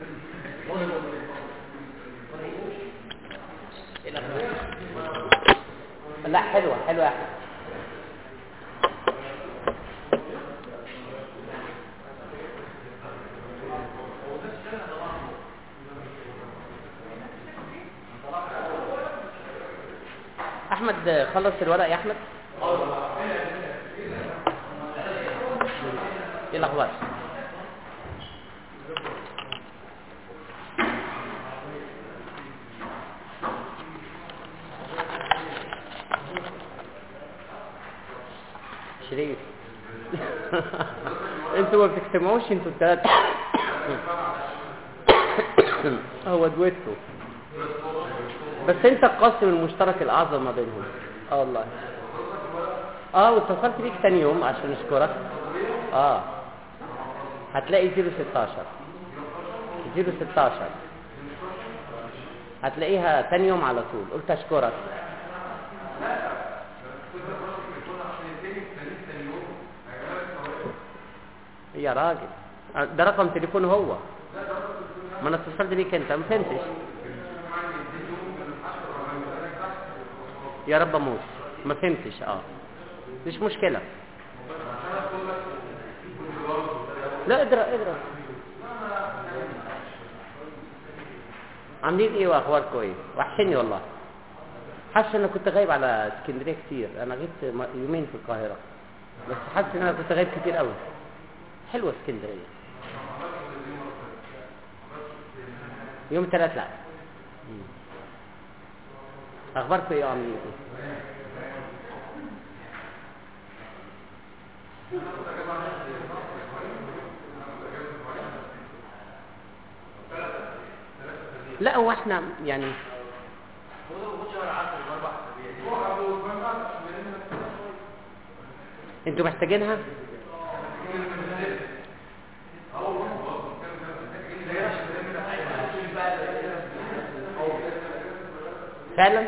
لا حلوة حلوة يا أحمد احمد خلص الورق يا احمد ايه الاخبار شريف انتوا ما بتجتمعوش انتوا الثلاثه هو دويتو بس انت القاسم المشترك الاعظم ما بينهم اه والله اه واتصلت بيك تاني يوم عشان اشكرك اه هتلاقي 016 016 هتلاقيها تاني يوم على طول قلت اشكرك يا راجل ده رقم تليفون هو ما انا اتصلت بيك انت ما فهمتش يا رب اموت ما فهمتش اه مش مشكله لا اقرا اقرا عاملين ايه واخباركم ايه وحشني والله حاسس ان كنت غايب على اسكندريه كتير انا غبت م- يومين في القاهره بس حاسس ان انا كنت غايب كتير قوي حلوه اسكندريه يوم ثلاث لا مم. اخباركم ايه وعاملين ايه لا هو احنا يعني انتوا محتاجينها فعلا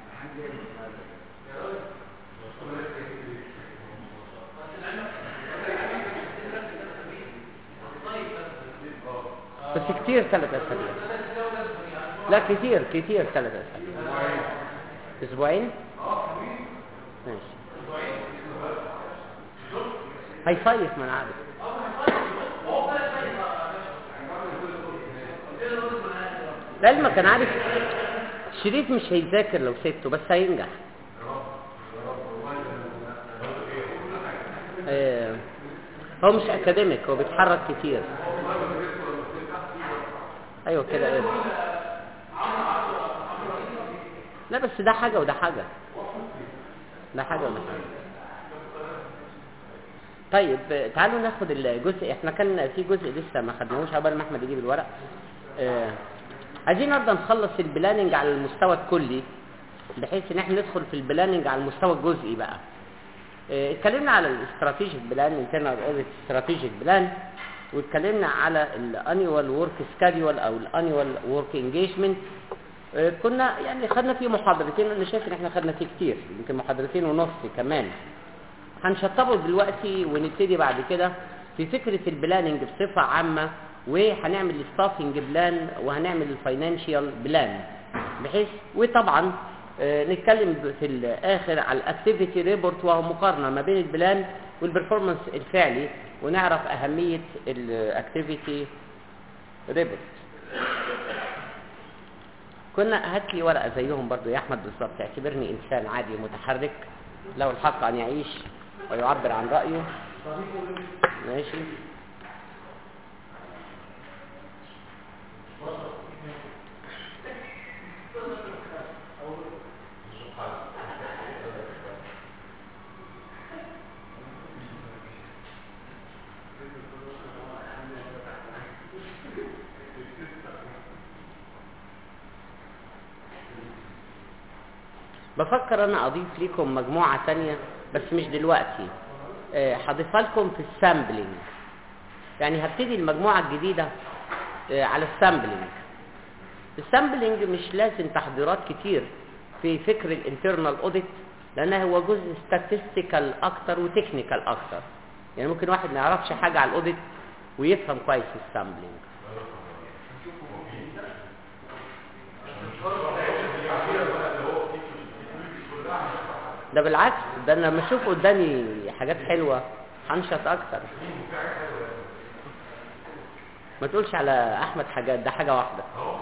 بس كتير ثلاث اسابيع لا كتير كتير ثلاث اسابيع اسبوعين ماشي هيصيف ما انا عارف لعلمك انا عارف شريف مش هيذاكر لو سبته بس هينجح آه، هو مش اكاديميك هو بيتحرك كتير ايوه كده ايه لا بس ده حاجه وده حاجه ده حاجه وده حاجه طيب آه، تعالوا ناخد الجزء احنا كان في جزء لسه ما خدناهوش قبل ما احمد يجيب الورق آه، عايزين النهارده نخلص البلاننج على المستوى الكلي بحيث ان احنا ندخل في البلاننج على المستوى الجزئي بقى آه، اتكلمنا على الاستراتيجيك بلان انترنال اوديت استراتيجيك بلان واتكلمنا على الانيوال ورك سكادول او الانيوال ورك انجيجمنت كنا يعني خدنا فيه محاضرتين انا شايف ان احنا خدنا فيه كتير يمكن محاضرتين ونص كمان هنشطبه دلوقتي ونبتدي بعد كده في فكرة البلاننج بصفة عامة وهنعمل الستافنج بلان وهنعمل الفاينانشال بلان بحيث وطبعا آه، نتكلم في الاخر على الاكتيفيتي ريبورت وهو مقارنه ما بين البلان والبرفورمانس الفعلي ونعرف اهميه الاكتيفيتي ريبورت كنا هات لي ورقه زيهم برضو يا احمد بالظبط اعتبرني انسان عادي متحرك له الحق ان يعيش ويعبر عن رايه ماشي بفكر انا اضيف لكم مجموعة تانية بس مش دلوقتي آه، هضيفها لكم في السامبلينج يعني هبتدي المجموعة الجديدة آه، على السامبلينج السامبلينج مش لازم تحضيرات كتير في فكر الانترنال اوديت لانه هو جزء statistical اكتر وتكنيكال اكتر يعني ممكن واحد ما يعرفش حاجة على الاوديت ويفهم كويس السامبلينج ده بالعكس ده انا لما اشوف قدامي حاجات حلوه هنشط اكتر ما تقولش على احمد حاجات ده حاجه واحده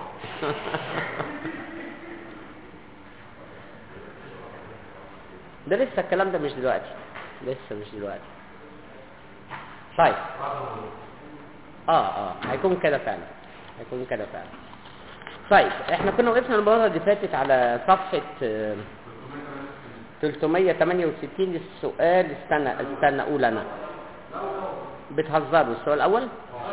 ده لسه الكلام ده مش دلوقتي لسه مش دلوقتي طيب اه اه هيكون كده فعلا هيكون كده فعلا طيب احنا كنا وقفنا المره اللي فاتت على صفحه آه، 368 السؤال استنى استنى اقول انا بتهزروا السؤال الاول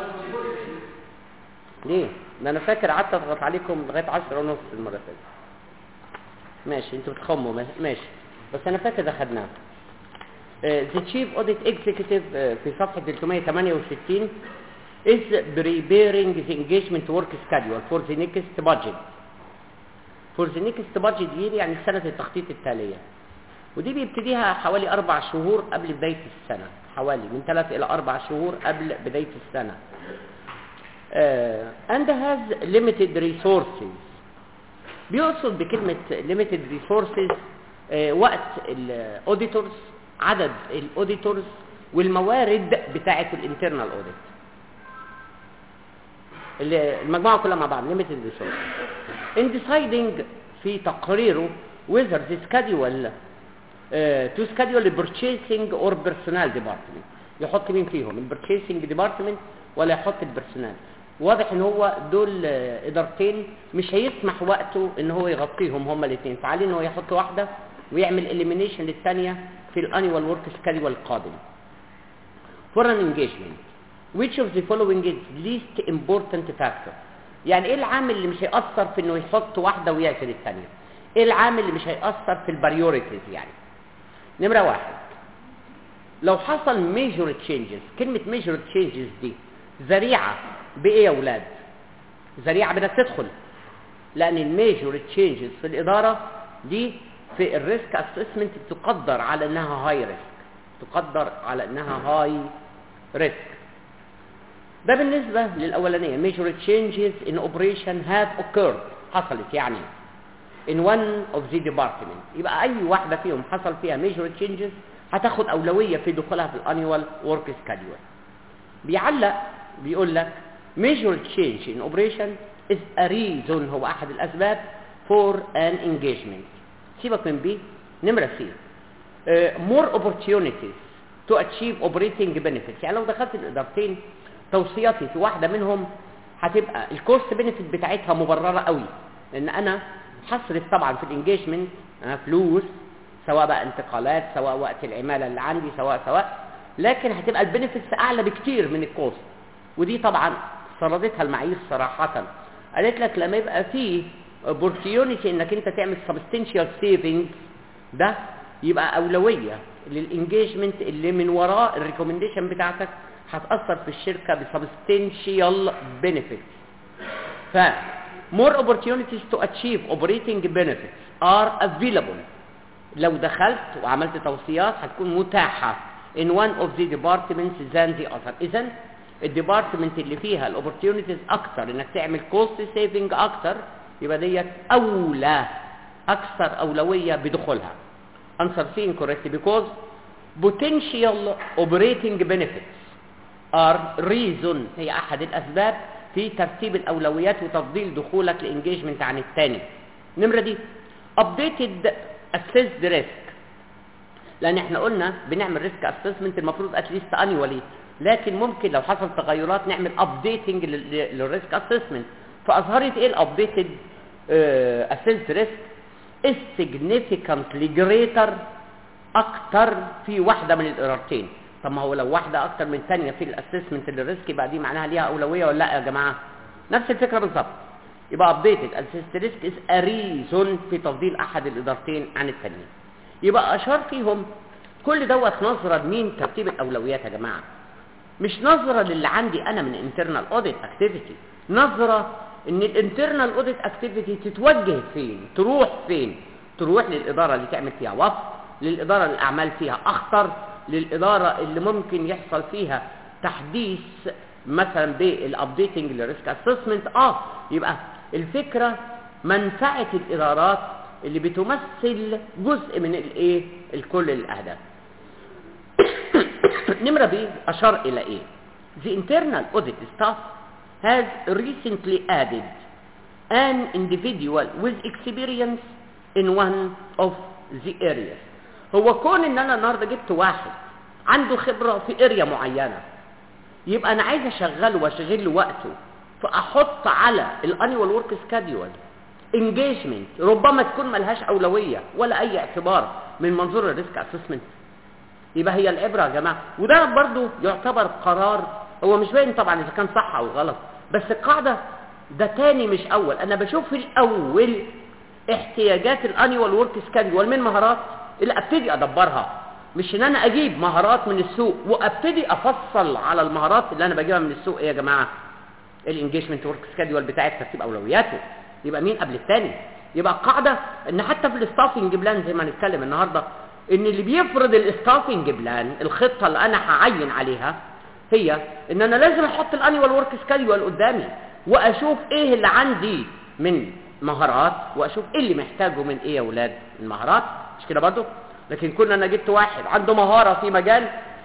ليه ده انا فاكر قعدت اضغط عليكم لغايه 10 ونص المره اللي فاتت ماشي انتوا بتخموا ما- ماشي بس انا فاكر ده خدناه آه، the chief audit executive آه، في صفحه 368 is preparing the engagement work schedule for the next budget for the next budget year يعني سنة التخطيط التالية ودي بيبتديها حوالي أربع شهور قبل بداية السنة حوالي من ثلاث إلى أربع شهور قبل بداية السنة uh, and has limited resources بيقصد بكلمة limited resources uh, وقت الاوديتورز عدد الاوديتورز والموارد بتاعة الانترنال اوديت المجموعة كلها مع بعض limited resources in deciding في تقريره whether the schedule uh, to schedule the purchasing or personnel department يحط مين فيهم البرتشيسنج ديبارتمنت ولا يحط البرسونال واضح ان هو دول آه، ادارتين مش هيسمح وقته ان هو يغطيهم هما الاثنين فعليه ان هو يحط واحده ويعمل اليمينيشن للثانيه في الانيوال ورك سكادول القادم for an engagement which of the following is least important factor يعني ايه العامل اللي مش هيأثر في انه يحط واحدة ويقفل الثانية ايه العامل اللي مش هيأثر في البريوريتيز يعني نمرة واحد لو حصل major changes كلمة major changes دي ذريعة بايه يا ولاد ذريعة بدك تدخل لان الميجور تشينجز في الادارة دي في الريسك اسسمنت تقدر على انها هاي ريسك تقدر على انها هاي ريسك ده بالنسبة للأولانية major changes in operation have occurred حصلت يعني in one of the department يبقى أي واحدة فيهم حصل فيها major changes هتاخد أولوية في دخولها في الانيوال work schedule بيعلق بيقول لك major change in operation is a reason هو أحد الأسباب for an engagement سيبك من بي نمرة سي uh, more opportunities to achieve operating benefits يعني لو دخلت الإدارتين توصياتي في واحدة منهم هتبقى الكوست بنفيت بتاعتها مبررة قوي لأن أنا هصرف طبعا في الانجيجمنت فلوس سواء بقى انتقالات سواء وقت العمالة اللي عندي سواء سواء لكن هتبقى البنفيتس أعلى بكتير من الكوست ودي طبعا فرضتها المعايير صراحة قالت لك لما يبقى فيه opportunity انك انت تعمل substantial savings ده يبقى أولوية للانجيجمنت اللي من وراء الريكومنديشن بتاعتك هتأثر في الشركة بسبستنشال benefits ف more opportunities to achieve operating benefits are available لو دخلت وعملت توصيات هتكون متاحة in one of the departments than the other إذن الديبارتمنت اللي فيها الاوبورتيونيتيز اكتر انك تعمل كوست سيفنج اكتر يبقى ديت اولى اكثر اولويه بدخولها answer C incorrect because potential operating benefits are reason هي احد الاسباب في ترتيب الاولويات وتفضيل دخولك لانجيجمنت عن الثاني النمره دي updated assessed risk لان احنا قلنا بنعمل ريسك اسسمنت المفروض اتليست انيوالي لكن ممكن لو حصل تغيرات نعمل ابديتنج للريسك اسسمنت فاظهرت ايه الابديتد اسيست ريسك is significantly greater اكتر في واحده من الادارتين طب ما هو لو واحده اكتر من ثانيه في الاسسمنت للريسك يبقى دي معناها ليها اولويه ولا لا يا جماعه نفس الفكره بالظبط يبقى updated assessed risk is a reason في تفضيل احد الادارتين عن الثانيه يبقى اشار فيهم كل دوت نظره لمين ترتيب الاولويات يا جماعه مش نظره للي عندي انا من internal audit activity نظره ان الانترنال اوديت اكتيفيتي تتوجه فين تروح فين تروح للاداره اللي تعمل فيها وقف للاداره اللي الاعمال فيها اخطر للاداره اللي ممكن يحصل فيها تحديث مثلا بالابديتنج للريسك اسسمنت اه يبقى الفكره منفعه الادارات اللي بتمثل جزء من الايه الكل الاهداف نمرة بي أشار إلى إيه The internal audit staff has recently added an individual with experience in one of the areas هو كون ان انا النهارده جبت واحد عنده خبرة في اريا معينة يبقى انا عايز اشغله واشغل له وقته فاحط على الانيوال ورك سكادول انجيجمنت ربما تكون ملهاش اولويه ولا اي اعتبار من منظور الريسك اسسمنت يبقى هي العبره يا جماعه وده برضو يعتبر قرار هو مش باين طبعا اذا كان صح او غلط بس القاعده ده تاني مش اول انا بشوف الاول احتياجات الانيوال ورك سكادول من مهارات اللي ابتدي ادبرها مش ان انا اجيب مهارات من السوق وابتدي افصل على المهارات اللي انا بجيبها من السوق ايه يا جماعه الانجيجمنت ورك سكادول بتاعت ترتيب اولوياته يبقى مين قبل الثاني يبقى القاعده ان حتى في الستافنج بلان زي ما هنتكلم النهارده ان اللي بيفرض الستافنج بلان الخطه اللي انا هعين عليها هي ان انا لازم احط الانيوال ورك سكادول قدامي واشوف ايه اللي عندي من مهارات واشوف ايه اللي محتاجه من ايه يا اولاد المهارات مش كده برضو لكن كنا انا جبت واحد عنده مهاره في مجال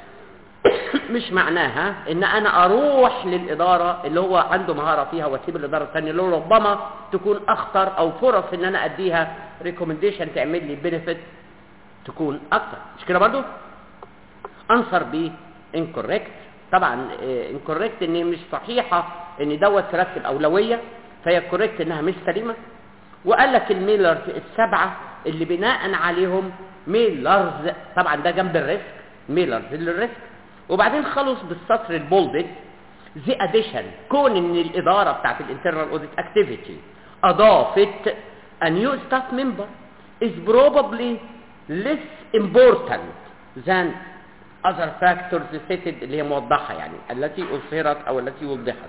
مش معناها ان انا اروح للاداره اللي هو عنده مهاره فيها واسيب الاداره الثانيه اللي ربما تكون اخطر او فرص ان انا اديها ريكومنديشن تعمل لي بنفيت تكون اكتر مش كده برضو انصر بي انكوريكت طبعا انكوريكت ان مش صحيحه ان دوت ترتب اولويه فهي كوريكت انها مش سليمه وقال لك الميلرز السبعه اللي بناء عليهم ميلرز طبعا ده جنب الريسك ميلرز للريسك وبعدين خلص بالسطر البولدد زي اديشن كون ان الاداره بتاعت الانترنال اوديت اكتيفيتي اضافت a new staff member is probably less important than other factors stated اللي هي موضحه يعني التي اظهرت او التي وضحت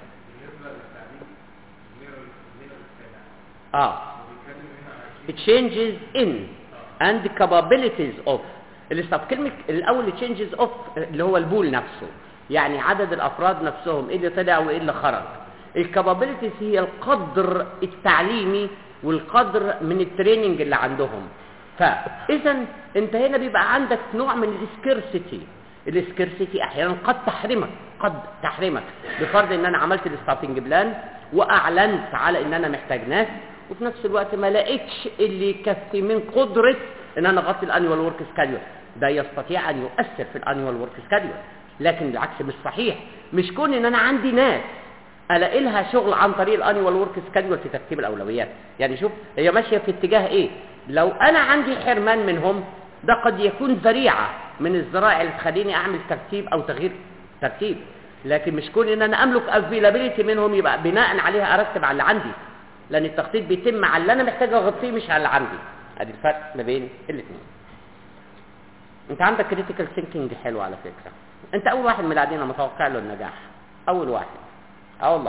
اه changes in and capabilities of الاستاف كلمة الأول changes of اللي هو البول نفسه يعني عدد الأفراد نفسهم إيه اللي طلع وإيه اللي خرج الكابابيلتيز هي القدر التعليمي والقدر من التريننج اللي عندهم فإذا أنت هنا بيبقى عندك نوع من السكيرسيتي السكيرسيتي أحيانا قد تحرمك قد تحرمك بفرض ان انا عملت الستافنج بلان واعلنت على ان انا محتاج ناس وفي نفس الوقت ما لقيتش اللي يكفي من قدره ان انا اغطي الانيوال ورك سكادول ده يستطيع ان يؤثر في الانيوال ورك سكادول لكن بالعكس مش صحيح مش كون ان انا عندي ناس الاقي لها شغل عن طريق الانيوال ورك سكادول في ترتيب الاولويات يعني شوف هي ماشيه في اتجاه ايه لو انا عندي حرمان منهم ده قد يكون ذريعه من الذرائع اللي تخليني اعمل ترتيب او تغيير ترتيب لكن مش كون ان انا املك افيلابيلتي منهم يبقى بناء عليها ارتب على اللي عندي لان التخطيط بيتم على اللي انا محتاج اغطيه مش على اللي عندي ادي الفرق ما بين الاثنين انت عندك كريتيكال ثينكينج حلو على فكره انت اول واحد من اللي قاعدين متوقع له النجاح اول واحد اه والله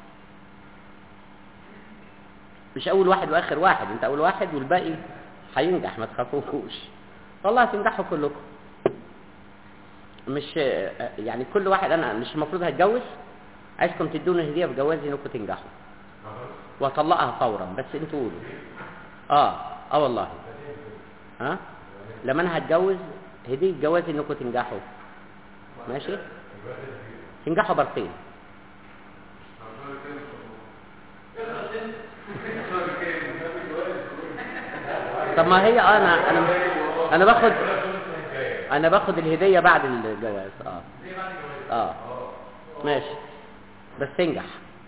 مش اول واحد واخر واحد انت اول واحد والباقي هينجح ما تخافوش والله هتنجحوا كلكم مش يعني كل واحد انا مش المفروض هتجوز عايزكم تدوني هديه في جوازي انكم تنجحوا واطلقها فورا بس انتوا قولوا اه اه والله ها لما انا هتجوز هديه جوازي انكم تنجحوا ماشي تنجحوا برتين طب ما هي انا انا انا باخد انا باخد الهديه بعد الجواز اه اه ماشي بس تنجح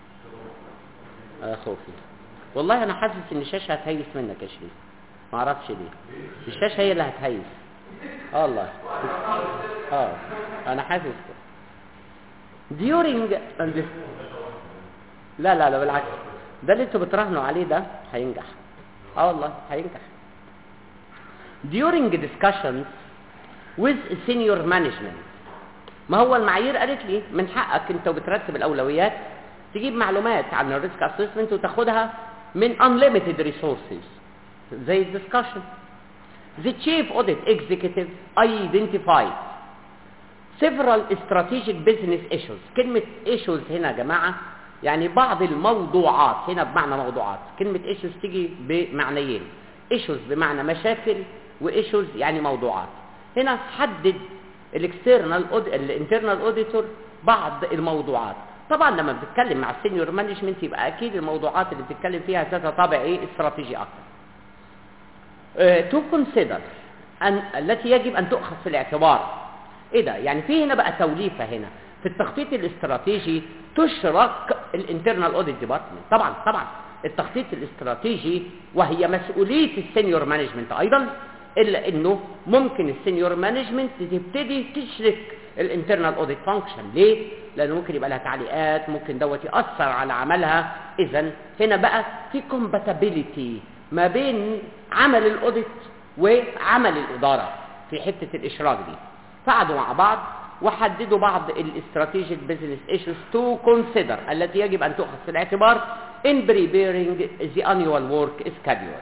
يا خوفي والله انا حاسس ان الشاشه هتهيس منك يا شريف ما اعرفش ليه الشاشه هي اللي هتهيس اه والله اه انا حاسس كده during لا لا لا بالعكس ده اللي انتوا بتراهنوا عليه ده هينجح اه والله هينجح during discussions with senior management ما هو المعايير قالت لي من حقك انت وبترتب الاولويات تجيب معلومات عن الريسك اسسمنت وتاخدها من unlimited resources زي الدسكشن The chief audit executive identified several strategic business issues كلمة issues هنا يا جماعة يعني بعض الموضوعات هنا بمعنى موضوعات كلمة issues تيجي بمعنيين ايشوز بمعنى مشاكل وايشوز يعني موضوعات هنا حدد الاكسترنال الانترنال اوديتور بعض الموضوعات طبعا لما بتتكلم مع السينيور مانجمنت يبقى اكيد الموضوعات اللي بتتكلم فيها ذات طابع ايه استراتيجي اكتر تو كونسيدر ان التي يجب ان تؤخذ في الاعتبار ايه ده يعني في هنا بقى توليفه هنا في التخطيط الاستراتيجي تشرك الانترنال اوديت ديبارتمنت طبعا طبعا التخطيط الاستراتيجي وهي مسؤوليه السينيور مانجمنت ايضا الا انه ممكن السينيور مانجمنت تبتدي تشرك الانترنال اوديت فانكشن ليه لانه ممكن يبقى لها تعليقات ممكن دوت ياثر على عملها اذا هنا بقى في كومباتيبيليتي ما بين عمل الاوديت وعمل الاداره في حته الاشراك دي قعدوا مع بعض وحددوا بعض الاستراتيجيك بزنس ايشوز تو كونسيدر التي يجب ان تؤخذ في الاعتبار in preparing the annual work schedule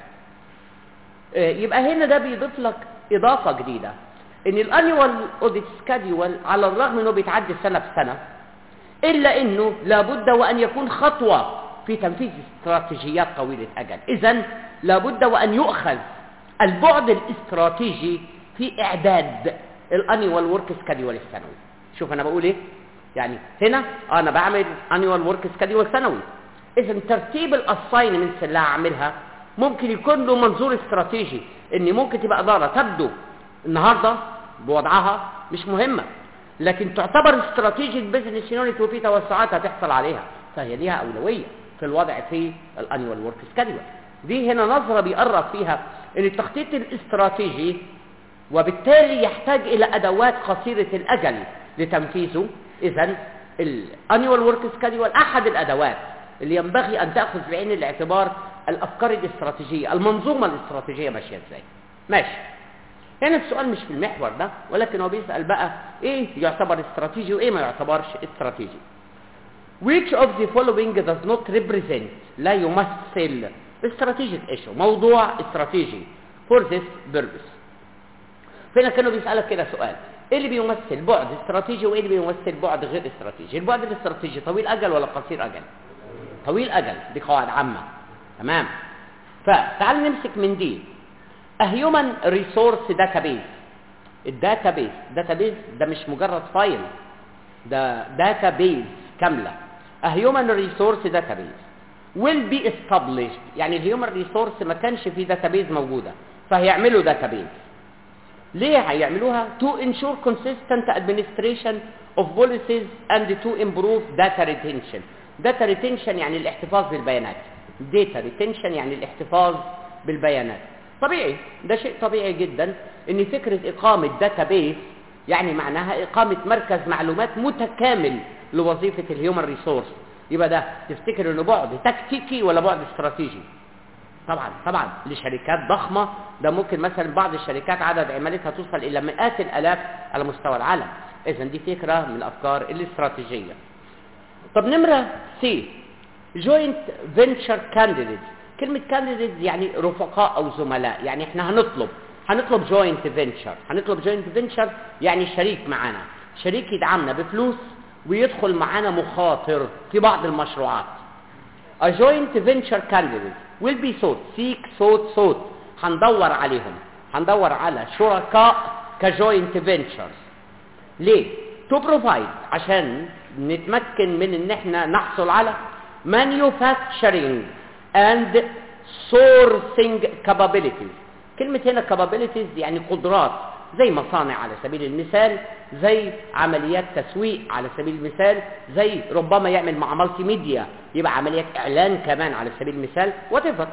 يبقى هنا ده بيضيف لك اضافه جديده ان الانيوال اوديت سكادول على الرغم انه بيتعدي سنه بسنه الا انه لابد وان يكون خطوه في تنفيذ استراتيجيات طويله اجل اذا لابد وان يؤخذ البعد الاستراتيجي في اعداد الانيوال ورك سكادول السنوي شوف انا بقول ايه يعني هنا انا بعمل انيوال ورك سكادول سنوي اذا ترتيب الاساينمنتس اللي هعملها ممكن يكون له منظور استراتيجي ان ممكن تبقى اداره تبدو النهارده بوضعها مش مهمه لكن تعتبر استراتيجيه بزنس يونت وفي توسعات هتحصل عليها فهي ليها اولويه في الوضع في الانيوال ورك سكادول دي هنا نظره بيقرب فيها ان التخطيط الاستراتيجي وبالتالي يحتاج الى ادوات قصيره الاجل لتنفيذه اذا الانيوال ورك سكادول احد الادوات اللي ينبغي ان تاخذ بعين الاعتبار الافكار الاستراتيجيه المنظومه الاستراتيجيه ماشيه ازاي ماشي هنا السؤال مش في المحور ده ولكن هو بيسال بقى ايه يعتبر استراتيجي وايه ما يعتبرش استراتيجي which of the following does not represent لا يمثل strategic issue موضوع استراتيجي for this purpose فهنا كانوا بيسالك كده سؤال ايه اللي بيمثل بعد استراتيجي وايه اللي بيمثل بعد غير استراتيجي البعد الاستراتيجي طويل اجل ولا قصير اجل طويل اجل دي قواعد عامه تمام فتعال نمسك من دي a human resource database الداتابيز داتابيز ده مش مجرد فايل ده داتابيز كامله a human resource database will be established يعني الهيومن ريسورس ما كانش فيه داتابيز موجوده فهيعملوا داتابيز ليه هيعملوها to ensure consistent administration of policies and to improve data retention data retention يعني الاحتفاظ بالبيانات data retention يعني الاحتفاظ بالبيانات طبيعي ده شيء طبيعي جدا ان فكرة اقامة database يعني معناها اقامة مركز معلومات متكامل لوظيفة الهيومن ريسورس يبقى ده تفتكر انه بعد تكتيكي ولا بعد استراتيجي طبعا طبعا لشركات ضخمة ده ممكن مثلا بعض الشركات عدد عمالتها توصل الى مئات الالاف على مستوى العالم اذا دي فكرة من الافكار الاستراتيجية طب نمرة سي جوينت فينتشر كانديديت كلمة كانديديت يعني رفقاء او زملاء يعني احنا هنطلب هنطلب جوينت فينتشر هنطلب جوينت فينتشر يعني شريك معانا شريك يدعمنا بفلوس ويدخل معانا مخاطر في بعض المشروعات A joint venture candidate will be sought seek sought sought هندور عليهم هندور على شركاء كجوينت فينتشرز ليه to provide عشان نتمكن من ان احنا نحصل على manufacturing and sourcing capabilities كلمة هنا capabilities يعني قدرات زي مصانع على سبيل المثال زي عمليات تسويق على سبيل المثال زي ربما يعمل مع مالتي ميديا يبقى عمليات اعلان كمان على سبيل المثال وات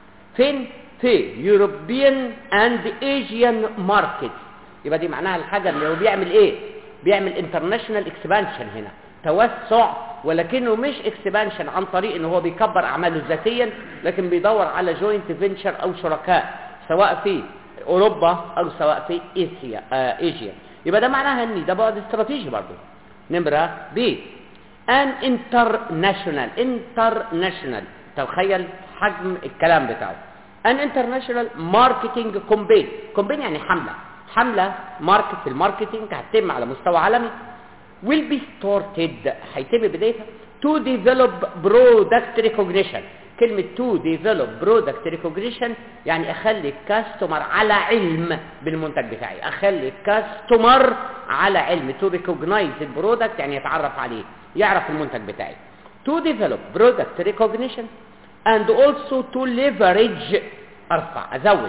فين في يوروبيان اند ايجيان ماركت يبقى دي معناها الحاجه اللي هو بيعمل ايه بيعمل انترناشونال اكسبانشن هنا توسع ولكنه مش اكسبانشن عن طريق ان هو بيكبر اعماله ذاتيا لكن بيدور على جوينت فينشر او شركاء سواء في اوروبا او سواء في اسيا آه ايجيا يبقى ده معناها ان ده بعد استراتيجي برضه نمره بي ان انترناشونال انترناشونال تخيل حجم الكلام بتاعه ان انترناشونال ماركتنج كومبين كومبين يعني حمله حمله ماركت في الماركتنج هتتم على مستوى عالمي will be started هيتم بدايتها to develop product recognition كلمة to develop product recognition يعني اخلي الكاستمر على علم بالمنتج بتاعي اخلي الكاستمر على علم to recognize البرودكت يعني يتعرف عليه يعرف المنتج بتاعي to develop product recognition and also to leverage ارفع ازود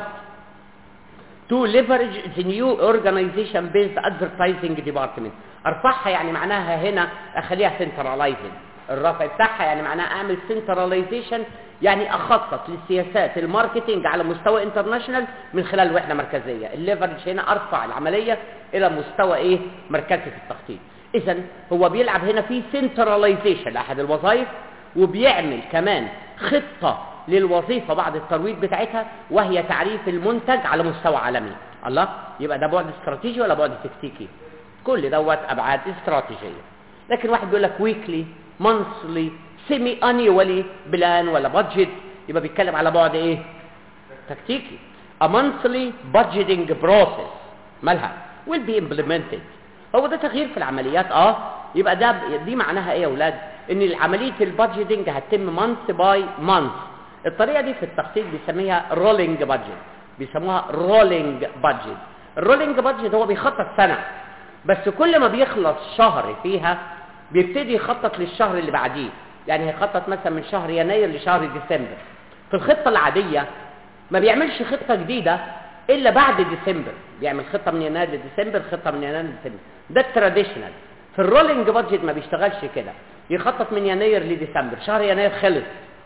to leverage the new organization based advertising department ارفعها يعني معناها هنا اخليها centralized الرفع بتاعها يعني معناها اعمل centralization يعني اخطط للسياسات الماركتينج على مستوى انترناشونال من خلال وحده مركزيه الليفرج هنا ارفع العمليه الى مستوى ايه مركزي في التخطيط اذا هو بيلعب هنا في centralization لاحد الوظائف وبيعمل كمان خطه للوظيفه بعد الترويج بتاعتها وهي تعريف المنتج على مستوى عالمي الله يبقى ده بعد استراتيجي ولا بعد تكتيكي كل دوت ابعاد استراتيجيه لكن واحد بيقول لك ويكلي مانثلي سيمي انيولي بلان ولا بادجت يبقى بيتكلم على بعد ايه تكتيكي a monthly budgeting process مالها will be implemented هو ده تغيير في العمليات اه يبقى ده دي معناها ايه يا اولاد ان عمليه البادجيتنج هتتم مانث باي مانث الطريقه دي في التخطيط بيسميها رولينج بادجت بيسموها رولينج بادجت الرولينج بادجت هو بيخطط سنه بس كل ما بيخلص شهر فيها بيبتدي يخطط للشهر اللي بعديه يعني هيخطط مثلا من شهر يناير لشهر ديسمبر في الخطه العاديه ما بيعملش خطه جديده الا بعد ديسمبر بيعمل خطه من يناير لديسمبر خطه من يناير لديسمبر ده التراديشنال في الرولينج بادجت ما بيشتغلش كده يخطط من يناير لديسمبر شهر يناير خلص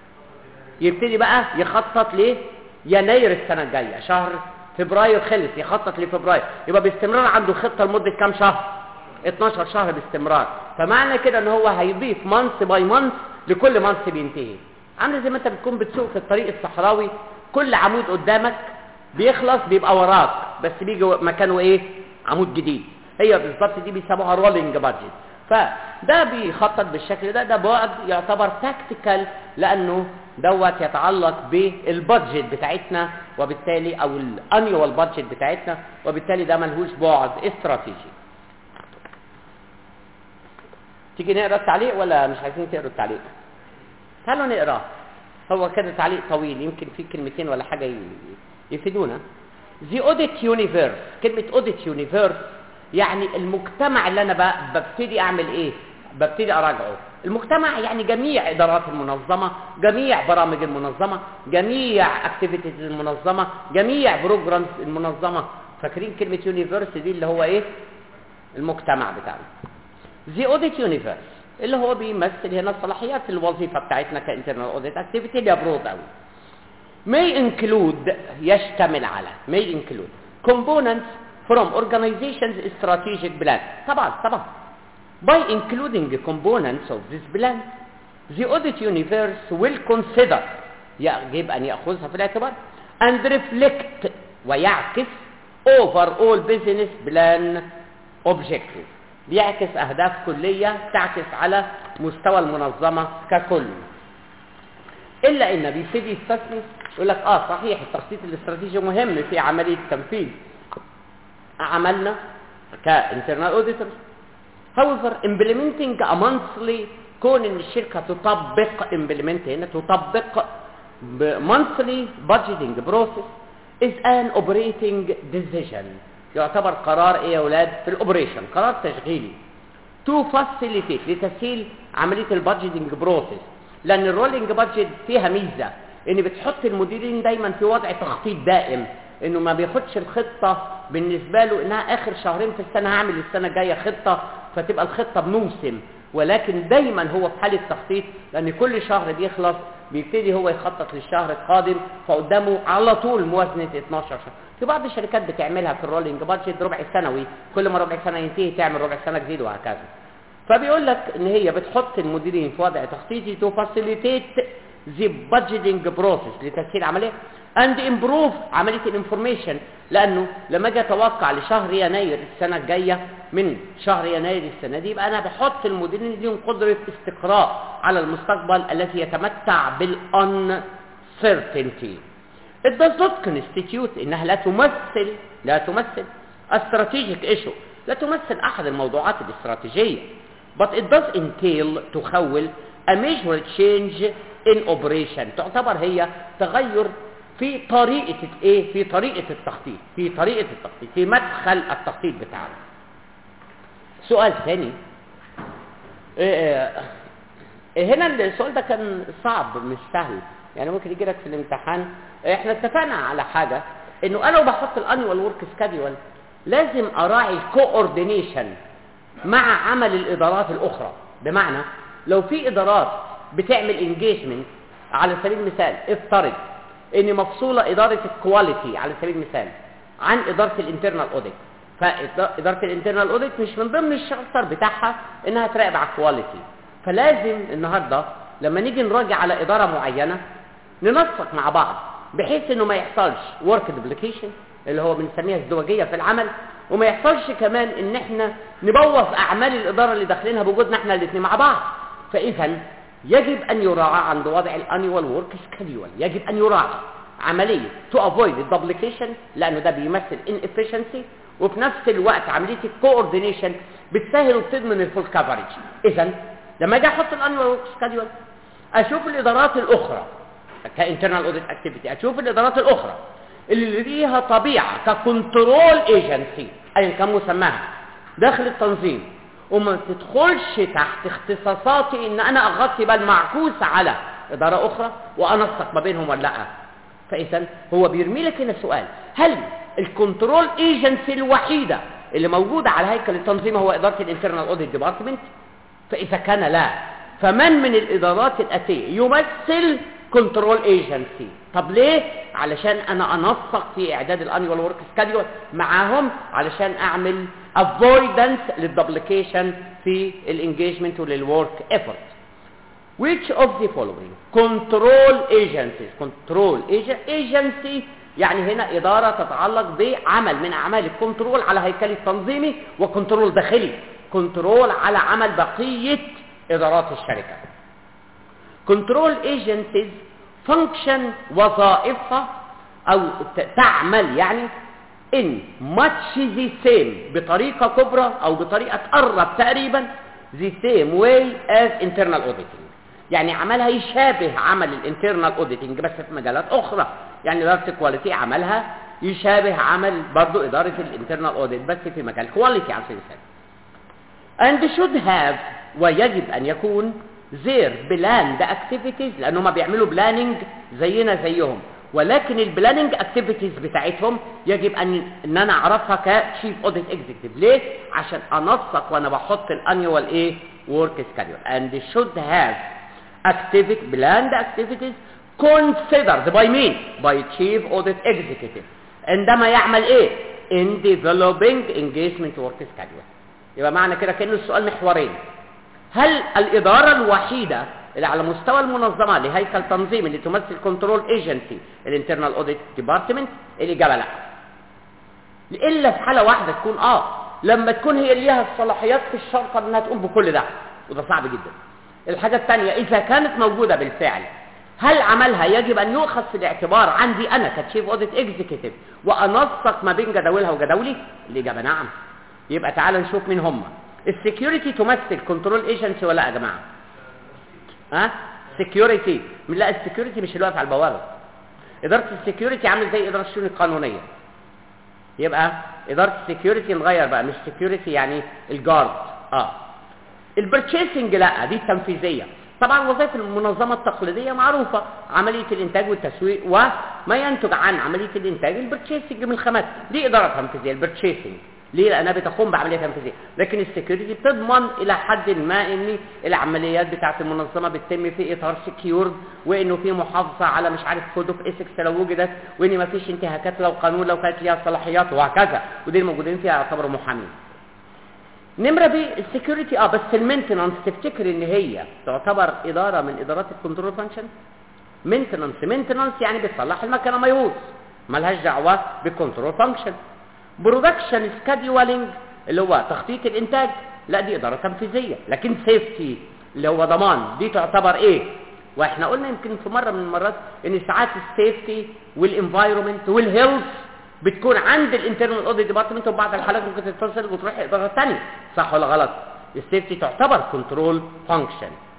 يبتدي بقى يخطط ليناير السنه الجايه شهر فبراير خلص يخطط لفبراير يبقى باستمرار عنده خطه لمده كام شهر 12 شهر باستمرار فمعنى كده ان هو هيضيف مانث باي مانث لكل مانث بينتهي عامل زي ما انت بتكون بتسوق في الطريق الصحراوي كل عمود قدامك بيخلص بيبقى وراك بس بيجي مكانه ايه عمود جديد هي بالظبط دي بيسموها رولينج بادجت فده بيخطط بالشكل ده ده بعد يعتبر تاكتيكال لانه دوت يتعلق بالبادجت بتاعتنا وبالتالي او الانيوال بادجت بتاعتنا وبالتالي ده ملهوش بعد استراتيجي تيجي نقرا التعليق ولا مش عايزين تقروا التعليق تعالوا نقراه هو كده تعليق طويل يمكن فيه كلمتين ولا حاجه يفيدونا The Audit Universe كلمة Audit Universe يعني المجتمع اللي أنا ببتدي أعمل إيه ببتدي أراجعه المجتمع يعني جميع إدارات المنظمة جميع برامج المنظمة جميع اكتيفيتيز المنظمة جميع بروجرامز المنظمة فاكرين كلمة يونيفرس دي اللي هو إيه المجتمع بتاعنا The Audit Universe اللي هو بيمثل هنا صلاحيات الوظيفة بتاعتنا كانترنال اوديت اكتيفيتي اللي برود قوي may include يشتمل على may include components from organizations strategic plan طبعا طبعا by including components of this plan the audit universe will consider يجب أن يأخذها في الاعتبار and reflect ويعكس overall business plan objectives بيعكس أهداف كلية تعكس على مستوى المنظمة ككل إلا إن بيبتدي يستثني يقول لك اه صحيح التخطيط الاستراتيجي مهم في عمليه تنفيذ عملنا كانترنال اوديتورز however implementing a monthly كون ان الشركه تطبق implement هنا تطبق monthly budgeting process is an operating decision يعتبر قرار ايه يا اولاد في الاوبريشن قرار تشغيلي to facilitate لتسهيل عمليه البادجيتنج بروسيس لان الرولينج بادجت فيها ميزه ان بتحط المديرين دايما في وضع تخطيط دائم انه ما بياخدش الخطه بالنسبه له انها اخر شهرين في السنه هعمل السنه الجايه خطه فتبقى الخطه بموسم ولكن دايما هو في حاله تخطيط لان كل شهر بيخلص بيبتدي هو يخطط للشهر القادم فقدامه على طول موازنه 12 شهر في بعض الشركات بتعملها في الرولينج بادجت ربع سنوي كل ما ربع سنه ينتهي تعمل ربع سنه جديد وهكذا فبيقول لك ان هي بتحط المديرين في وضع تخطيطي تو فاسيليتيت the budgeting process لتسهيل عمليه and improve عمليه الانفورميشن لانه لما اجي اتوقع لشهر يناير السنه الجايه من شهر يناير السنه دي يبقى انا بحط المديرين ليهم قدره استقراء على المستقبل الذي يتمتع بالuncertainty it does not constitute انها لا تمثل لا تمثل استراتيجيك ايشو لا تمثل احد الموضوعات الاستراتيجيه but it does entail تخول a major change in operation تعتبر هي تغير في طريقة ايه في طريقة التخطيط في طريقة التخطيط في مدخل التخطيط بتاعنا سؤال ثاني إيه إيه هنا السؤال ده كان صعب مش سهل يعني ممكن يجي لك في الامتحان احنا اتفقنا على حاجة انه انا وبحط الانيوال ورك سكادول لازم اراعي الكوردينيشن مع عمل الادارات الاخرى بمعنى لو في ادارات بتعمل انجيجمنت على سبيل المثال افترض ان مفصوله اداره الكواليتي على سبيل المثال عن اداره الانترنال اوديت فاداره الانترنال اوديت مش من ضمن الشرطر بتاعها انها تراقب على الكواليتي فلازم النهارده لما نيجي نراجع على اداره معينه ننسق مع بعض بحيث انه ما يحصلش ورك دوبليكيشن اللي هو بنسميها ازدواجيه في العمل وما يحصلش كمان ان احنا نبوظ اعمال الاداره اللي داخلينها بوجودنا احنا الاثنين مع بعض فاذا يجب ان يراعى عند وضع الانيوال ورك سكادول يجب ان يراعى عمليه تو افويد الدوبليكيشن لانه ده بيمثل ان افشنسي وفي نفس الوقت عمليه الكوردينيشن بتسهل وبتضمن الفول كفرج اذا لما اجي احط الانيوال ورك سكادول اشوف الادارات الاخرى كانترنال اوديت اكتيفيتي اشوف الادارات الاخرى اللي ليها طبيعه ككنترول ايجنسي ايا كان مسماها داخل التنظيم وما تدخلش تحت اختصاصاتي ان انا اغطي بل معكوسه على اداره اخرى وانسق ما بينهم ولا لا فاذا هو بيرمي لك هنا سؤال هل الكنترول ايجنسي الوحيده اللي موجوده على هيكل التنظيم هو اداره الانترنال اوديت ديبارتمنت فاذا كان لا فمن من الادارات الاتيه يمثل كنترول ايجنسي طب ليه علشان انا انسق في اعداد الانيوال ورك سكادول معاهم علشان اعمل avoidance للدوبليكيشن في الانجيجمنت وللورك effort which of the following control agencies control agency يعني هنا إدارة تتعلق بعمل من أعمال الكنترول على هيكل التنظيمي وكنترول داخلي كنترول على عمل بقية إدارات الشركة كنترول ايجنسيز فانكشن وظائفها او تعمل يعني ان ماتش ذي سيم بطريقه كبرى او بطريقه تقرب تقريبا ذي سيم واي از انترنال اوديتنج يعني عملها يشابه عمل الانترنال اوديتنج بس في مجالات اخرى يعني اداره الكواليتي عملها يشابه عمل برضو اداره الانترنال اوديت بس في مجال كواليتي على سبيل المثال and should have ويجب ان يكون their planned activities لان هم بيعملوا بلاننج زينا زيهم ولكن البلاننج اكتيفيتيز بتاعتهم يجب ان ان انا اعرفها كشيف اوديت اكزيكتيف ليه عشان انسق وانا بحط الانيوال ايه ورك سكادول and should have activity planned activities considered by مين by chief audit executive عندما يعمل ايه in developing engagement work schedule يبقى معنى كده كأن السؤال محورين هل الإدارة الوحيدة اللي على مستوى المنظمة لهيكل تنظيم اللي تمثل كنترول ايجنسي الانترنال اوديت ديبارتمنت الإجابة لا إلا في حالة واحدة تكون اه لما تكون هي ليها الصلاحيات في الشرطة انها تقوم بكل ده وده صعب جدا الحاجة الثانية إذا كانت موجودة بالفعل هل عملها يجب أن يؤخذ في الاعتبار عندي أنا كتشيف اوديت اكزيكتيف وأنسق ما بين جداولها وجداولي الإجابة نعم يبقى تعال نشوف مين هم السكيورتي تمثل كنترول ايجنسي ولا يا جماعه ها سكيورتي لا السكيورتي مش اللي واقف على البوابه اداره السكيورتي عامل زي اداره الشؤون القانونيه يبقى اداره السكيورتي نغير بقى مش سكيورتي يعني الجارد اه البرتشيسنج لا دي التنفيذيه طبعا وظائف المنظمه التقليديه معروفه عمليه الانتاج والتسويق وما ينتج عن عمليه الانتاج البرتشيسنج من الخامات دي اداره تنفيذيه البرتشيسنج ليه لانها بتقوم بعمليه تنفيذيه لكن السكيورتي بتضمن الى حد ما ان العمليات بتاعه المنظمه بتتم في اطار سكيورد وانه في محافظه على مش عارف كود اوف ايثكس لو وجدت وان ما فيش انتهاكات لو قانون لو كانت ليها صلاحيات وهكذا ودي الموجودين فيها يعتبروا محامين نمرة ب السكيورتي اه بس المينتنانس تفتكر ان هي تعتبر اداره من ادارات الكنترول فانكشن مينتنانس مينتنانس يعني بتصلح المكنه ما يبوظ ملهاش دعوه بالكنترول فانكشن برودكشن سكادولينج اللي هو تخطيط الانتاج لا دي اداره تنفيذيه لكن سيفتي اللي هو ضمان دي تعتبر ايه واحنا قلنا يمكن في مره من المرات ان ساعات السيفتي والانفايرمنت والهيلث بتكون عند الانترنال اوديت ديبارتمنت وبعض الحالات ممكن تتصل وتروح اداره ثانيه صح ولا غلط السيفتي تعتبر كنترول فانكشن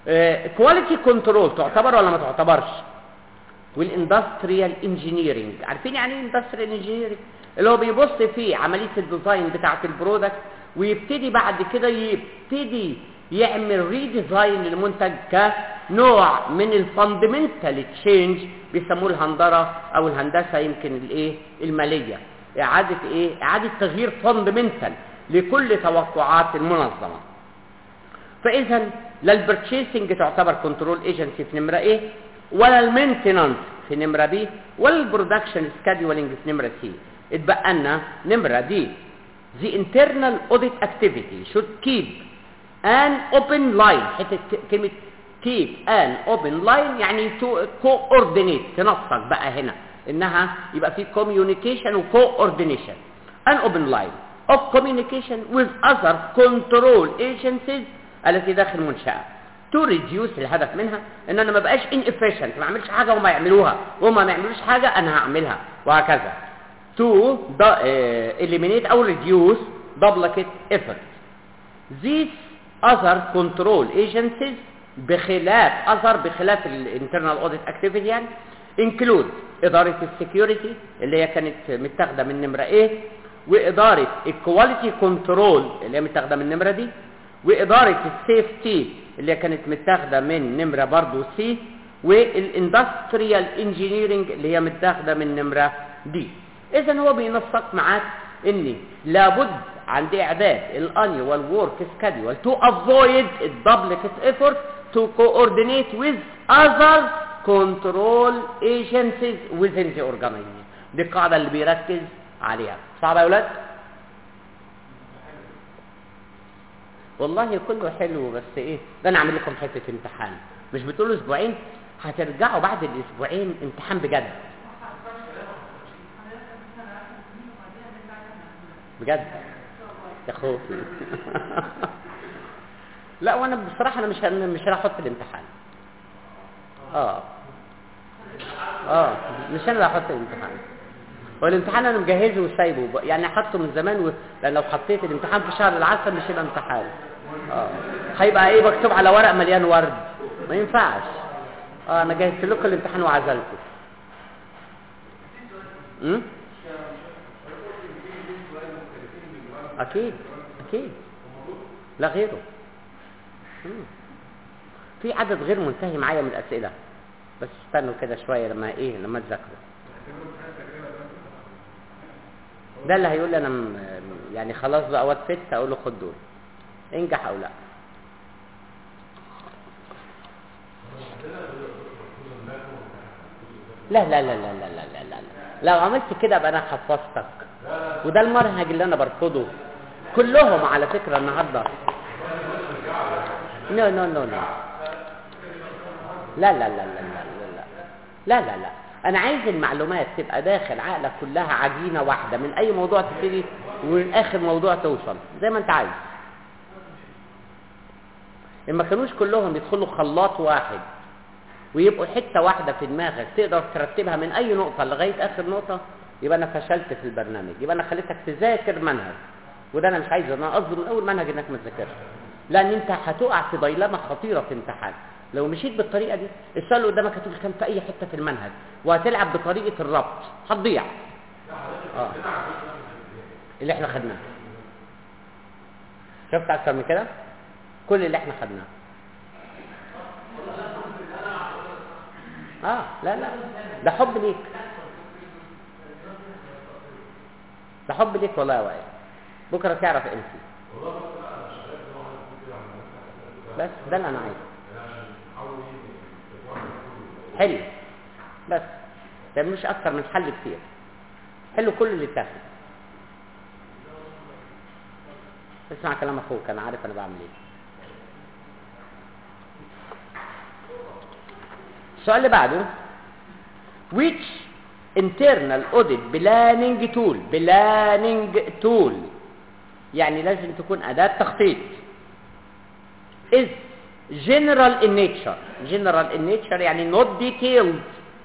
كواليتي كنترول تعتبر ولا ما تعتبرش والاندستريال انجينيرنج عارفين يعني ايه اندستريال انجينيرنج اللي هو بيبص في عمليه الديزاين بتاعه البرودكت ويبتدي بعد كده يبتدي يعمل ريديزاين للمنتج كنوع من الفاندمنتال تشينج بيسموه الهندره او الهندسه يمكن الايه الماليه اعاده ايه اعاده تغيير فاندمنتال لكل توقعات المنظمه فاذا لا البرتشيسنج تعتبر كنترول ايجنسي في نمره ايه ولا المينتنانس في نمره بي ولا البرودكشن سكادولينج في نمره سي اتبقى لنا نمره دي the internal audit activity should keep an open line حته كلمه keep an open line يعني to coordinate تنسق بقى هنا انها يبقى في communication و coordination an open line of communication with other control agencies التي داخل المنشأة to reduce الهدف منها ان انا ما بقاش inefficient ما اعملش حاجة وما يعملوها وما ما يعملوش حاجة انا هعملها وهكذا to the, uh, eliminate او reduce duplicate effort these other control agencies بخلاف other بخلاف الانترنال audit activity يعني include إدارة السكيورتي اللي هي كانت متاخدة من نمرة A وإدارة الكواليتي كنترول اللي هي متاخدة من نمرة دي وإدارة السيفتي اللي هي كانت متاخدة من نمرة برضو C والاندستريال انجينيرنج اللي هي متاخدة من نمرة D إذا هو بينسق معاك إن لابد عند إعداد الانيوال ورك سكادول to avoid duplicate effort to coordinate with other control agencies within the organization دي القاعدة اللي بيركز عليها صعبة يا ولاد والله كله حلو بس ايه ده انا اعمل لكم حته امتحان مش بتقولوا اسبوعين هترجعوا بعد الاسبوعين امتحان بجد بجد يا خوفي لا وانا بصراحه انا مش مش هحط الامتحان اه اه مش انا اللي هحط الامتحان هو الامتحان انا مجهزه وسايبه يعني حاطه من زمان و... لان لو حطيت الامتحان في شهر العسل مش هيبقى امتحان اه هيبقى ايه مكتوب على ورق مليان ورد ما ينفعش اه انا جهزت لكم الامتحان وعزلته امم اكيد اكيد لا غيره مم. في عدد غير منتهي معايا من الاسئله بس استنوا كده شويه لما ايه لما تذاكروا ده اللي هيقول لي انا م... يعني خلاص بقى واتفت اقول له خد دول انجح او لا لا لا لا لا لا لا لا لا لو عملت كده ابقى انا حفظتك وده المنهج اللي انا برفضه كلهم على فكره النهارده نو نو نو نو لا لا لا لا لا لا لا لا لا انا عايز المعلومات تبقى داخل عقلك كلها عجينه واحده من اي موضوع تبتدي ومن اخر موضوع توصل زي ما انت عايز ما كانوش كلهم يدخلوا خلاط واحد ويبقوا حته واحده في دماغك تقدر ترتبها من اي نقطه لغايه اخر نقطه يبقى انا فشلت في البرنامج يبقى انا خليتك تذاكر منهج وده انا مش عايزه انا قصدي من اول منهج انك ما تذاكرش لان انت هتقع في ضيلمه خطيره في امتحان لو مشيت بالطريقه دي السؤال اللي قدامك هتقول كان في اي حته في المنهج وهتلعب بطريقه الربط هتضيع اه اللي احنا خدناه شفت اكتر من كده كل اللي احنا خدناه اه لا لا ده حب ليك ده حب ليك والله يا وائل بكره تعرف انت بس ده اللي انا عايزه حلو بس ده مش اكتر من حل كتير حلو كل اللي تاخد اسمع كلام اخوك انا عارف انا بعمل ايه السؤال اللي بعده which internal audit planning tool planning tool يعني لازم تكون أداة تخطيط is general in nature general in nature يعني not detailed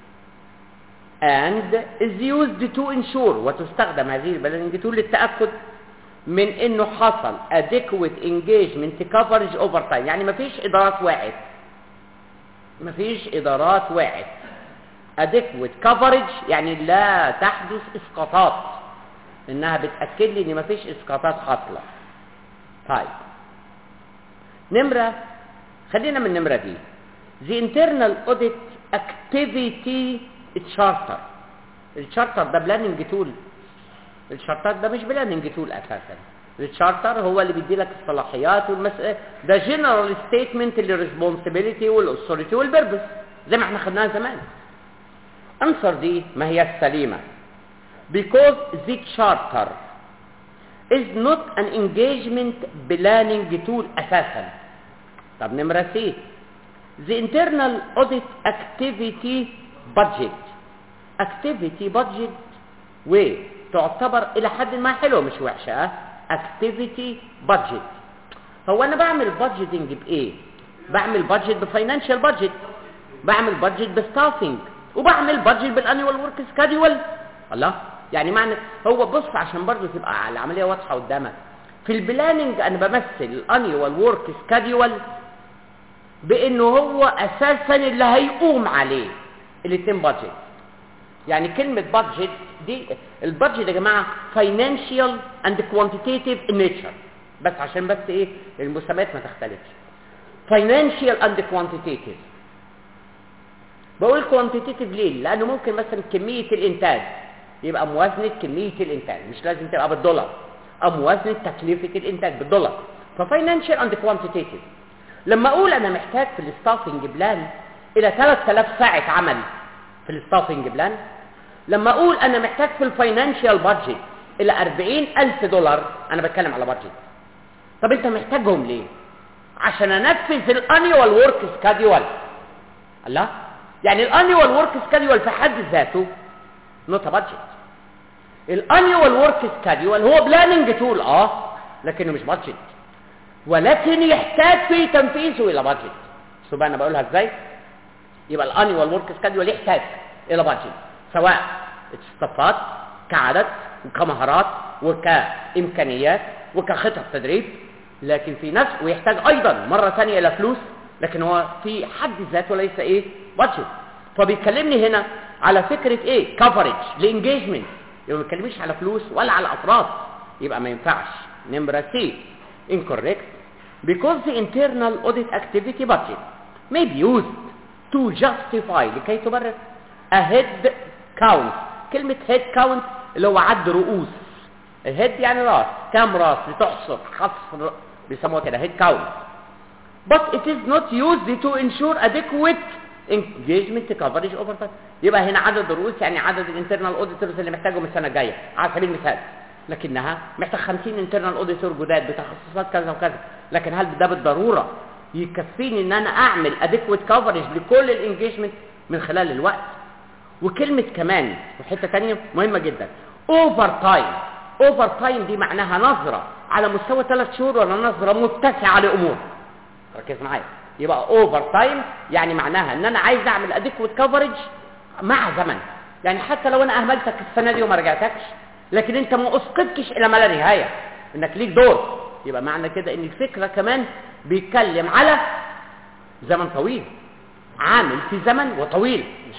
and is used to ensure وتستخدم هذه البلاننج tool للتأكد من انه حصل adequate engagement coverage over time يعني مفيش ادارات وقعت مفيش ادارات وقعت adequate coverage يعني لا تحدث اسقاطات انها بتاكد لي ان مفيش اسقاطات حاصله طيب نمره خلينا من النمره دي the internal audit activity charter الشارتر ده بلاننج تول الشارتر ده مش بلاننج تول اساسا الشارتر هو اللي بيدي لك الصلاحيات والمسألة ده جنرال ستيتمنت للريسبونسبيلتي والاثوريتي والبربس زي ما احنا خدناها زمان انصر دي ما هي السليمه because the charter is not an engagement planning tool اساسا طب نمره سي the internal audit activity budget activity budget وتعتبر الى حد ما حلوه مش وحشه activity budget هو انا بعمل بادجيتنج بايه بعمل بادجت بفاينانشال بادجت بعمل بادجت بستافنج وبعمل بادجت بالانيوال ورك سكادول الله يعني معنى هو بص عشان برضه تبقى العمليه واضحه قدامك في البلاننج انا بمثل الانيوال ورك سكادول بانه هو اساسا اللي هيقوم عليه الاثنين بادجت يعني كلمه بادجت دي البادجت يا جماعه فاينانشال اند كوانتيتيف نيتشر بس عشان بس ايه المسميات ما تختلفش فاينانشال اند كوانتيتيف بقول كوانتيتيف ليه لانه ممكن مثلا كميه الانتاج يبقى موازنه كميه الانتاج مش لازم تبقى بالدولار او موازنه تكلفه الانتاج بالدولار ففاينانشال اند كوانتيتيف لما اقول انا محتاج في الستافنج بلان الى 3000 ساعه عمل في الستافنج بلان لما اقول انا محتاج في الفاينانشال بادجت الى 40000 دولار انا بتكلم على بادجت طب انت محتاجهم ليه عشان انفذ الانيوال ورك سكادول الله يعني الانيوال ورك سكادول في حد ذاته نوت بادجت الانيوال ورك سكادول هو بلاننج تول اه لكنه مش بادجت ولكن يحتاج في تنفيذه الى بادجت شوف انا بقولها ازاي يبقى الانيوال ورك سكادول يحتاج الى بادجت سواء استفات كعدد وكمهارات وكامكانيات وكخطط تدريب لكن في نفس ويحتاج ايضا مره ثانيه الى فلوس لكن هو في حد ذاته ليس ايه بادجت فبيكلمني هنا على فكره ايه كفرج لانجيجمنت يبقى ما بيتكلمش على فلوس ولا على افراد يبقى ما ينفعش نمره سي incorrect because the internal audit activity budget may be used to justify لكي تبرر a head count كلمة head count اللي هو عد رؤوس الهيد يعني راس كام راس لتحصر حصر بيسموها كده head count but it is not used to ensure adequate engagement coverage over time يبقى هنا عدد الرؤوس يعني عدد الانترنال اوديتورز اللي محتاجهم السنه الجايه على سبيل المثال لكنها محتاج 50 انترنال اوديتور جداد بتخصصات كذا وكذا لكن هل ده بالضروره يكفيني ان انا اعمل اديكويت كفرج لكل الانجيجمنت من خلال الوقت وكلمه كمان وحته ثانيه مهمه جدا اوفر تايم اوفر تايم دي معناها نظره على مستوى ثلاث شهور ولا نظره متسعه لامور ركز معايا يبقى اوفر تايم يعني معناها ان انا عايز اعمل اديكويت كفرج مع زمن يعني حتى لو انا اهملتك السنه دي وما رجعتكش لكن انت ما اسقطتش الى ما لا نهايه انك ليك دور يبقى معنى كده ان الفكره كمان بيتكلم على زمن طويل عامل في زمن وطويل مش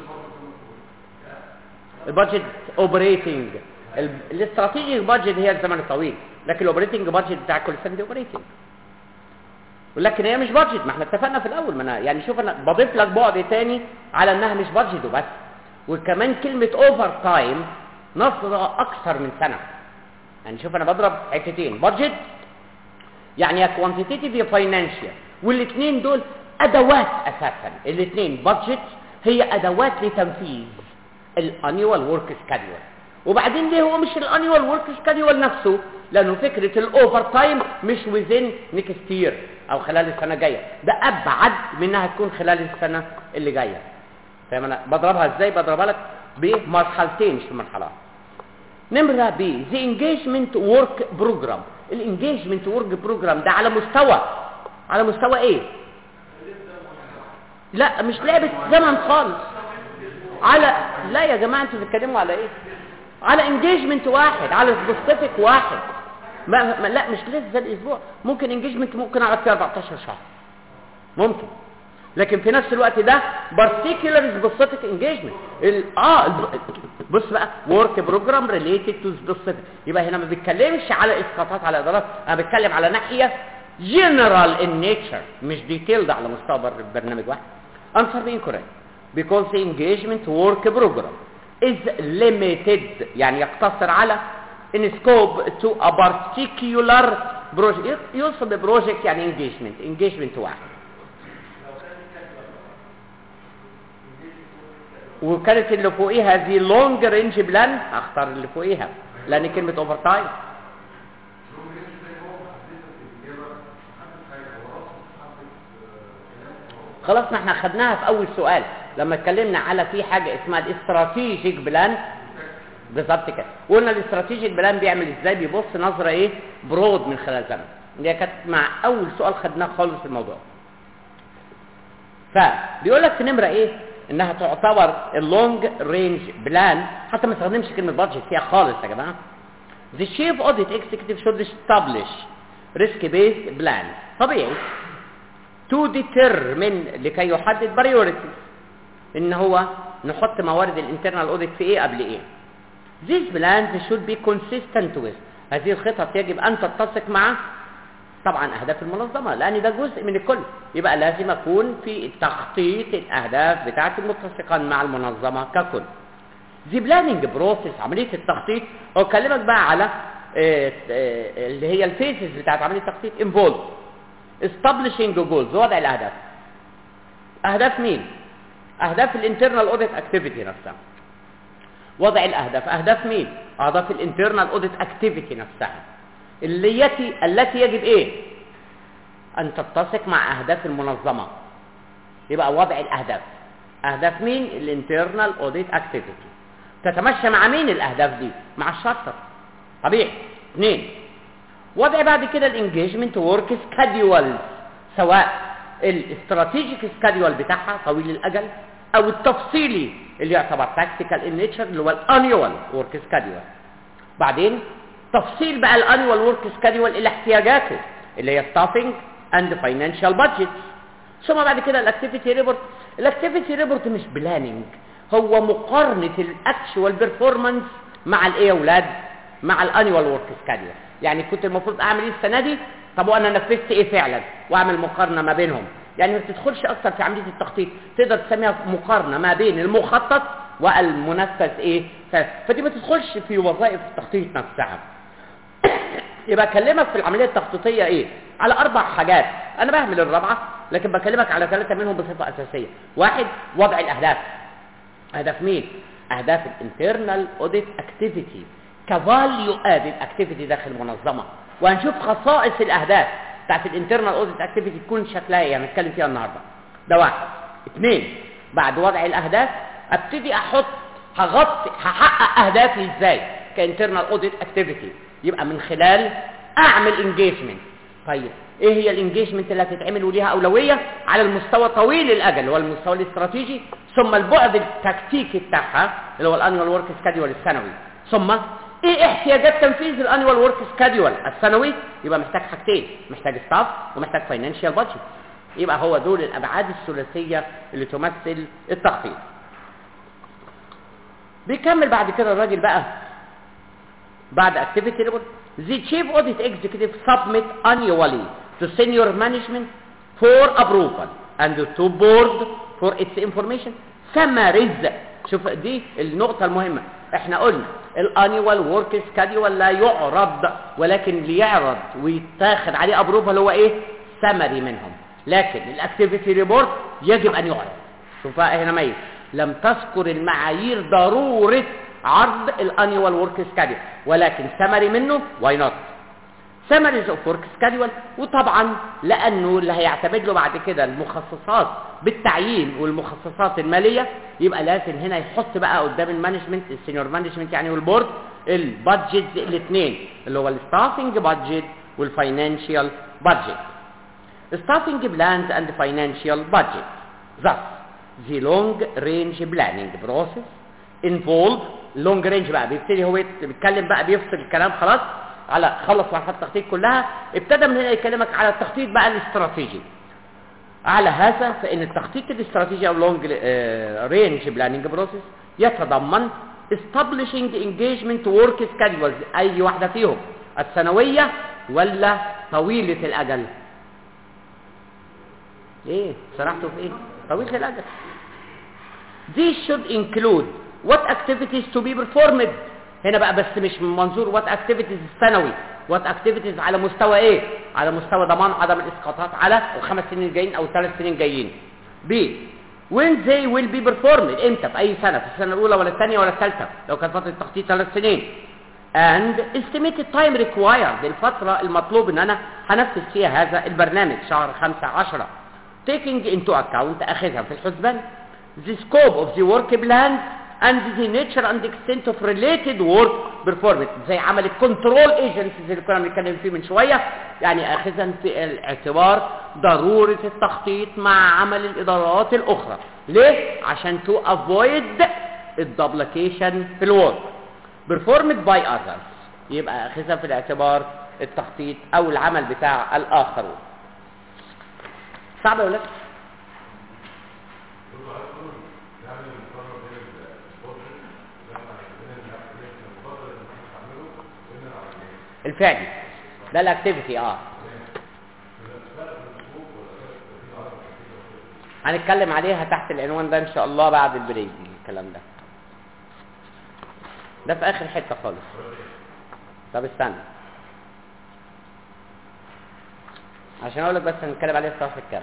البادجت اوبريتنج الاستراتيجي بادجت هي الزمن الطويل لكن الاوبريتنج بادجت بتاع كل سنه دي اوبريتنج ولكن هي مش بادجت ما احنا اتفقنا في الاول ما انا يعني شوف انا بضيف لك بعد تاني على انها مش بادجت وبس وكمان كلمه اوفر تايم نظره اكثر من سنه يعني شوف انا بضرب حتتين بادجت يعني يا كوانتيتيف يا فاينانشال والاثنين دول ادوات اساسا الاثنين بادجت هي ادوات لتنفيذ الانيوال ورك سكادول وبعدين ليه هو مش الانيوال ورك سكادول نفسه لانه فكره الاوفر تايم مش وزين نيكست يير او خلال السنه الجايه ده ابعد من انها تكون خلال السنه اللي جايه فاهم انا بضربها ازاي بضربها لك بمرحلتين مش مرحله نمره بي ذا انجيجمنت ورك بروجرام الانجيجمنت ورك بروجرام ده على مستوى على مستوى ايه لا مش لعبه زمن خالص على لا يا جماعه انتوا بتتكلموا على ايه على انجيجمنت واحد على سبيسيفيك واحد ما, ما لا مش لسه الاسبوع ممكن انجيجمنت ممكن اقعد فيه 14 شهر ممكن لكن في نفس الوقت ده particular specific engagement ال... اه الب... بص بقى work program related to specific يبقى هنا ما بيتكلمش على اسقاطات على ادارات انا بتكلم على ناحيه general in nature مش detailed على مستوى برنامج واحد answer being correct because the engagement work program is limited يعني يقتصر على in scope to a particular project يوصل ببروجكت يعني engagement engagement واحد وكانت اللي فوقيها دي لونج رينج بلان اختار اللي فوقيها لان كلمه اوفر تايم خلاص ما احنا خدناها في اول سؤال لما اتكلمنا على في حاجه اسمها الاستراتيجيك بلان بالظبط كده وقلنا الاستراتيجيك بلان بيعمل ازاي بيبص نظره ايه برود من خلال زمن دي كانت مع اول سؤال خدناه خالص في الموضوع فبيقول لك في نمره ايه انها تعتبر اللونج رينج بلان حتى ما استخدمش كلمه بادجت فيها خالص يا جماعه The chief audit executive should establish risk based plan طبيعي to determine لكي يحدد priorities ان هو نحط موارد الانترنال اوديت في ايه قبل ايه These plans should be consistent with هذه الخطط يجب ان تتسق مع طبعا اهداف المنظمه لان ده جزء من الكل يبقى لازم اكون في تخطيط الاهداف بتاعتي متسقا مع المنظمه ككل دي بلاننج بروسيس عمليه التخطيط هو كلمك بقى على آه، آه، اللي هي الفيزز بتاعت عمليه التخطيط انفولد establishing جولز وضع الاهداف اهداف مين اهداف الانترنال اوديت اكتيفيتي نفسها وضع الاهداف اهداف مين اهداف الانترنال اوديت اكتيفيتي نفسها اللي يتي التي يجب ايه ان تتسق مع اهداف المنظمه يبقى وضع الاهداف اهداف مين الانترنال اوديت اكتيفيتي تتمشى مع مين الاهداف دي مع الشاطر طبيعي اثنين وضع بعد كده الانجيجمنت ورك سكادول سواء الاستراتيجيك سكادول بتاعها طويل الاجل او التفصيلي اللي يعتبر تاكتيكال ان نيتشر اللي هو الانيوال ورك سكادول بعدين تفصيل بقى الانيوال ورك سكادول الى احتياجاته اللي هي ستافنج اند فاينانشال بادجت ثم بعد كده الاكتيفيتي ريبورت الاكتيفيتي ريبورت مش بلاننج هو مقارنه الاكشوال بيرفورمانس مع الايه يا اولاد مع الانيوال ورك سكادول يعني كنت المفروض اعمل ايه السنه دي طب وانا نفذت ايه فعلا واعمل مقارنه ما بينهم يعني ما تدخلش اكتر في عمليه التخطيط تقدر تسميها مقارنه ما بين المخطط والمنفذ ايه ف... فدي ما تدخلش في وظائف التخطيط نفسها يبقى اكلمك في العمليه التخطيطيه ايه على اربع حاجات انا بهمل الرابعه لكن بكلمك على ثلاثه منهم بصفه اساسيه واحد وضع الاهداف اهداف مين اهداف الانترنال اوديت اكتيفيتي كفاليو ادد اكتيفيتي داخل المنظمه وهنشوف خصائص الاهداف بتاعت الانترنال اوديت اكتيفيتي تكون شكلها ايه هنتكلم فيها النهارده ده واحد اثنين بعد وضع الاهداف ابتدي احط هغطي هحقق اهدافي ازاي كانترنال اوديت اكتيفيتي يبقى من خلال اعمل انجيجمنت طيب ايه هي الانجيجمنت اللي هتتعمل وليها اولويه على المستوى طويل الاجل اللي هو المستوى الاستراتيجي ثم البعد التكتيكي بتاعها اللي هو الانيوال ورك سكادول السنوي ثم ايه احتياجات تنفيذ الانيوال ورك سكادول السنوي يبقى محتاج حاجتين محتاج ستاف ومحتاج فاينانشال بادجت يبقى هو دول الابعاد الثلاثيه اللي تمثل التخطيط بيكمل بعد كده الراجل بقى بعد activity report the chief audit executive submit annually to senior management for approval and to board for its information summaries شوف دي النقطة المهمة احنا قلنا الانيوال ورك سكادول لا يعرض ولكن ليعرض ويتاخد عليه ابروفال هو ايه سمري منهم لكن الاكتيفيتي ريبورت يجب ان يعرض شوف بقى هنا ميز لم تذكر المعايير ضرورة عرض الانيوال ورك سكادول ولكن سمري منه واي نوت سمريز اوف ورك سكادول وطبعا لانه اللي هيعتمد له بعد كده المخصصات بالتعيين والمخصصات الماليه يبقى لازم هنا يحط بقى قدام المانجمنت السينيور مانجمنت يعني والبورد البادجت الاثنين اللي هو الستافنج بادجت والفاينانشال بادجت ستافنج بلانز اند فاينانشال بادجت thus the long range planning process involve long range بقى بيبتدي هو بيتكلم بقى بيفصل الكلام خلاص على خلص مرحله التخطيط كلها ابتدى من هنا يكلمك على التخطيط بقى الاستراتيجي على هذا فإن التخطيط الاستراتيجي أو لونج رينج بلاننج بروسيس يتضمن establishing engagement work schedules أي واحدة فيهم السنوية ولا طويلة الأجل ايه سرحتوا في ايه طويلة الأجل These should include what activities to be performed هنا بقى بس مش من منظور what activities السنوي what activities على مستوى ايه على مستوى ضمان عدم الاسقاطات على الخمس سنين الجايين او الثلاث سنين جايين B when they will be performed امتى في اي سنه في السنه الاولى ولا الثانيه ولا الثالثه لو كانت فتره التخطيط ثلاث سنين and estimated time required الفتره المطلوب ان انا هنفذ فيها هذا البرنامج شهر 5 10 taking into account اخذها في الحسبان the scope of the work plan and the nature and extent of related work performed زي عمل الكنترول ايجنسيز اللي كنا بنتكلم فيه من شويه يعني اخذا في الاعتبار ضروره التخطيط مع عمل الادارات الاخرى ليه عشان تو افويد الدبليكيشن في الورك performed by others يبقى اخذها في الاعتبار التخطيط او العمل بتاع الاخرون صعب ولا لا الفعلي ده الاكتيفيتي اه هنتكلم عليها تحت العنوان ده ان شاء الله بعد البريك الكلام ده ده في اخر حته خالص طب استنى عشان اقول لك بس هنتكلم عليه في صفحه كام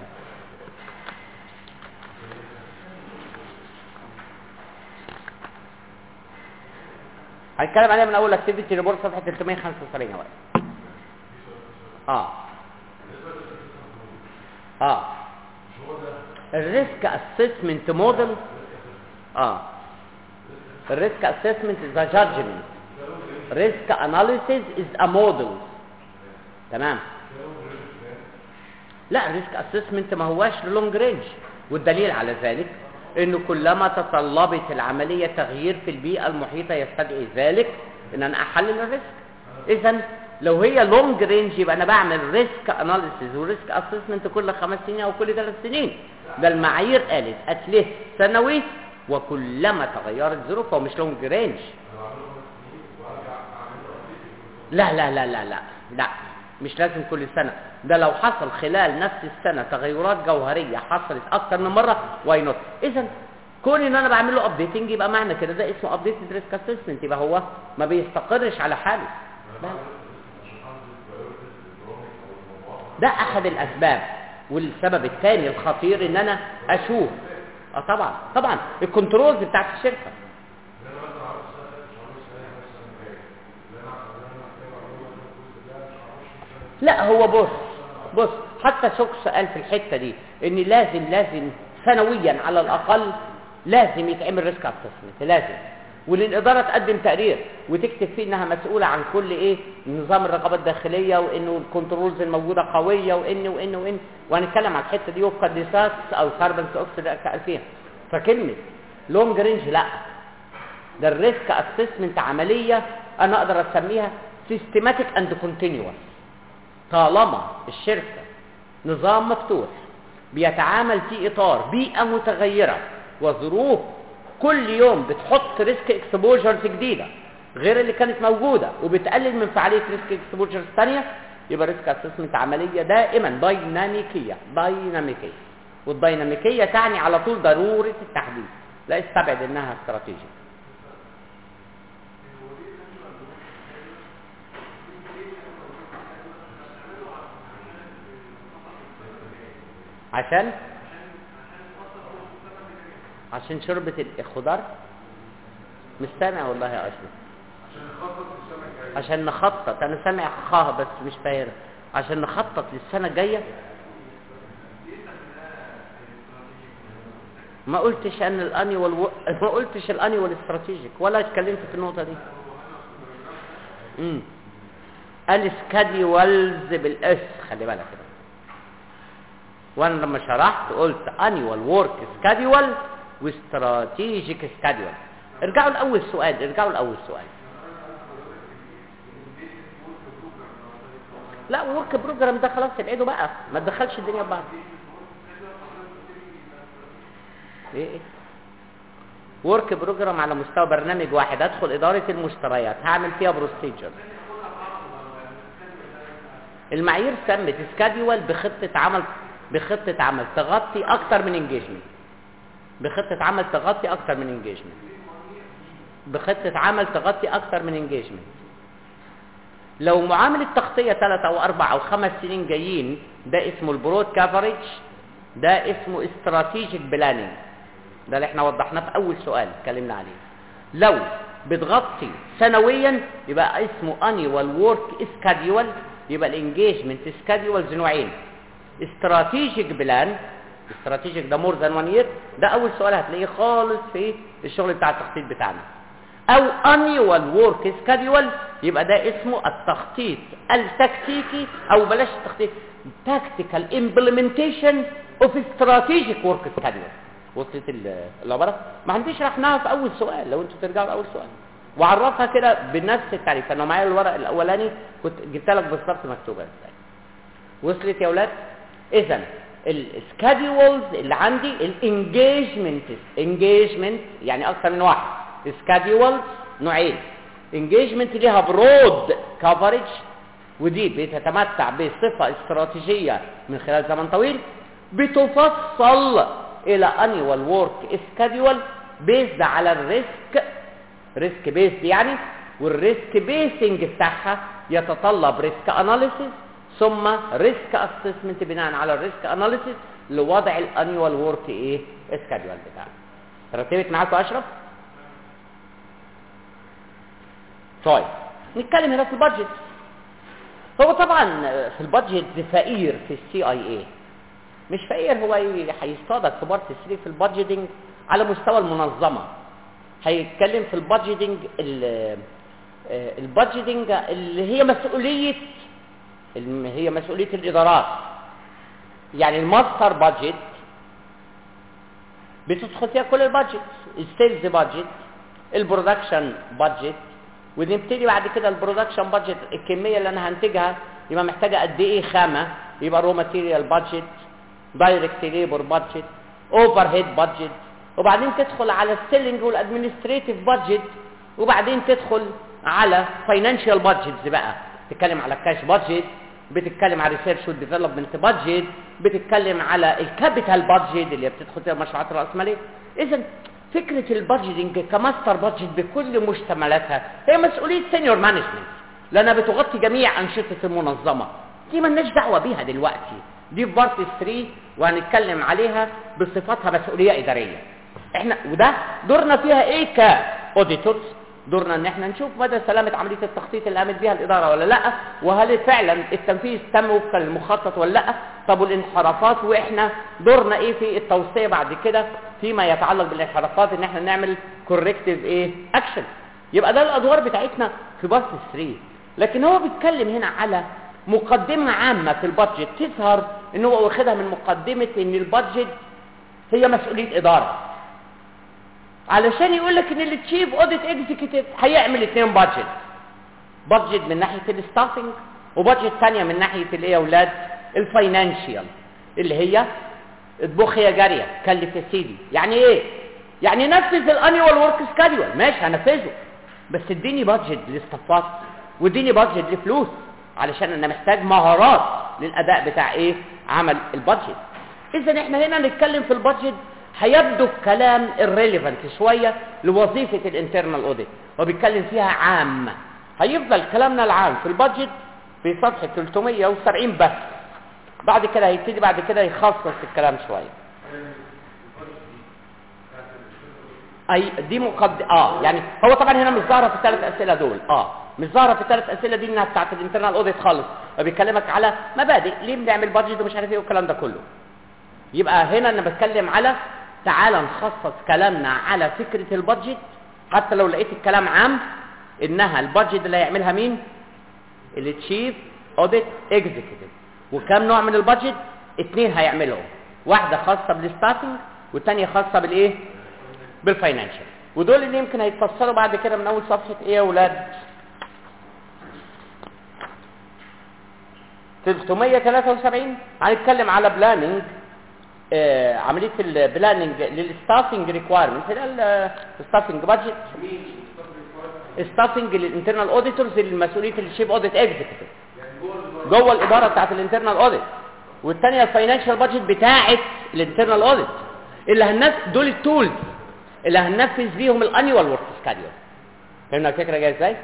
هنتكلم عليها من اول اكتيفيتي ريبورت صفحه 375 يا ولد اه اه الريسك اسسمنت موديل اه الريسك اسسمنت از ا جادجمنت ريسك اناليسيز از ا موديل تمام لا ريسك اسسمنت ما هواش لونج رينج والدليل على ذلك انه كلما تطلبت العمليه تغيير في البيئه المحيطه يستدعي ذلك ان انا احلل الريسك اذا لو هي لونج رينج يبقى انا بعمل ريسك اناليسيز وريسك اسسمنت كل خمس سنين او كل ثلاث سنين ده المعايير قالت اتليست سنوي وكلما تغيرت ظروفها ومش لونج رينج لا لا لا لا لا لا مش لازم كل سنة ده لو حصل خلال نفس السنة تغيرات جوهرية حصلت أكتر من مرة واي نوت إذا كون إن أنا بعمل له أبديتنج يبقى معنى كده ده اسمه أبديتد ريسك أسسمنت يبقى هو ما بيستقرش على حاله لا. ده أحد الأسباب والسبب الثاني الخطير إن أنا أشوف اه طبعا طبعا الكنترولز بتاعت الشركة لا هو بص بص حتى سوكس قال في الحته دي ان لازم لازم سنويا على الاقل لازم يتعمل ريسك اسسمنت لازم وللاداره تقدم تقرير وتكتب فيه انها مسؤوله عن كل ايه نظام الرقابه الداخليه وانه الكنترولز الموجوده قويه وان وان وان وهنتكلم عن الحته دي وفق الديساس او كاربون اوكسيد قال فيها فكلمه لونج رينج لا ده الريسك اسسمنت عمليه انا اقدر اسميها سيستماتيك اند كونتينيوس طالما الشركة نظام مفتوح بيتعامل في إطار بيئة متغيرة وظروف كل يوم بتحط ريسك اكسبوجرز جديدة غير اللي كانت موجودة وبتقلل من فعالية ريسك اكسبوجرز ثانية يبقى ريسك اسسمنت عملية دائما دايناميكية دايناميكية والديناميكية تعني على طول ضرورة التحديث لا استبعد انها استراتيجية عشان عشان شربة الخضار مش سامع والله يا اشرف عشان نخطط انا سامع خاه بس مش فاهم عشان نخطط للسنه الجايه ما قلتش ان الاني والو... ما قلتش الاني والاستراتيجيك ولا اتكلمت في النقطه دي امم السكاديولز بالاس خلي بالك كده وانا لما شرحت قلت انيوال ورك سكادول واستراتيجيك سكادول ارجعوا لاول سؤال ارجعوا لاول سؤال لا ورك بروجرام ده خلاص ابعده بقى ما تدخلش الدنيا في بعض ايه ايه ورك بروجرام على مستوى برنامج واحد ادخل اداره المشتريات هعمل فيها بروسيجر المعايير سمت سكادول بخطه عمل بخطه عمل تغطي اكتر من انجيجمنت بخطه عمل تغطي اكتر من انجيجمنت بخطه عمل تغطي اكتر من انجيجمنت لو معامله تغطيه ثلاث او اربع او خمس سنين جايين ده اسمه البرود كفرج ده اسمه استراتيجيك بلاننج ده اللي احنا وضحناه في اول سؤال اتكلمنا عليه لو بتغطي سنويا يبقى اسمه انيوال ورك سكادول يبقى الانجيجمنت سكادولز نوعين استراتيجيك بلان استراتيجيك ده مور ذان وان يير ده اول سؤال هتلاقيه خالص في الشغل بتاع التخطيط بتاعنا او انيوال ورك سكادول يبقى ده اسمه التخطيط التكتيكي او بلاش التخطيط تاكتيكال امبلمنتيشن اوف استراتيجيك ورك سكادول وصلت ال- العباره ما عنديش شرحناها في اول سؤال لو انتوا ترجعوا لاول سؤال وعرفها كده بنفس التعريف انا معايا الورق الاولاني كنت جبت لك بالظبط مكتوبه ازاي وصلت يا اولاد اذا السكادولز اللي عندي الانجيجمنت انجيجمنت يعني اكثر من واحد سكادولز نوعين انجيجمنت ليها برود كفرج ودي بتتمتع بصفه استراتيجيه من خلال زمن طويل بتفصل الى انيوال ورك سكادول بيزد على الريسك ريسك بيزد يعني والريسك بيسنج بتاعها يتطلب ريسك اناليسيس ثم ريسك اسسمنت بناء على الريسك اناليسيس لوضع الانيوال ورك ايه سكادول بتاعها رتبت معاكم اشرف طيب نتكلم هنا في البادجت هو طبعا في البادجت فقير في السي اي اي مش فقير هو ي- هيصطادك في بارت 3 في البادجيتنج على مستوى المنظمه هيتكلم في البادجيتنج ال- آه، البادجيتنج اللي هي مسؤوليه الم- هي مسؤوليه الادارات يعني الماستر بادجت بتدخل فيها كل البادجت السيلز بادجت البرودكشن بادجت ونبتدي بعد كده البرودكشن بادجت الكميه اللي انا هنتجها يبقى محتاجه قد ايه خامه يبقى رو ماتيريال بادجت دايركت ليبر بادجت اوفر هيد بادجت وبعدين تدخل على السيلينج والادمنستريتيف بادجت وبعدين تدخل على فاينانشال بادجتس بقى تتكلم على كاش بادجت بتتكلم على ريسيرش والديفلوبمنت بادجت بتتكلم على الكابيتال بادجت اللي هي بتدخل فيها المشروعات الراسماليه اذا فكره البادجيتنج كماستر بادجت بكل مشتملاتها هي مسؤوليه سينيور مانجمنت لانها بتغطي جميع انشطه المنظمه دي مالناش دعوه بيها دلوقتي دي في بارت 3 وهنتكلم عليها بصفتها مسؤوليه اداريه احنا وده دورنا فيها ايه كاوديتورز دورنا ان احنا نشوف مدى سلامه عمليه التخطيط اللي قامت بيها الاداره ولا لا وهل فعلا التنفيذ تم وفقا للمخطط ولا لا طب والانحرافات واحنا دورنا ايه في التوصيه بعد كده فيما يتعلق بالانحرافات ان احنا نعمل كوركتيف ايه اكشن يبقى ده الادوار بتاعتنا في بارت 3 لكن هو بيتكلم هنا على مقدمه عامه في البادجت تظهر ان هو واخدها من مقدمه ان البادجت هي مسؤوليه اداره علشان يقول لك ان التشيف اوديت اكزيكتيف هيعمل اثنين بادجت بادجت من ناحيه الستافنج وبادجت ثانيه من ناحيه الايه يا اولاد الفاينانشال اللي هي اطبخ يا جاريه كلف يا سيدي يعني ايه يعني نفذ الانيوال ورك سكادول ماشي هنفذه بس اديني بادجت للاستفاض واديني بادجت لفلوس علشان انا محتاج مهارات للاداء بتاع ايه عمل البادجت اذا احنا هنا نتكلم في البادجت هيبدو الكلام الريليفنت شويه لوظيفه الانترنال اوديت وبيتكلم فيها عام هيفضل كلامنا العام في البادجت في صفحه 370 بس بعد كده هيبتدي بعد كده يخصص الكلام شويه اي دي مقد اه يعني هو طبعا هنا مش ظاهره في الثلاث اسئله دول اه مش ظاهره في الثلاث اسئله دي انها بتاعت الانترنال اوديت خالص وبيكلمك على مبادئ ليه بنعمل بادجت ومش عارف ايه والكلام ده كله يبقى هنا انا بتكلم على تعالى نخصص كلامنا على فكره البادجت حتى لو لقيت الكلام عام انها البادجت اللي هيعملها مين التشيف اوديت اكزيكتيف وكم نوع من البادجت اثنين هيعملهم واحده خاصه بالستافنج والثانيه خاصه بالايه بالفاينانشال ودول اللي يمكن هيتفسروا بعد كده من اول صفحه ايه يا اولاد 373 هنتكلم على بلاننج آه عمليه البلاننج للستافنج ريكوايرمنت الستافنج بادجت ستافنج للانترنال اوديتورز المسؤوليه الشيب اوديت اكزيكتيف جوه الاداره بتاعت الانترنال اوديت والثانيه الفاينانشال بادجت بتاعه الانترنال اوديت اللي هننفذ دول التولز اللي هننفذ بيهم الانيوال ورك سكادول فهمنا الفكره جايه ازاي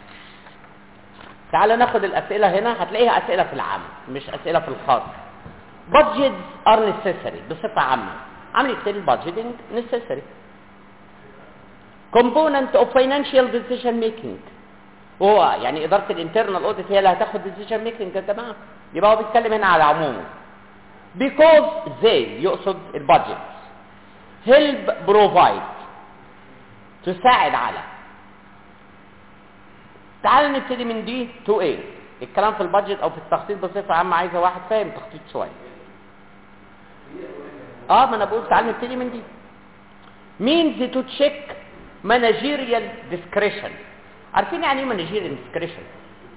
تعال ناخد الاسئله هنا هتلاقيها اسئله في العام مش اسئله في الخاص budgets are necessary بصفه عامه عمليه البادجيتنج necessary component of financial decision making هو يعني اداره الانترنال اوديت هي اللي هتاخد decision making يا جماعه يبقى هو بيتكلم هنا على عمومه because they يقصد البادجت help provide تساعد على تعال نبتدي من دي تو ايه الكلام في البادجت او في التخطيط بصفه عامه عايزه واحد فاهم تخطيط شويه اه ما انا بقول تعال نبتدي من دي means to check managerial discretion عارفين يعني ايه managerial discretion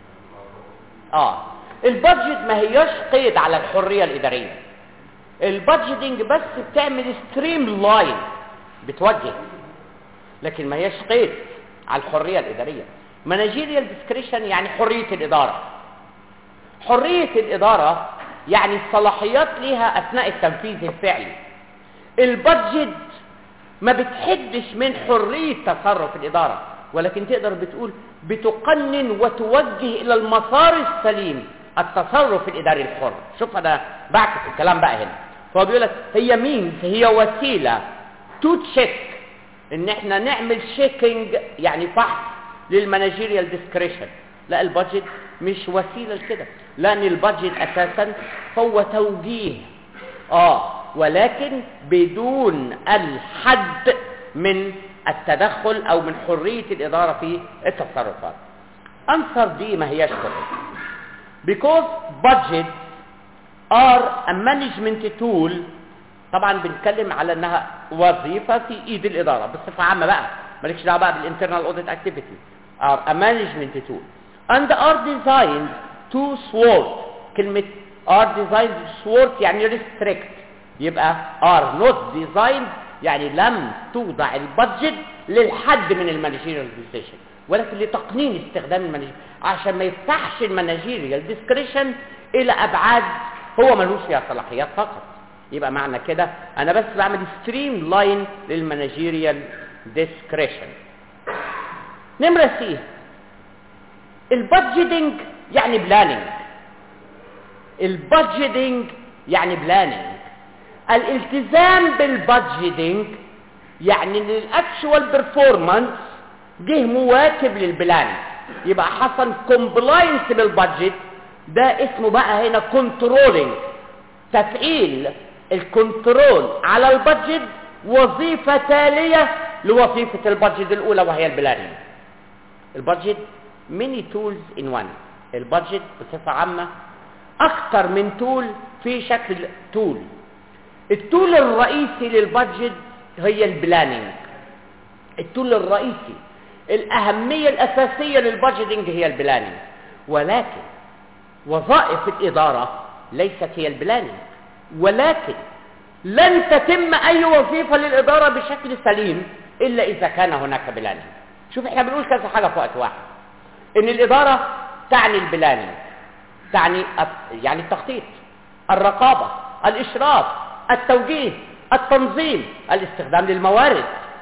اه البادجت ما هياش قيد على الحريه الاداريه البادجيتنج بس بتعمل ستريم لاين بتوجه لكن ما هياش قيد على الحريه الاداريه managerial discretion يعني حريه الاداره حريه الاداره يعني الصلاحيات ليها اثناء التنفيذ الفعلي البادجت ما بتحدش من حريه تصرف الاداره ولكن تقدر بتقول بتقنن وتوجه الى المسار السليم التصرف الاداري الحر شوف انا بعكس الكلام بقى هنا فهو بيقول لك هي مين هي وسيله تو تشيك ان احنا نعمل شيكينج يعني فحص للمانجيريال ديسكريشن لا البادجت مش وسيله لكده لان البادجت اساسا هو توجيه اه ولكن بدون الحد من التدخل او من حريه الاداره في التصرفات انصر دي ما هياش correct because budgets are a management tool طبعا بنتكلم على انها وظيفه في ايد الاداره بصفه عامه بقى مالكش دعوه بقى بالانترنال اوديت اكتيفيتي are a management tool and are designed to thwart كلمه are designed to thwart يعني restrict يبقى are not designed يعني لم توضع البادجت للحد من المانجيريال ديسيشن ولكن لتقنين استخدام المانجيريال عشان ما يفتحش المانجيريال ديسكريشن الى ابعاد هو ملوش فيها صلاحيات فقط يبقى معنى كده انا بس بعمل ستريم لاين للمانجيريال ديسكريشن نمرة سي البادجيتنج يعني بلاننج البادجيتنج يعني بلاننج الالتزام بالبادجيتنج يعني ان الاكشوال بيرفورمانس جه مواكب للبلان يبقى حصل كومبلاينس بالبادجت ده اسمه بقى هنا كنترولينج تفعيل الكنترول على البادجت وظيفة تالية لوظيفة البادجت الأولى وهي البلاننج البادجت ميني تولز ان وان البادجت بصفة عامة أكتر من تول في شكل تول التول الرئيسي للبادجت هي البلاننج التول الرئيسي الأهمية الأساسية للبادجيتنج هي البلاننج ولكن وظائف الإدارة ليست هي البلاننج ولكن لن تتم أي وظيفة للإدارة بشكل سليم إلا إذا كان هناك بلاننج شوف احنا بنقول كذا حاجة في وقت واحد إن الإدارة تعني البلاننج تعني يعني التخطيط الرقابة الإشراف التوجيه التنظيم الاستخدام للموارد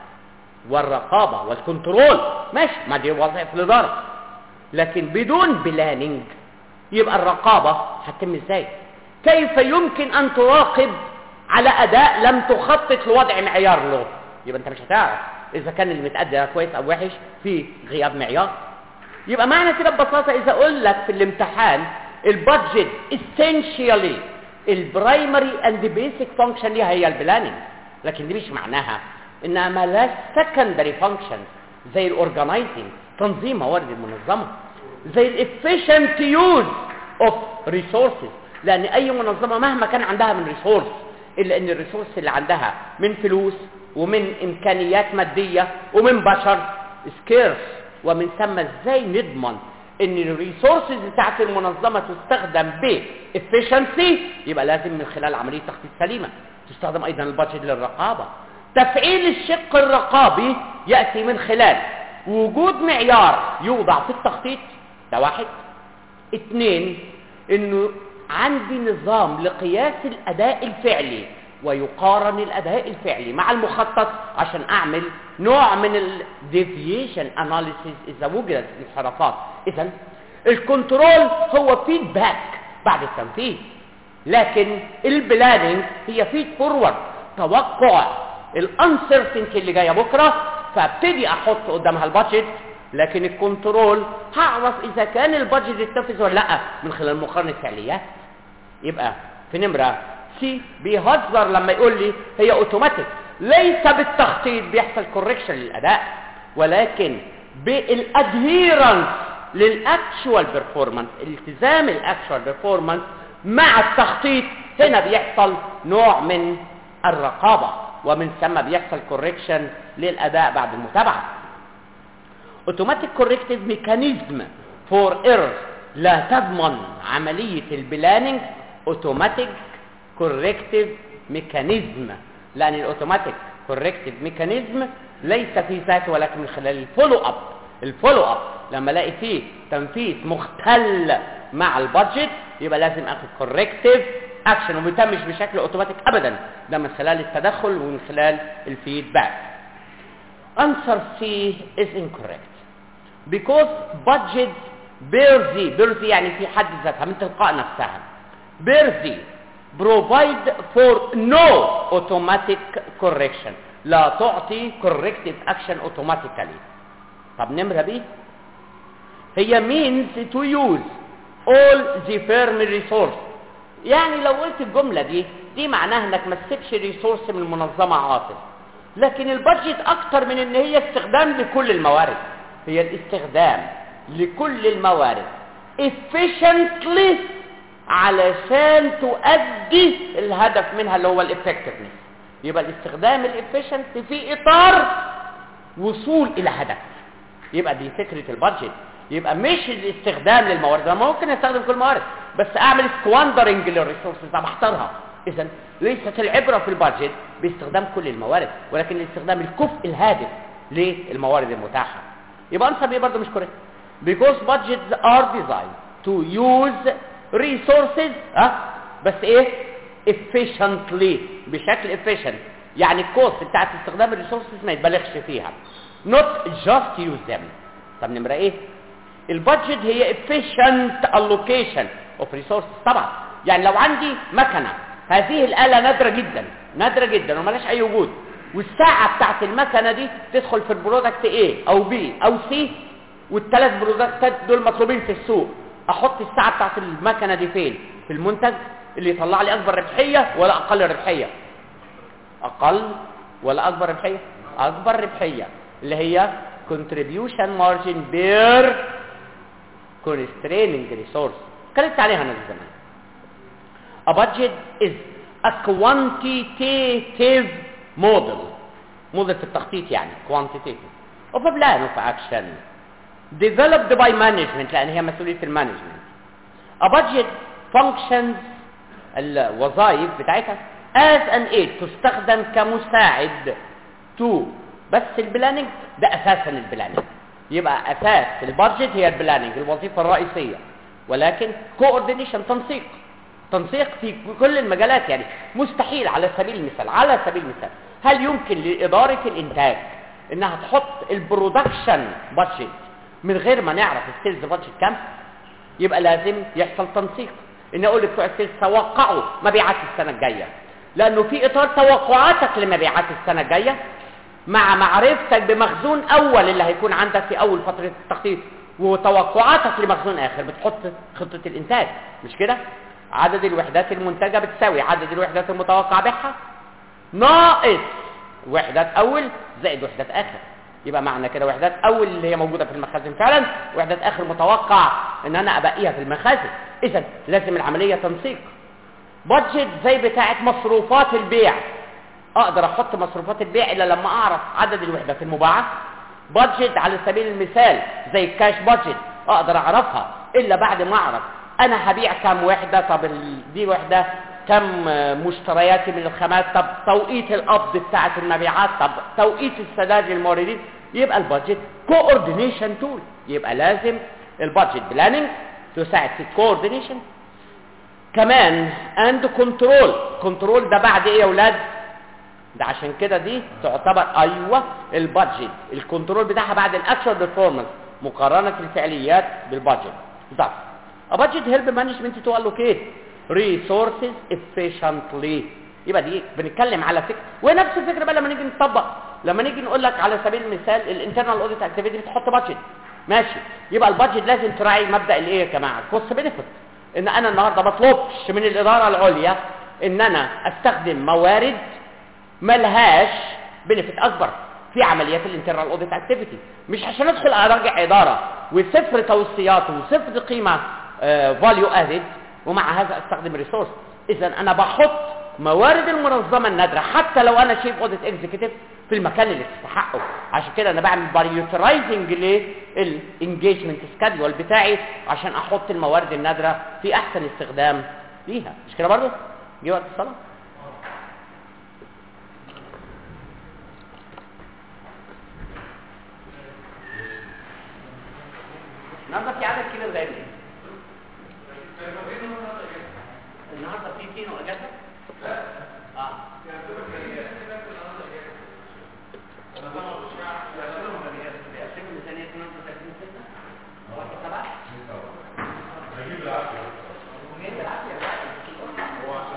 والرقابة والكنترول ماشي ما دي وظائف الإدارة لكن بدون بلاننج يبقى الرقابة هتتم ازاي كيف يمكن أن تراقب على أداء لم تخطط لوضع معيار له يبقى أنت مش هتعرف إذا كان اللي متأدي ده كويس أو وحش في غياب معيار يبقى معنى كده ببساطة إذا أقول لك في الامتحان البادجت essentially البرايمري اند بيسك فانكشن ليها هي البلاننج لكن دي مش معناها انها مالهاش سكندري فانكشن زي الاورجنايزنج تنظيم موارد المنظمه زي الافيشنت يوز اوف ريسورسز لان اي منظمه مهما كان عندها من ريسورس الا ان الريسورس اللي عندها من فلوس ومن امكانيات ماديه ومن بشر سكيرس ومن ثم ازاي نضمن ان الريسورسز بتاعت المنظمه تستخدم ب efficiency يبقى لازم من خلال عمليه تخطيط سليمه تستخدم ايضا البادجت للرقابه تفعيل الشق الرقابي ياتي من خلال وجود معيار يوضع في التخطيط ده واحد اتنين انه عندي نظام لقياس الاداء الفعلي ويقارن الاداء الفعلي مع المخطط عشان اعمل نوع من الديفيشن اناليسيس اذا وجدت انحرافات اذا الكنترول هو فيدباك بعد التنفيذ لكن البلاننج هي فيد فورورد توقع الانسرتينتي اللي جايه بكره فابتدي احط قدامها البادجت لكن الكنترول هعرف اذا كان البادجت اتنفذ ولا لا من خلال مقارنه فعاليات يبقى في نمره سي بيهزر لما يقول لي هي اوتوماتيك ليس بالتخطيط بيحصل كوركشن للاداء ولكن بالادهيرنس للاكشوال بيرفورمانس التزام الاكشوال بيرفورمانس مع التخطيط هنا بيحصل نوع من الرقابه ومن ثم بيحصل كوركشن للاداء بعد المتابعه اوتوماتيك كوركتيف ميكانيزم فور ايرور لا تضمن عمليه البلاننج اوتوماتيك كوركتيف ميكانيزم لان الاوتوماتيك كوركتيف ميكانيزم ليس في ذاته ولكن من خلال الفولو اب الفولو اب لما الاقي فيه تنفيذ مختل مع البادجت يبقى لازم اخد كوركتيف اكشن وما بيتمش بشكل اوتوماتيك ابدا ده من خلال التدخل ومن خلال الفيدباك answer C is incorrect because budget بيرزي بيرزي يعني في حد ذاتها من تلقاء نفسها بيرزي provide for no automatic correction لا تعطي corrective action automatically طب نمرة بي هي means to use all the firm resource يعني لو قلت الجملة دي دي معناها انك ما تسيبش ريسورس من المنظمة عاطل لكن البادجت اكتر من ان هي استخدام لكل الموارد هي الاستخدام لكل الموارد efficiently علشان تؤدي الهدف منها اللي هو الافكتفنس يبقى الاستخدام الافيشنت في اطار وصول الى هدف يبقى دي فكره البادجت يبقى مش الاستخدام للموارد انا ممكن استخدم كل الموارد بس اعمل سكواندرنج للريسورسز ده بحترها اذا ليست العبره في البادجت باستخدام كل الموارد ولكن الاستخدام الكفء الهادف للموارد المتاحه يبقى انسب ايه برضه مش كوريكت because budgets are designed to use resources ها بس ايه efficiently بشكل efficient يعني الكوست بتاعت استخدام الريسورسز ما يتبالغش فيها not just use them طب نمرة ايه البادجت هي efficient allocation of resources طبعا يعني لو عندي مكنة هذه الآلة نادرة جدا نادرة جدا وملاش أي وجود والساعة بتاعت المكنة دي تدخل في البرودكت A أو B أو C والثلاث برودكتات دول مطلوبين في السوق أحط الساعة بتاعت المكنة دي فين في المنتج اللي يطلع لي أكبر ربحية ولا أقل ربحية أقل ولا أكبر ربحية أكبر ربحية اللي هي contribution margin per constraining resource اتكلمت عليها انا زمان a budget is a quantitative model model في التخطيط يعني quantitative of a plan of action developed by management لان هي مسؤوليه المانجمنت a budget functions الوظائف بتاعتها as an aid تستخدم كمساعد to بس البلاننج ده اساسا البلاننج يبقى اساس البادجت هي البلاننج الوظيفه الرئيسيه ولكن كوردينيشن تنسيق تنسيق في كل المجالات يعني مستحيل على سبيل المثال على سبيل المثال هل يمكن لاداره الانتاج انها تحط البرودكشن بادجت من غير ما نعرف السيلز بادجت كام يبقى لازم يحصل تنسيق ان اقول لبتوع السيلز توقعوا مبيعات السنه الجايه لانه في اطار توقعاتك لمبيعات السنه الجايه مع معرفتك بمخزون اول اللي هيكون عندك في اول فتره التخطيط وتوقعاتك لمخزون اخر بتحط خطه الانتاج مش كده عدد الوحدات المنتجه بتساوي عدد الوحدات المتوقع بيعها ناقص وحدات اول زائد وحدات اخر يبقى معنى كده وحدات اول اللي هي موجوده في المخازن فعلا وحدات اخر متوقع ان انا ابقيها في المخازن اذا لازم العمليه تنسيق بادجت زي بتاعه مصروفات البيع اقدر احط مصروفات البيع الا لما اعرف عدد الوحدات المباعه بادجت على سبيل المثال زي الكاش بادجت اقدر اعرفها الا بعد ما اعرف انا هبيع كام وحده طب ال- دي وحده كم آه، مشترياتي من الخامات طب توقيت القبض بتاعه المبيعات طب توقيت السداد للموردين يبقى البادجت كوردينيشن تول يبقى لازم البادجت بلاننج تساعد في الكوردينيشن كمان اند كنترول كنترول ده بعد ايه يا اولاد ده عشان كده دي تعتبر ايوه البادجت الكنترول بتاعها بعد الاكشوال بيرفورمانس مقارنه الفعليات بالبادجت ده A budget help management to allocate resources efficiently يبقى دي بنتكلم على فكره ونفس الفكره بقى لما نيجي نطبق لما نيجي نقول لك على سبيل المثال الانترنال اوديت اكتيفيتي بتحط بادجت ماشي يبقى البادجت لازم تراعي مبدا الايه يا جماعه الكوست بنفيت ان انا النهارده ما بطلبش من الاداره العليا ان انا استخدم موارد ملهاش بنفيت اكبر في عمليات الانترنال اوديت اكتيفيتي مش عشان ادخل اراجع اداره وصفر توصيات وصفر قيمه فاليو ادد ومع هذا استخدم ريسورس اذا انا بحط موارد المنظمه النادره حتى لو انا شيف اوديت اكزيكتيف في المكان اللي تستحقه عشان كده انا بعمل بريوترايزنج للانجيجمنت سكادول بتاعي عشان احط الموارد النادره في احسن استخدام ليها مش كده برضه جه وقت الصلاه النهارده في عدد كبير غير ايه؟ النهارده في كينو اجازه؟ اه بيقسموا الميزانيه 32 6 واحد سبعه وجايب بالعافيه بقى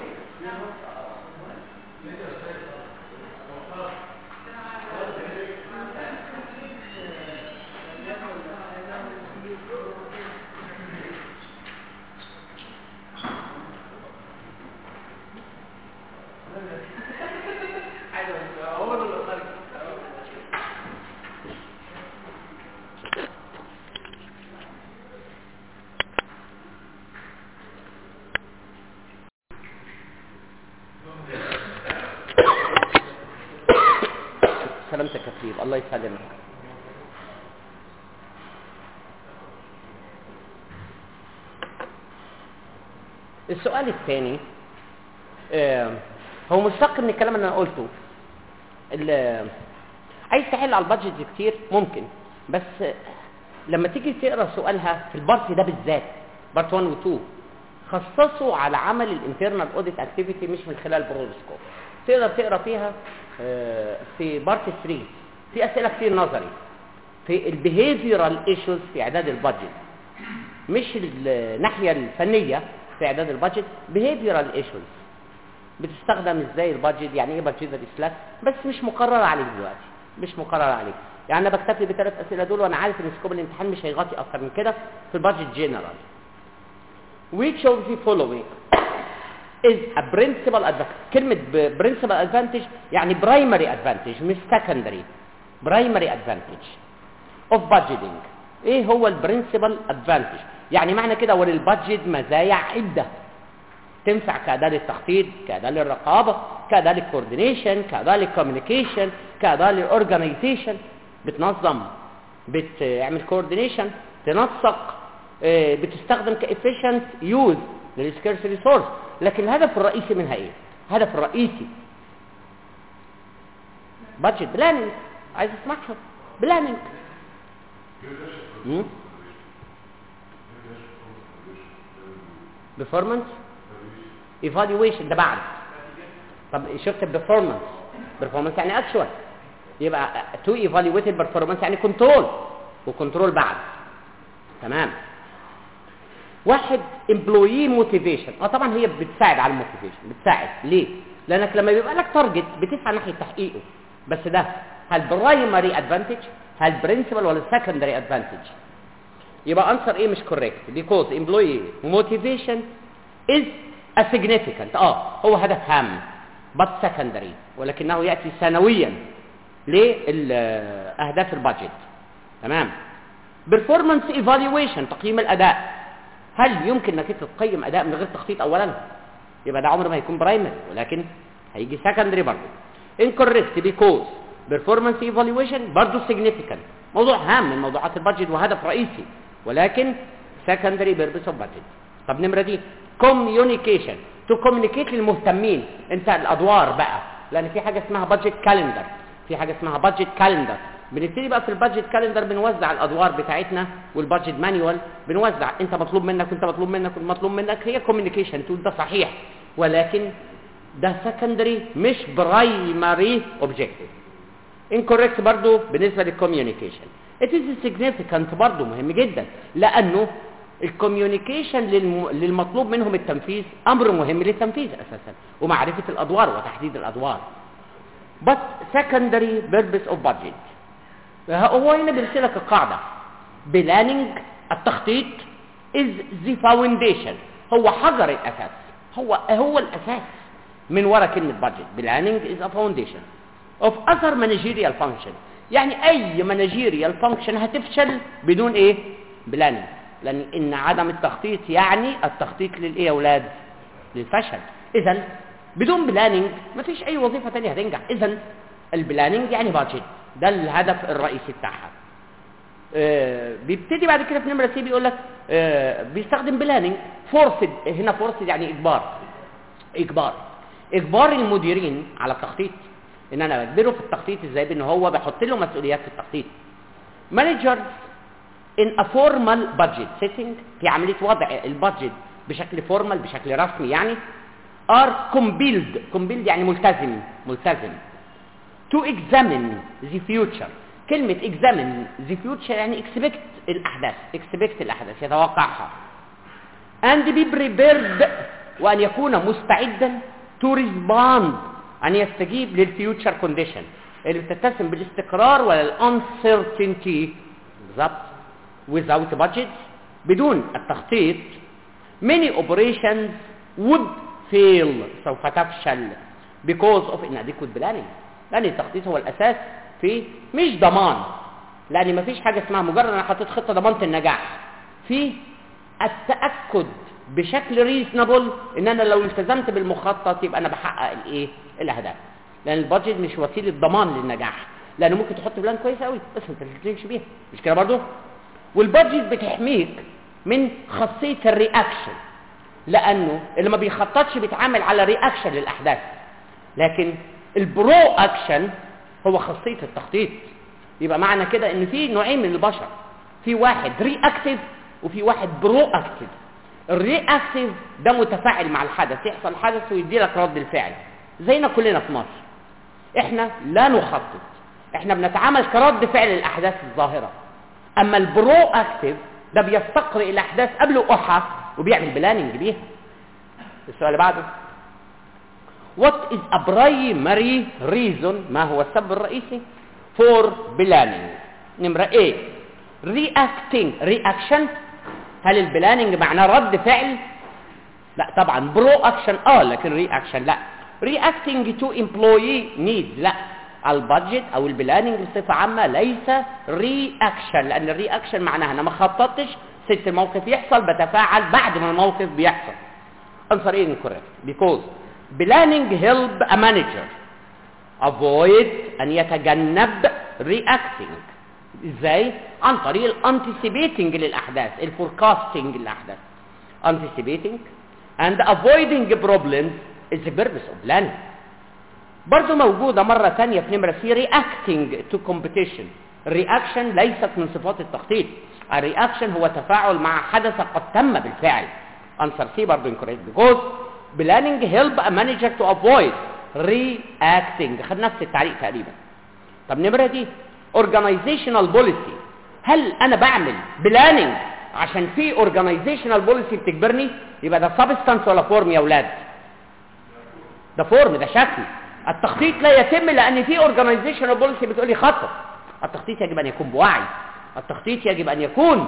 سلامتك يا كثير الله يسلمك السؤال الثاني آه، هو مشتق من الكلام اللي انا قلته ال- عايز تحل على البادجت كتير ممكن بس لما تيجي تقرا سؤالها في البارت ده بالذات بارت 1 و 2 خصصوا على عمل الانترنال اوديت اكتيفيتي مش من خلال برودسكوب تقدر تقرا فيها آه، في بارت 3 في اسئله كتير نظري في البيهيفيرال ايشوز في اعداد البادجت مش الناحيه الفنيه في اعداد البادجت بيهيفيرال ايشوز بتستخدم ازاي البادجت يعني ايه بادجت سلاك بس مش مقرر عليك دلوقتي مش مقرر عليك يعني انا بكتفي بثلاث اسئله دول وانا عارف ان سكوب الامتحان مش هيغطي اكتر من كده في البادجت جنرال which of the following is a principal advantage كلمة ب- principal advantage يعني primary advantage مش secondary primary advantage of budgeting ايه هو البرنسبل advantage يعني معنى كده وللبادجت مزايا عدة تنفع كأداة للتخطيط كأداة للرقابة كأداة للكوردينيشن كأداة للكوميونيكيشن كأداة للأورجانيزيشن بتنظم بتعمل كوردينيشن تنسق آه، بتستخدم كإفيشنت يوز للسكيرس ريسورس لكن الهدف الرئيسي منها ايه الهدف الرئيسي بادجت بلاننج عايز اسمعها بلاننج بيرفورمانس ايفالويشن ده بعد طب شفت البرفورمانس بيرفورمانس يعني اكشوال يبقى تو ايفالويت البرفورمانس يعني كنترول وكنترول بعد تمام واحد امبلوي موتيفيشن اه طبعا هي بتساعد على الموتيفيشن بتساعد ليه لانك لما بيبقى لك تارجت بتسعى ناحيه تحقيقه بس ده هل برايمري ادفانتج هل برنسبل ولا سكندري ادفانتج يبقى انسر ايه مش كوريكت because employee motivation is a significant اه هو هدف هام but secondary ولكنه ياتي سنويا لاهداف البادجت تمام performance evaluation تقييم الاداء هل يمكن انك انت تقيم اداء من غير تخطيط اولا يبقى ده عمره ما هيكون برايمري ولكن هيجي سكندري برضه incorrect because performance evaluation برضه significant موضوع هام من موضوعات البادجت وهدف رئيسي ولكن secondary purpose of budget طب نمرة دي communication تو كوميونيكيت للمهتمين انت الادوار بقى لان في حاجه اسمها بادجت كالندر في حاجه اسمها بادجت كالندر بنبتدي بقى في البادجت كالندر بنوزع الادوار بتاعتنا والبادجت مانيوال بنوزع انت مطلوب منك وانت مطلوب منك ومطلوب منك هي كوميونيكيشن تقول ده صحيح ولكن ده سكندري مش برايمري اوبجيكتيف incorrect برضو بالنسبه للكوميونيكيشن it is significant برضو مهم جدا لانه الكوميونيكيشن للم... للمطلوب منهم التنفيذ امر مهم للتنفيذ اساسا ومعرفه الادوار وتحديد الادوار but secondary purpose of budget هو هنا بيرسل لك القاعده planning التخطيط is the foundation هو حجر الاساس هو هو الاساس من وراء كلمه budget planning is a foundation of other managerial function يعني اي managerial function هتفشل بدون ايه planning لان ان عدم التخطيط يعني التخطيط للايه يا اولاد للفشل اذا بدون بلاننج مفيش اي وظيفه ثانيه هتنجح اذا البلاننج يعني بادجت ده الهدف الرئيسي بتاعها آه بيبتدي بعد كده في نمره سي بيقول لك آه بيستخدم بلاننج فورسد هنا فورسد يعني اجبار اجبار اجبار المديرين على التخطيط ان انا بجبره في التخطيط ازاي بان هو بحط له مسؤوليات في التخطيط مانجرز in a formal budget setting في عملية وضع البادجت بشكل فورمال بشكل رسمي يعني are compelled compelled يعني ملتزم ملتزم to examine the future كلمة examine the future يعني expect الأحداث expect الأحداث يتوقعها and be prepared وأن يكون مستعدا to respond أن يستجيب للفيوتشر كونديشن اللي بتتسم بالاستقرار ولا الانسرتينتي بالظبط without budget بدون التخطيط many operations would fail سوف تفشل because of inadequate planning لأن التخطيط هو الأساس في مش ضمان لأن مفيش حاجة اسمها مجرد أنا حطيت خطة ضمانة النجاح في التأكد بشكل ريزنبل ان انا لو التزمت بالمخطط يبقى انا بحقق الايه الاهداف لان البادجت مش وسيله ضمان للنجاح لانه ممكن تحط بلان كويس قوي بس انت ما تلتزمش بيها مش كده برضه والبادجت بتحميك من خاصيه الرياكشن لانه اللي ما بيخططش بيتعامل على رياكشن للاحداث لكن البرو اكشن هو خاصيه التخطيط يبقى معنى كده ان في نوعين من البشر في واحد رياكتيف وفي واحد برو اكتيف الرياكتيف ده متفاعل مع الحدث يحصل حدث ويدي لك رد الفعل زينا كلنا في مصر احنا لا نخطط احنا بنتعامل كرد فعل الاحداث الظاهره اما البرو اكتيف ده بيستقرئ الاحداث قبل وقوعها وبيعمل بلاننج بيها السؤال اللي بعده what is a primary reason ما هو السبب الرئيسي for planning نمرة A reacting reaction هل البلاننج معناه رد فعل لا طبعا برو اكشن اه لكن ري اكشن لا reacting to employee needs لا البادجت او البلاننج بصفه عامه ليس رياكشن لان الرياكشن معناها انا ما خططتش سبت الموقف يحصل بتفاعل بعد ما الموقف بيحصل answer is incorrect because planning help a manager avoid ان يتجنب reacting ازاي عن طريق الانتسيبيتنج للاحداث الفوركاستنج للاحداث anticipating and avoiding problems is the purpose of planning برضو موجودة مرة ثانية في نمرة سي reacting to competition reaction ليست من صفات التخطيط الرياكشن هو تفاعل مع حدث قد تم بالفعل answer C برضو incorrect because planning help a manager to avoid reacting خد نفس التعليق تقريبا طب نمرة دي organizational policy هل انا بعمل planning عشان في organizational policy بتجبرني يبقى ده substance ولا فورم يا اولاد ده فورم ده شكل التخطيط لا يتم لان في organizational policy بتقول لي خطط التخطيط يجب ان يكون بوعي التخطيط يجب ان يكون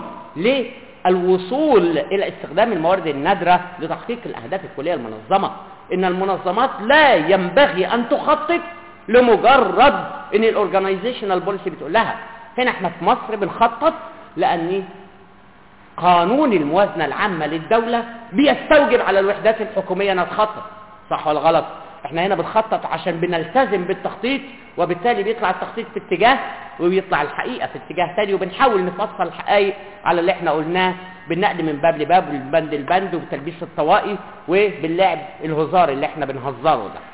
للوصول الى استخدام الموارد النادره لتحقيق الاهداف الكليه المنظمه ان المنظمات لا ينبغي ان تخطط لمجرد ان الاورجنايزيشنال بوليسي بتقول لها هنا احنا في مصر بنخطط لان قانون الموازنه العامه للدوله بيستوجب على الوحدات الحكوميه انها تخطط صح ولا غلط احنا هنا بنخطط عشان بنلتزم بالتخطيط وبالتالي بيطلع التخطيط في اتجاه وبيطلع الحقيقه في اتجاه تاني وبنحاول نفصل الحقائق على اللي احنا قلناه بالنقل من باب لباب ومن بند لبند وبتلبيس الطوائي وباللعب الهزار اللي احنا بنهزره ده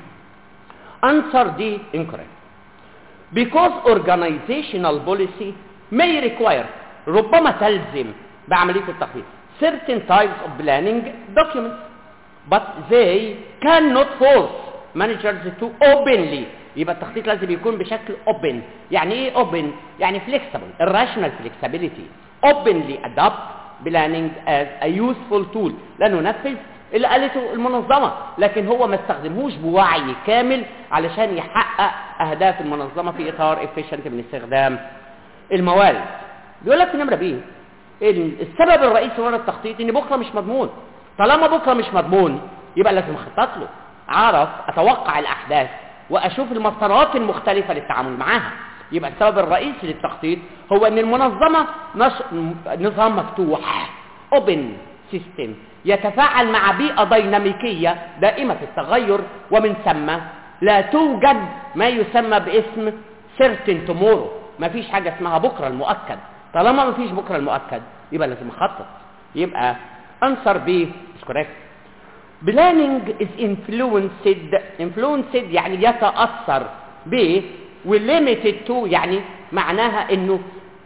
answer دي incorrect because organizational policy may require ربما تلزم بعملية التخطيط certain types of planning documents but they cannot force managers to openly يبقى التخطيط لازم يكون بشكل open يعني ايه open يعني flexible irrational flexibility openly adopt planning as a useful tool لانه نفذ اللي قالته المنظمة لكن هو ما استخدمهوش بوعي كامل علشان يحقق اهداف المنظمة في اطار efficient من استخدام الموارد بيقول لك في نمرة بيه السبب الرئيسي ورا التخطيط ان بكره مش مضمون طالما بكره مش مضمون يبقى لازم اخطط له اعرف اتوقع الاحداث واشوف المسارات المختلفه للتعامل معاها يبقى السبب الرئيسي للتخطيط هو ان المنظمه نش... نظام مفتوح اوبن سيستم يتفاعل مع بيئه ديناميكيه دائمه التغير ومن ثم لا توجد ما يسمى باسم certain tomorrow ما فيش حاجه اسمها بكره المؤكد طالما ما فيش بكره المؤكد يبقى لازم اخطط يبقى answer B is correct planning is influenced influenced يعني يتأثر ب وليميتد تو يعني معناها انه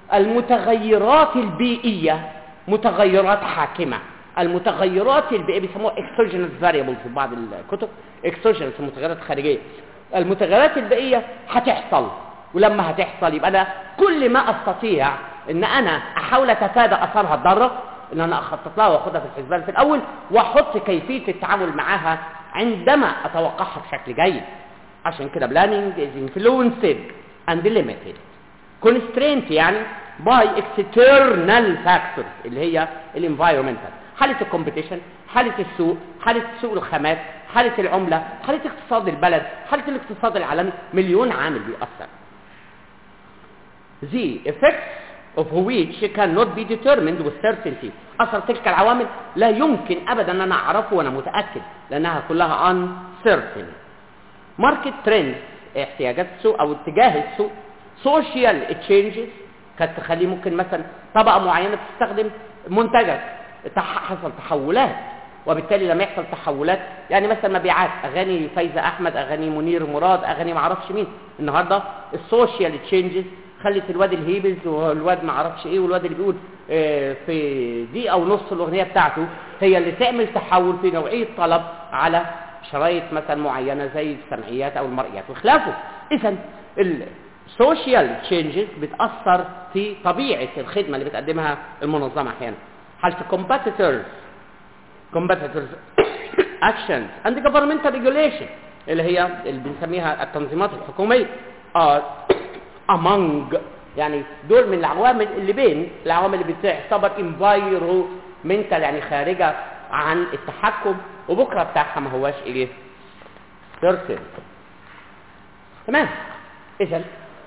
المتغيرات البيئية متغيرات حاكمة المتغيرات البيئية بيسموها exogenous variables في بعض الكتب exogenous المتغيرات الخارجية المتغيرات البيئية هتحصل ولما هتحصل يبقى انا كل ما استطيع ان انا احاول اتفادى اثارها الضاره ان انا اخطط لها واخدها في الحسبان في الاول واحط كيفيه التعامل معاها عندما اتوقعها بشكل جيد عشان كده planning is influenced and limited constraint يعني by external factors اللي هي الانفايرمنتال حالة الكومبيتيشن حالة السوق حالة سوق الخامات حالة العملة حالة اقتصاد البلد حالة الاقتصاد العالمي مليون عامل بيأثر the effects of which cannot be determined with certainty أثر تلك العوامل لا يمكن أبدا أن أنا أعرفه وأنا متأكد لأنها كلها uncertain market trends احتياجات السوق أو اتجاه السوق social changes كانت تخليه ممكن مثلا طبقة معينة تستخدم منتجك حصل تحولات وبالتالي لما يحصل تحولات يعني مثلا مبيعات اغاني فايزه احمد اغاني منير مراد اغاني معرفش مين النهارده السوشيال تشينجز خلت الواد الهيبلز والواد ما اعرفش ايه والواد اللي بيقول اه في دقيقه ونص الاغنيه بتاعته هي اللي تعمل تحول في نوعيه طلب على شرايط مثلا معينه زي السمعيات او المرئيات وخلافه اذا السوشيال تشينجز بتاثر في طبيعه الخدمه اللي بتقدمها المنظمه احيانا حاله الكومبيتيتورز competitors actions and governmental regulation اللي هي اللي بنسميها التنظيمات الحكوميه are among يعني دول من العوامل اللي بين العوامل اللي بتعتبر environmental يعني خارجه عن التحكم وبكره بتاعها ما هواش ايه certain تمام اذا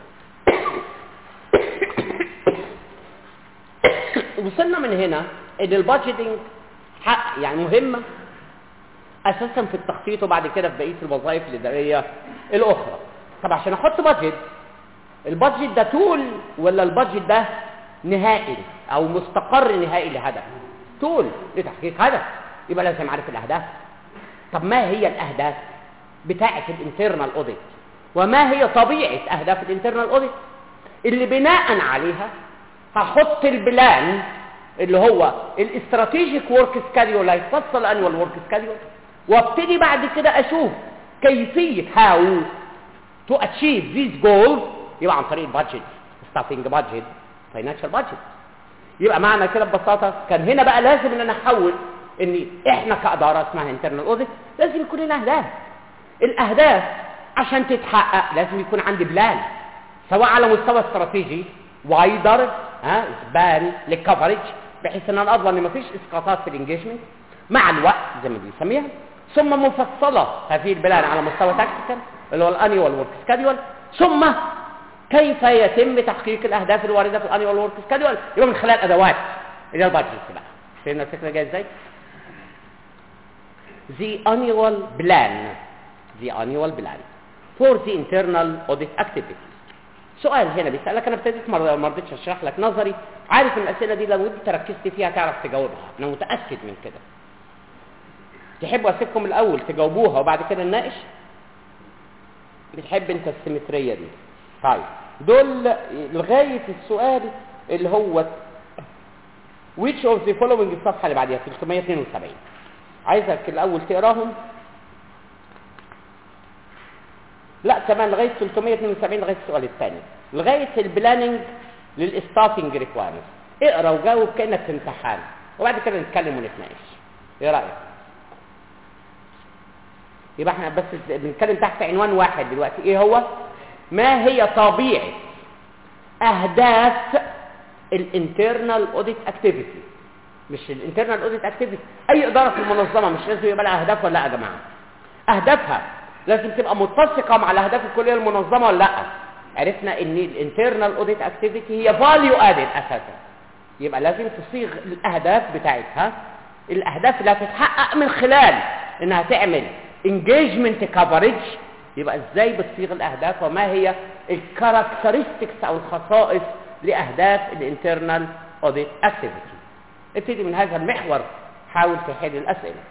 وصلنا من هنا ان البادجيتنج حق يعني مهمه اساسا في التخطيط وبعد كده في بقيه الوظائف الاداريه الاخرى طب عشان احط بادجت البادجت ده تول ولا البادجت ده نهائي او مستقر نهائي لهدف تول لتحقيق هدف يبقى لازم اعرف الاهداف طب ما هي الاهداف بتاعه الانترنال اوديت وما هي طبيعه اهداف الانترنال اوديت اللي بناء عليها هحط البلان اللي هو الاستراتيجيك ورك سكادول هيفصل انوال ورك سكادول وابتدي بعد كده اشوف كيفيه هاو تو اتشيف ذيس جولز يبقى عن طريق البادجت ستافنج بادجت فاينانشال بادجت يبقى معنى كده ببساطه كان هنا بقى لازم ان انا احول ان احنا كاداره اسمها انترنال اوديت لازم يكون لنا اهداف الاهداف عشان تتحقق لازم يكون عندي بلان سواء على مستوى استراتيجي وايدر ها سبان للكفرج بحيث ان انا اضمن ان مفيش اسقاطات في الانجيجمنت مع الوقت زي ما بنسميها ثم مفصله هذه البلان على مستوى تكتيكال اللي هو الانيوال ورك سكادول ثم كيف يتم تحقيق الاهداف الوارده في الانيوال ورك سكادول يبقى من خلال ادوات اللي هي البادجت بقى فهمنا الفكره جايه ازاي؟ The annual plan the annual plan for the internal audit activities سؤال هنا بيسألك انا ابتديت ما ما رضيتش اشرح لك نظري عارف ان الاسئله دي لو انت ركزت فيها تعرف تجاوبها انا متاكد من كده تحبوا اسيبكم الاول تجاوبوها وبعد كده نناقش بتحب انت السيمتريه دي طيب دول لغايه السؤال اللي هو which of the following الصفحه اللي بعديها 372 عايزك الاول تقراهم لا كمان لغايه 372 لغايه السؤال الثاني لغايه البلاننج للاستافنج ريكوايرمنت اقرا وجاوب كانك في امتحان وبعد كده نتكلم ونتناقش ايه رايك يبقى احنا بس بنتكلم تحت عنوان واحد دلوقتي ايه هو ما هي طبيعه اهداف الانترنال اوديت اكتيفيتي مش الانترنال اوديت اكتيفيتي اي اداره في المنظمه مش لازم يبقى لها اهداف ولا لا يا جماعه اهدافها لازم تبقى متسقه مع الاهداف الكليه للمنظمه ولا لا عرفنا ان الانترنال اوديت اكتيفيتي هي فاليو ادد اساسا يبقى لازم تصيغ الاهداف بتاعتها الاهداف اللي هتتحقق من خلال انها تعمل انجيجمنت كفرج يبقى ازاي بتصيغ الاهداف وما هي الكاركترستكس او الخصائص لاهداف الانترنال اوديت اكتيفيتي ابتدي من هذا المحور حاول تحل الاسئله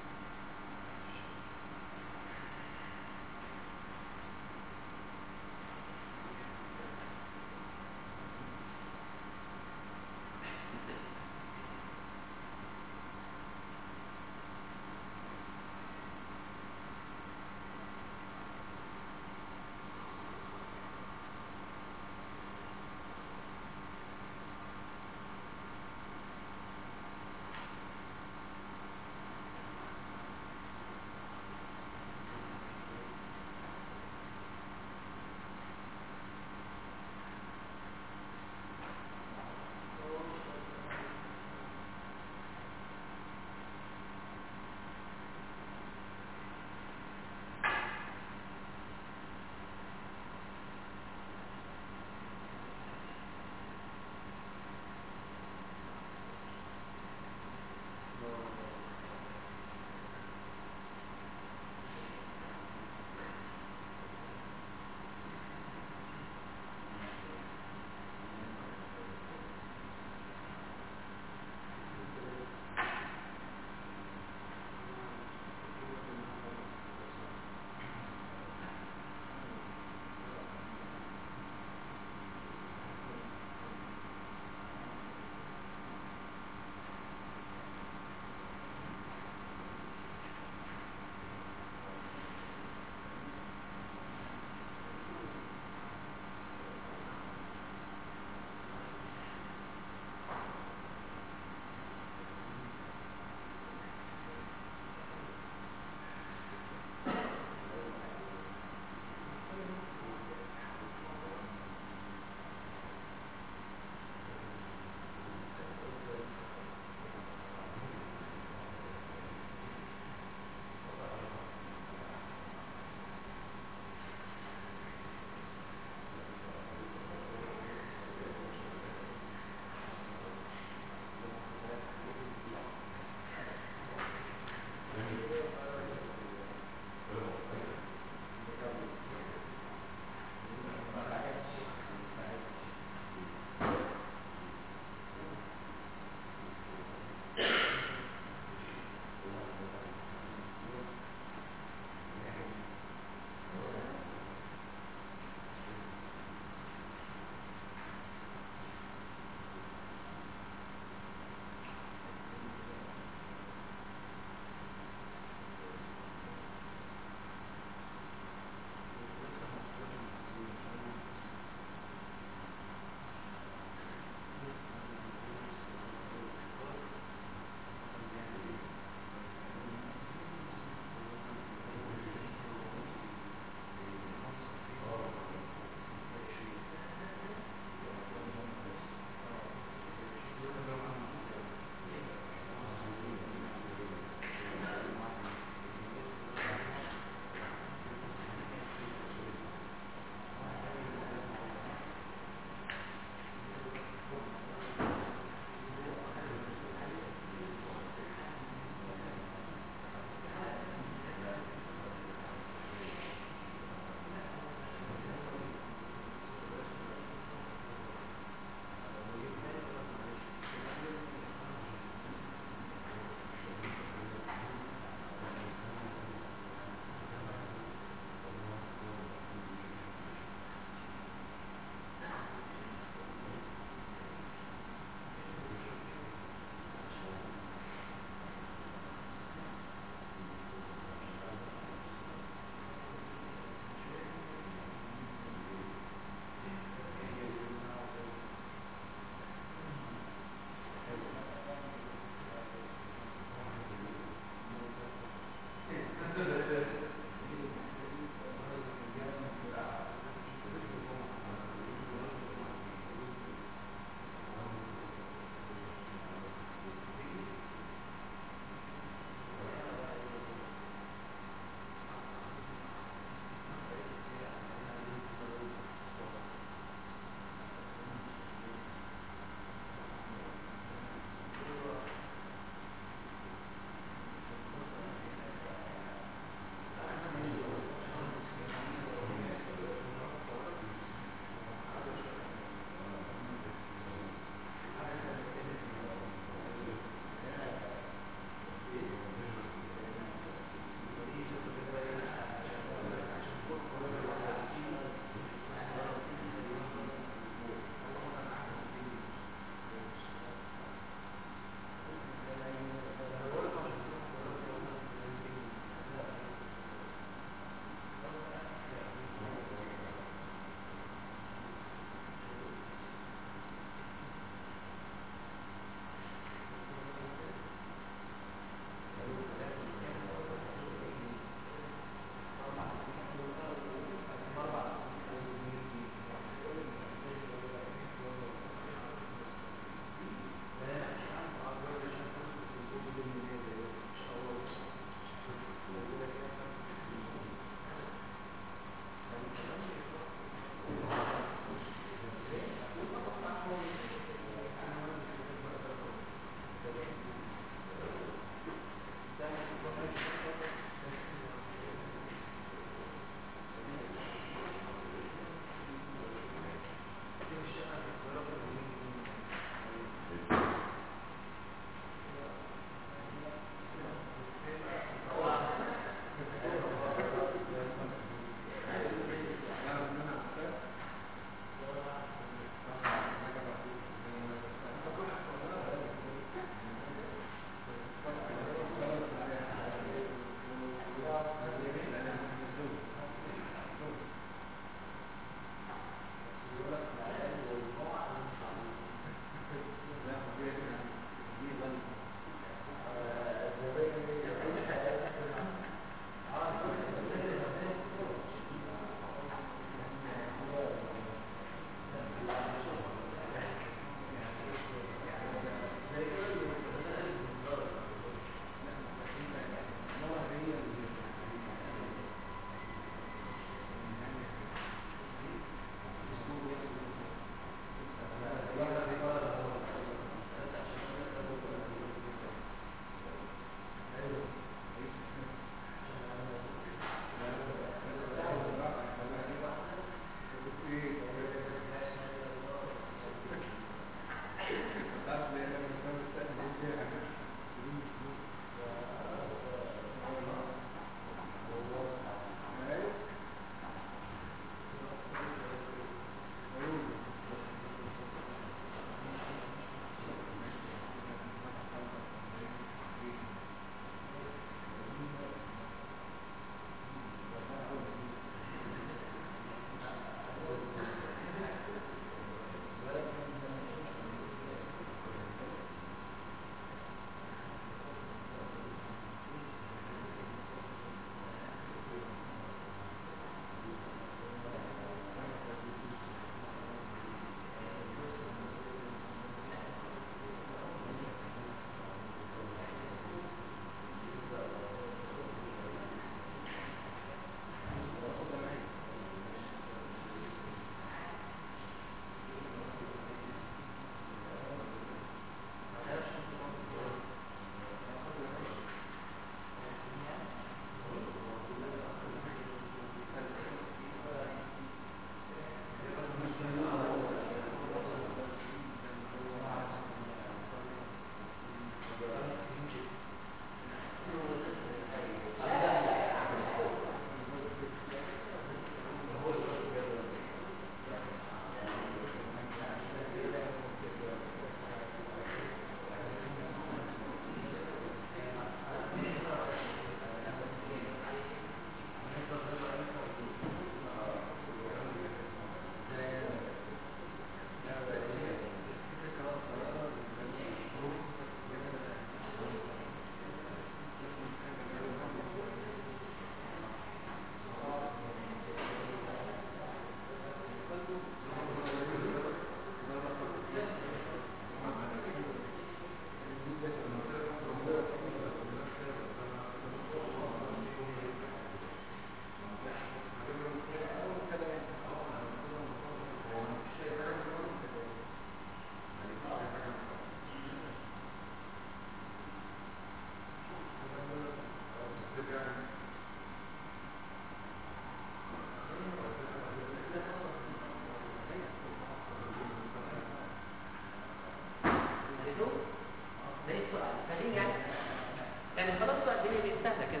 فهمتوا ده ايه السؤال فاهمين يعني يعني خلاص بقى الدنيا دي سهله كده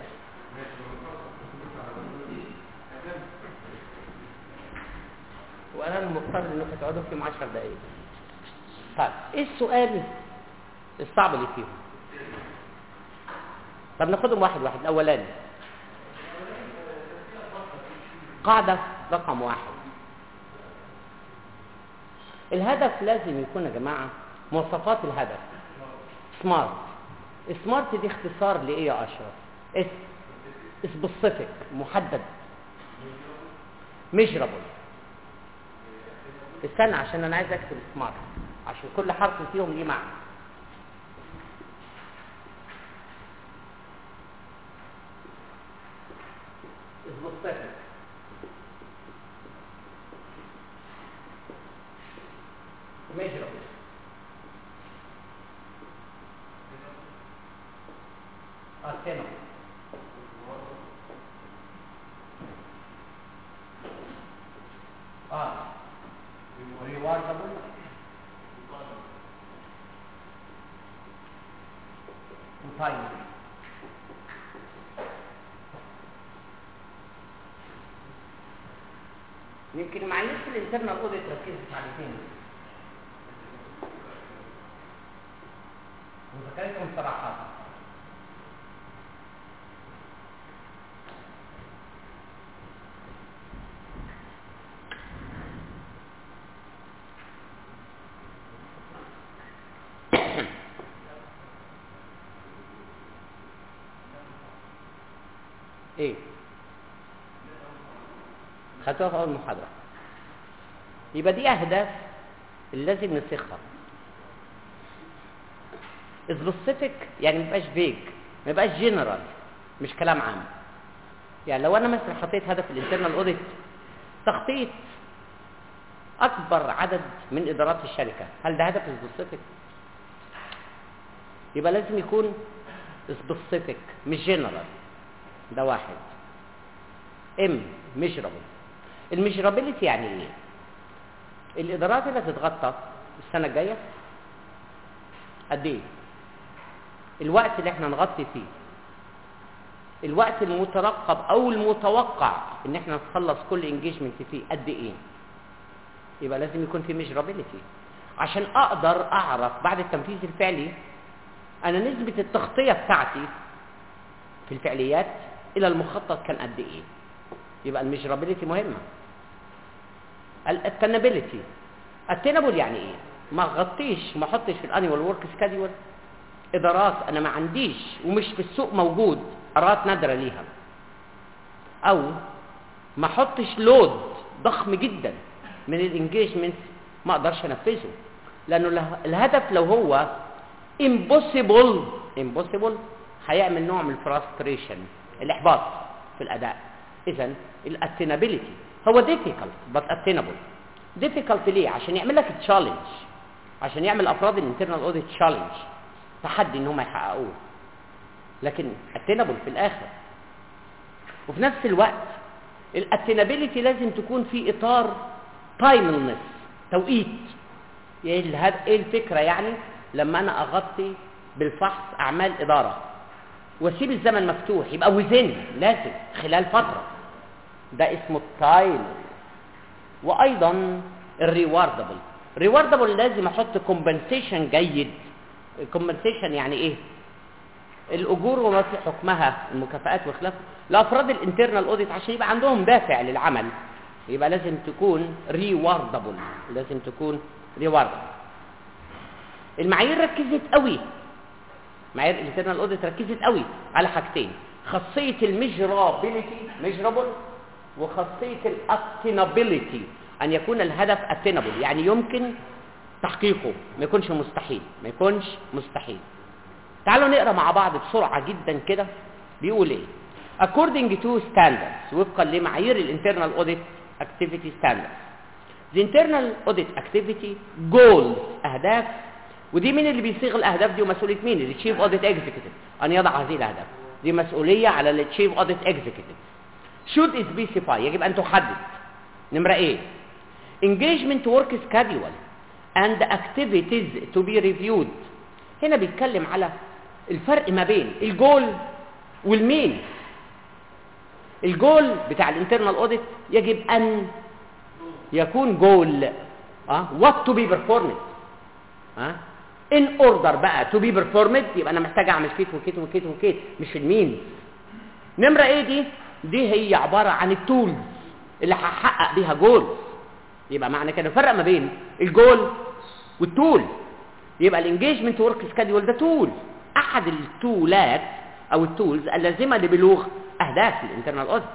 وانا المفترض انكم تقعدوا فيهم 10 دقائق طيب ايه السؤال الصعب اللي فيهم طب ناخدهم واحد واحد الاولاني قاعده رقم واحد الهدف لازم يكون يا جماعه مواصفات الهدف سمارت سمارت دي اختصار لايه يا اشرف اس سبيسيفيك محدد ميجرابل استنى عشان انا عايز اكتب سمارت عشان كل حرف فيهم ليه معنى سبيسيفيك measurable attainable ah rewardable timely يمكن معلش الانترنال اوديت ركزت على الاثنين وذكرتهم صراحة ايه خدتوها في اول محاضرة يبقى دي اهداف اللي لازم نسخها سبيسيفيك يعني ما يبقاش فيج ما يبقاش جنرال مش كلام عام يعني لو انا مثلا حطيت هدف الانترنال اوديت تخطيط اكبر عدد من ادارات الشركه هل ده هدف سبيسيفيك يبقى لازم يكون سبيسيفيك مش جنرال ده واحد ام ميجرابل الميجرابيلتي يعني ايه الادارات اللي هتتغطى السنه الجايه قد ايه الوقت اللي احنا نغطي فيه الوقت المترقب او المتوقع ان احنا نخلص كل انجيجمنت فيه قد ايه يبقى لازم يكون في ميجرابيلتي عشان اقدر اعرف بعد التنفيذ الفعلي انا نسبة التغطية بتاعتي في الفعليات الى المخطط كان قد ايه يبقى الميجرابيلتي مهمة الاتنابيلتي التنابل يعني ايه ما غطيش ما احطش في الانيوال ورك سكادول ادارات انا ما عنديش ومش في السوق موجود ادارات نادره ليها او ما احطش لود ضخم جدا من الانجيجمنت ما اقدرش انفذه لانه الهدف لو هو impossible impossible هيعمل نوع من الفراستريشن الاحباط في الاداء اذا الاتينابيلتي هو difficult but attainable difficult ليه عشان يعمل لك تشالنج عشان يعمل افراد الانترنال اوديت تشالنج تحدي ان هم يحققوه لكن اتينابل في الاخر وفي نفس الوقت الاتينابيلتي لازم تكون في اطار تايملنس توقيت ايه الفكره يعني لما انا اغطي بالفحص اعمال اداره واسيب الزمن مفتوح يبقى وزن لازم خلال فتره ده اسمه التايم وايضا الريواردبل ريواردبل لازم احط كومبنسيشن جيد الكومبنسيشن يعني ايه الاجور وما في حكمها المكافآت وخلافه لافراد الانترنال اوديت عشان يبقى عندهم دافع للعمل يبقى لازم تكون ريواردبل لازم تكون ريواردبل المعايير ركزت قوي معايير الانترنال اوديت ركزت قوي على حاجتين خاصيه الميجرابيلتي ميجرابل وخاصيه الاتينابيلتي ان يكون الهدف اتينابل يعني يمكن تحقيقه ما يكونش مستحيل ما يكونش مستحيل تعالوا نقرا مع بعض بسرعه جدا كده بيقول ايه according to standards وفقا لمعايير الانترنال اوديت activity standards the internal audit activity goals اهداف ودي مين اللي بيصيغ الاهداف دي ومسؤوليه مين التشيف اوديت اكزيكتيف ان يضع هذه الاهداف دي مسؤوليه على التشيف اوديت اكزيكتيف should specify يجب ان تحدد نمره ايه engagement work schedule and activities to be reviewed هنا بيتكلم على الفرق ما بين الجول والمين الجول بتاع الانترنال اوديت يجب ان يكون جول اه وات تو بي performed اه ان اوردر بقى تو بي performed يبقى انا محتاج اعمل كيت وكيت وكيت وكيت مش المين نمره ايه دي دي هي عباره عن التولز اللي هحقق بيها جول يبقى معنى كده فرق ما بين الجول والتول يبقى الانجيجمنت ورك سكادول ده تول احد التولات او التولز اللازمه لبلوغ اهداف الانترنال اوديت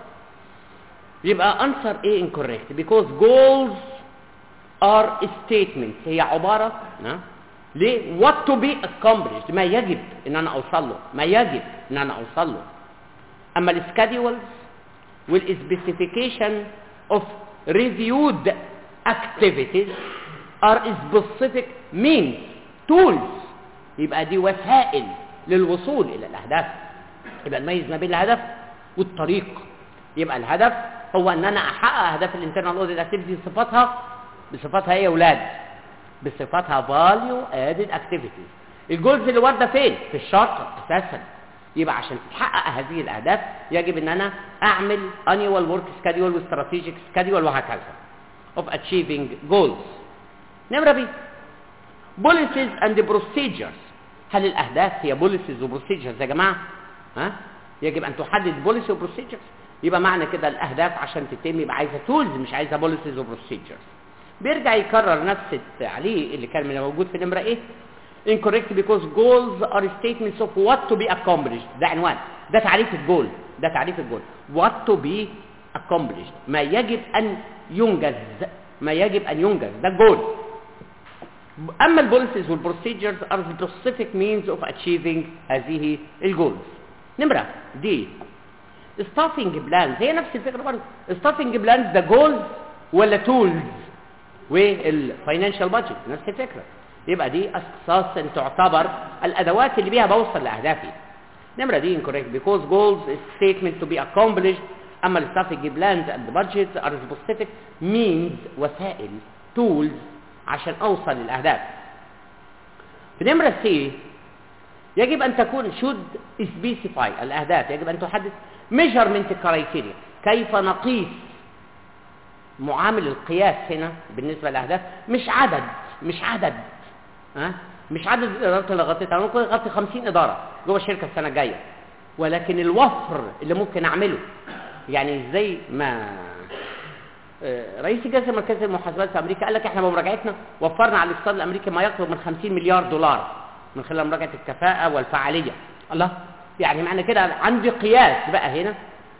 يبقى answer A incorrect because goals are statements هي عبارة ها ليه what to be accomplished ما يجب ان انا اوصل له ما يجب ان انا اوصل له اما السكادولز والسبيسيفيكيشن of reviewed activities are specific means tools يبقى دي وسائل للوصول الى الاهداف يبقى نميز ما بين الهدف والطريق يبقى الهدف هو ان انا احقق اهداف الانترنال اوديت اكتيفيتي بصفاتها بصفاتها ايه يا اولاد بصفاتها فاليو ادد اكتيفيتيز الجولز اللي وارده فين في الشرط اساسا يبقى عشان تتحقق هذه الاهداف يجب ان انا اعمل annual work schedule واستراتيجيك schedule وهكذا of achieving goals نمرة بي policies and procedures هل الاهداف هي policies وبروسيجرز يا جماعه ها يجب ان تحدد بوليسي وبروسيجرز يبقى معنى كده الاهداف عشان تتم يبقى عايزه تولز مش عايزه بوليسيز وبروسيجرز بيرجع يكرر نفس التعليق اللي كان من موجود في نمره ايه incorrect because goals are statements of what to be accomplished ده عنوان ده تعريف الجول ده تعريف الجول what to be accomplished ما يجب ان ينجز ما يجب ان ينجز ده الجول اما البوليسيز والبروسيجرز are specific means of achieving هذه الجولز نمره دي ستافنج بلانز هي نفس الفكره برضه ستافنج بلانز ده جولز ولا تولز والفاينانشال بادجت نفس الفكره يبقى دي اساسا تعتبر الادوات اللي بيها بوصل لاهدافي نمره دي incorrect because goals is statement to be accomplished اما الستافنج بلانز and budgets are specific means وسائل tools عشان اوصل للاهداف في نمره سي يجب ان تكون should specify الاهداف يجب ان تحدد measurement criteria كيف نقيس معامل القياس هنا بالنسبه للاهداف مش عدد مش عدد ها مش عدد الادارات اللي غطيتها انا ممكن اغطي 50 اداره جوه الشركه السنه الجايه ولكن الوفر اللي ممكن اعمله يعني زي ما رئيس الجهاز المركزي للمحاسبات في امريكا قال لك احنا بمراجعتنا وفرنا على الاقتصاد الامريكي ما يقرب من 50 مليار دولار من خلال مراجعه الكفاءه والفعاليه الله يعني معنى كده عندي قياس بقى هنا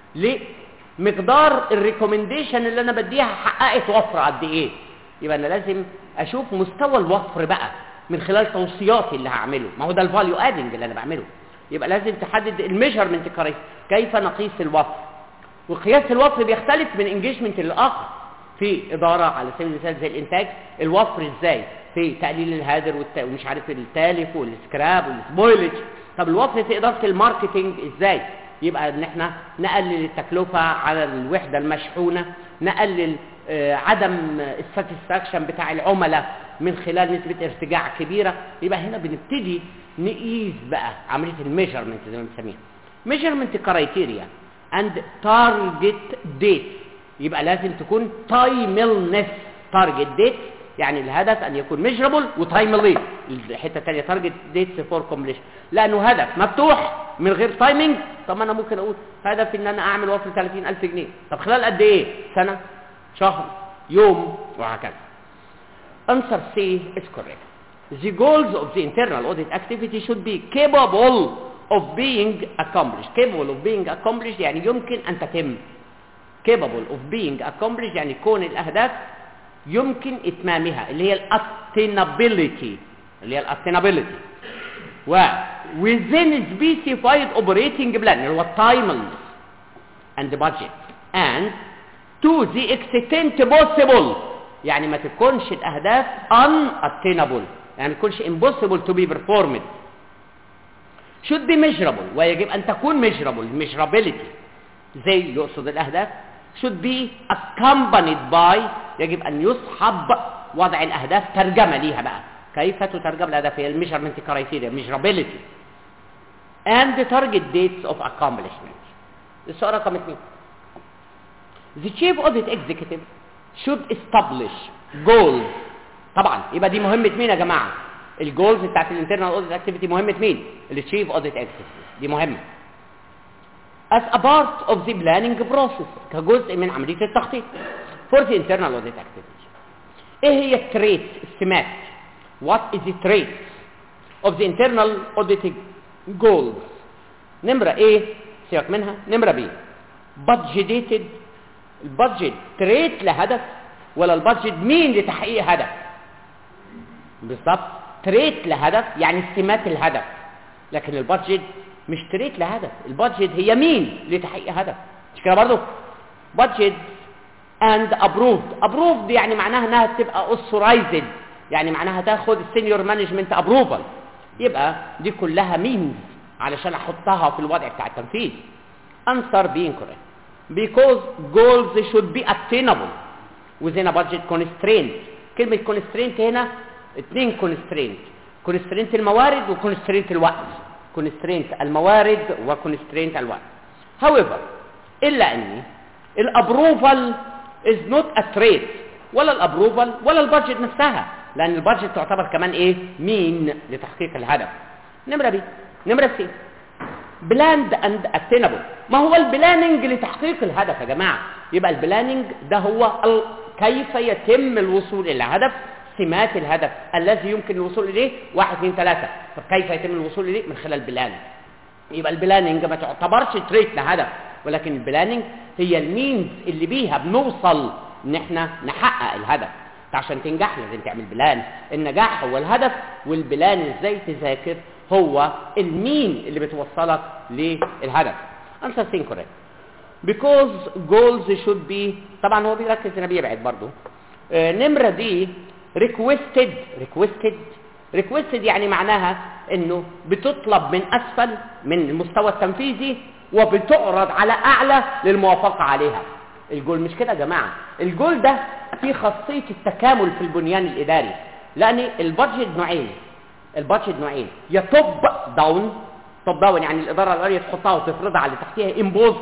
لمقدار الريكومنديشن اللي انا بديها حققت وفر قد ايه يبقى انا لازم اشوف مستوى الوفر بقى من خلال توصياتي اللي هعمله ما هو ده الفاليو ادنج اللي انا بعمله يبقى لازم تحدد الميجرمنت كيف نقيس الوفر وقياس الوفر بيختلف من انجيجمنت للاخر في اداره على سبيل المثال زي الانتاج الوفر ازاي في تقليل الهادر والت... ومش عارف التالف والسكراب والسبويلج طب الوفر في اداره الماركتنج ازاي يبقى ان احنا نقلل التكلفه على الوحده المشحونه نقلل آه عدم الساتسفاكشن بتاع العملاء من خلال نسبه ارتجاع كبيره يبقى هنا بنبتدي نقيس بقى عمليه الميجرمنت زي ما بنسميها ميجرمنت كرايتيريا اند تارجت ديت يبقى لازم تكون تايملنس تارجت ديت يعني الهدف ان يكون ميجرابل وتايملي الحته الثانيه تارجت ديتس فور كومبليشن لانه هدف مفتوح من غير تايمنج طب انا ممكن اقول هدف ان انا اعمل وفر 30000 جنيه طب خلال قد ايه سنه شهر يوم وهكذا answer C is correct the goals of the internal audit activity should be capable of being accomplished capable of being accomplished يعني يمكن ان تتم capable of being accomplished يعني كون الاهداف يمكن اتمامها اللي هي الاتينابيليتي اللي هي الاتينابيليتي و within specified operating plan اللي هو التايملنس and the budget and to the extent possible يعني ما تكونش الاهداف unattainable يعني ما تكونش impossible to be performed should be measurable ويجب ان تكون measurable measurability زي يقصد الاهداف should be accompanied by يجب ان يصحب وضع الاهداف ترجمه ليها بقى كيف تترجم الاهداف هي الميجرمنت كرايتيريا ميجرابيلتي and the target dates of accomplishment السؤال رقم اثنين The chief audit executive should establish goals طبعا يبقى دي مهمة مين يا جماعة الجولز بتاعت الانترنال اوديت اكتيفيتي مهمة مين التشيف اوديت اكتيفيتي دي مهمة as a part of the planning process كجزء من عملية التخطيط for the internal audit activity ايه هي التريت السمات what is the traits of the internal auditing goals نمرة ايه سيبك منها نمرة بي budgeted البادجت تريت لهدف ولا البادجت مين لتحقيق هدف بالظبط تريت لهدف يعني سمات الهدف لكن البادجت مش تريت لهدف البادجت هي مين لتحقيق هدف مش كده برضه بادجت اند ابروفد ابروفد يعني معناها انها تبقى اوثورايزد يعني معناها تاخد السينيور مانجمنت ابروفال يبقى دي كلها مينز علشان احطها في الوضع بتاع التنفيذ answer being correct because goals should be attainable within a budget constraint كلمة constraint هنا اتنين constraint constraint الموارد و constraint الوقت constraint الموارد و constraint الوقت however إلا أني الابروفال is not a trait ولا الابروفال ولا البادجت نفسها لأن البادجت تعتبر كمان إيه مين لتحقيق الهدف نمرة بي نمرة سي بلاند اند اتينبل ما هو البلاننج لتحقيق الهدف يا جماعه يبقى البلاننج ده هو ال... كيف يتم الوصول الى هدف سمات الهدف الذي يمكن الوصول اليه واحد اثنين ثلاثة طب كيف يتم الوصول اليه من خلال البلاننج يبقى البلاننج ما تعتبرش تريت لهدف ولكن البلاننج هي المينز اللي بيها بنوصل ان احنا نحقق الهدف عشان تنجح لازم تعمل بلان النجاح هو الهدف والبلان ازاي تذاكر هو المين اللي بتوصلك للهدف answer think correct because goals should be طبعا هو بيركز هنا بيبعد برضه آه نمرة دي requested requested requested يعني معناها انه بتطلب من اسفل من المستوى التنفيذي وبتعرض على اعلى للموافقة عليها الجول مش كده يا جماعة الجول ده فيه خاصية التكامل في البنيان الاداري لان البادجت نوعين البادجت نوعين يا توب داون توب داون يعني الاداره العليا تحطها وتفرضها على اللي تحتيها امبوز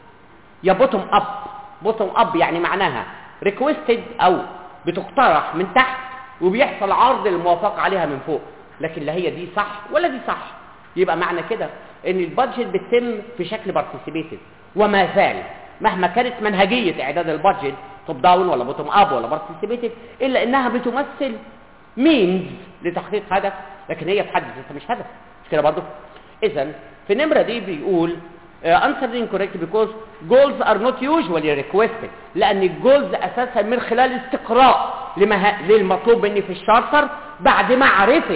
يا بوتوم اب بوتوم اب يعني معناها ريكويستد او بتقترح من تحت وبيحصل عرض الموافقه عليها من فوق لكن لا هي دي صح ولا دي صح يبقى معنى كده ان البادجت بتتم في شكل بارتيسيبيتيف وما زال مهما كانت منهجيه اعداد البادجت توب داون ولا بوتوم اب ولا بارتيسيبيتيف الا انها بتمثل مينز لتحقيق هدف لكن هي في حد ذاتها مش هدف مش كده برضه اذا في النمره دي بيقول uh, answer incorrect because goals are not usually requested لان الجولز اساسا من خلال استقراء لمها... للمطلوب مني في الشارتر بعد معرفه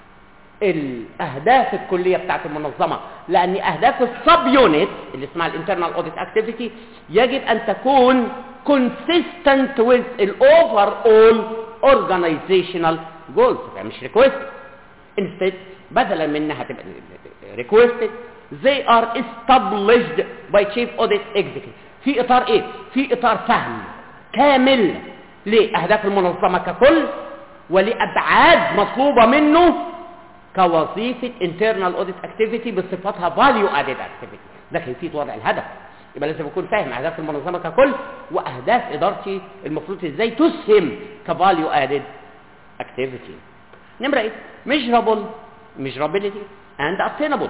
الاهداف الكليه بتاعت المنظمه لان اهداف السب يونت اللي اسمها الانترنال اوديت اكتيفيتي يجب ان تكون consistent with الاوفر اول organizational goals يعني مش request instead بدلا من انها تبقى requested they are established by chief audit executive في اطار ايه في اطار فهم كامل لاهداف المنظمه ككل ولابعاد مطلوبه منه كوظيفه internal audit activity بصفتها value added activity ده كيفيه وضع الهدف يبقى لازم اكون فاهم اهداف المنظمه ككل واهداف ادارتي المفروض ازاي تسهم كفاليو ادد اكتيفيتي نمره ايه measurable measurability and attainable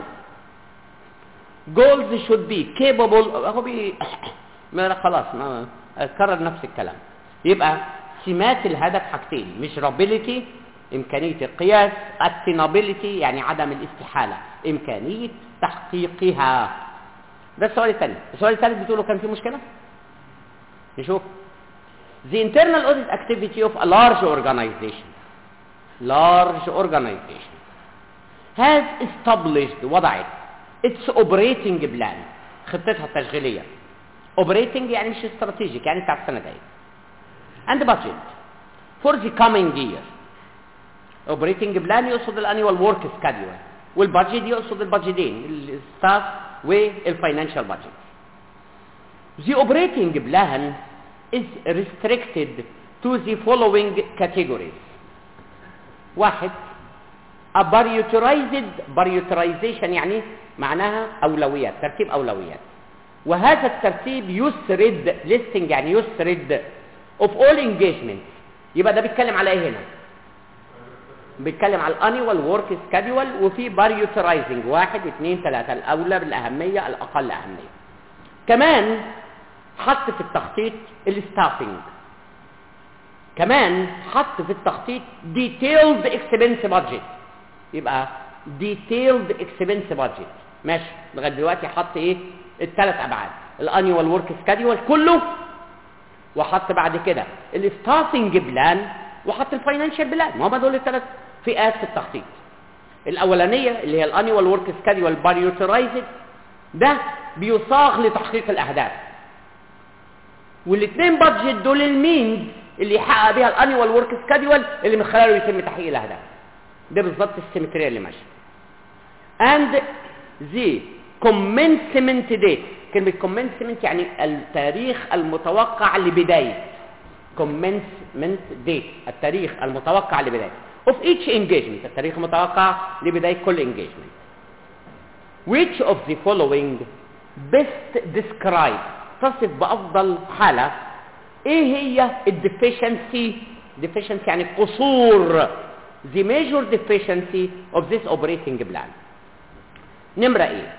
goals should be capable هو بي ما خلاص ما كرر نفس الكلام يبقى سمات الهدف حاجتين measurability إمكانية القياس attainability يعني عدم الاستحالة إمكانية تحقيقها ده السؤال الثاني السؤال الثالث بتقوله كان في مشكلة نشوف the internal audit activity of a large organization large organization has established وضعت its operating plan خطتها التشغيلية operating يعني مش استراتيجيك يعني بتاع السنة دي and budget for the coming year operating plan يقصد الانيوال ورك schedule والبادجت يقصد البادجتين الستاف والفاينانشال بادجت The operating plan is restricted to the following categories واحد بريوترايزد بريوترايزيشن يعني معناها اولويات ترتيب اولويات وهذا الترتيب يسرد ليستنج يعني يسرد of all engagements يبقى ده بيتكلم على ايه هنا بيتكلم على الانيوال ورك سكادول وفي باريوترايزنج واحد اثنين ثلاثة الاولى بالاهمية الاقل اهمية كمان حط في التخطيط الستافنج كمان حط في التخطيط detailed expense budget يبقى detailed expense budget ماشي لغايه دلوقتي حط ايه الثلاث ابعاد الانيوال ورك سكادول كله وحط بعد كده الستافنج بلان وحط الفاينانشال بلان ما هم دول الثلاث فئات في التخطيط الاولانيه اللي هي الانيوال ورك سكادول باريوترايزد ده بيصاغ لتحقيق الاهداف والاثنين بادجت دول المينز اللي يحقق بيها الانيوال ورك سكادول اللي من خلاله يتم تحقيق الاهداف ده بالظبط السيمتريه اللي ماشيه and the commencement date كلمة commencement يعني التاريخ المتوقع لبداية commencement date التاريخ المتوقع لبداية of each engagement التاريخ المتوقع لبداية كل engagement which of the following best describe تصف بأفضل حالة ايه هي الديفيشنسي deficiency يعني قصور the major deficiency of this operating plan نمرة ايه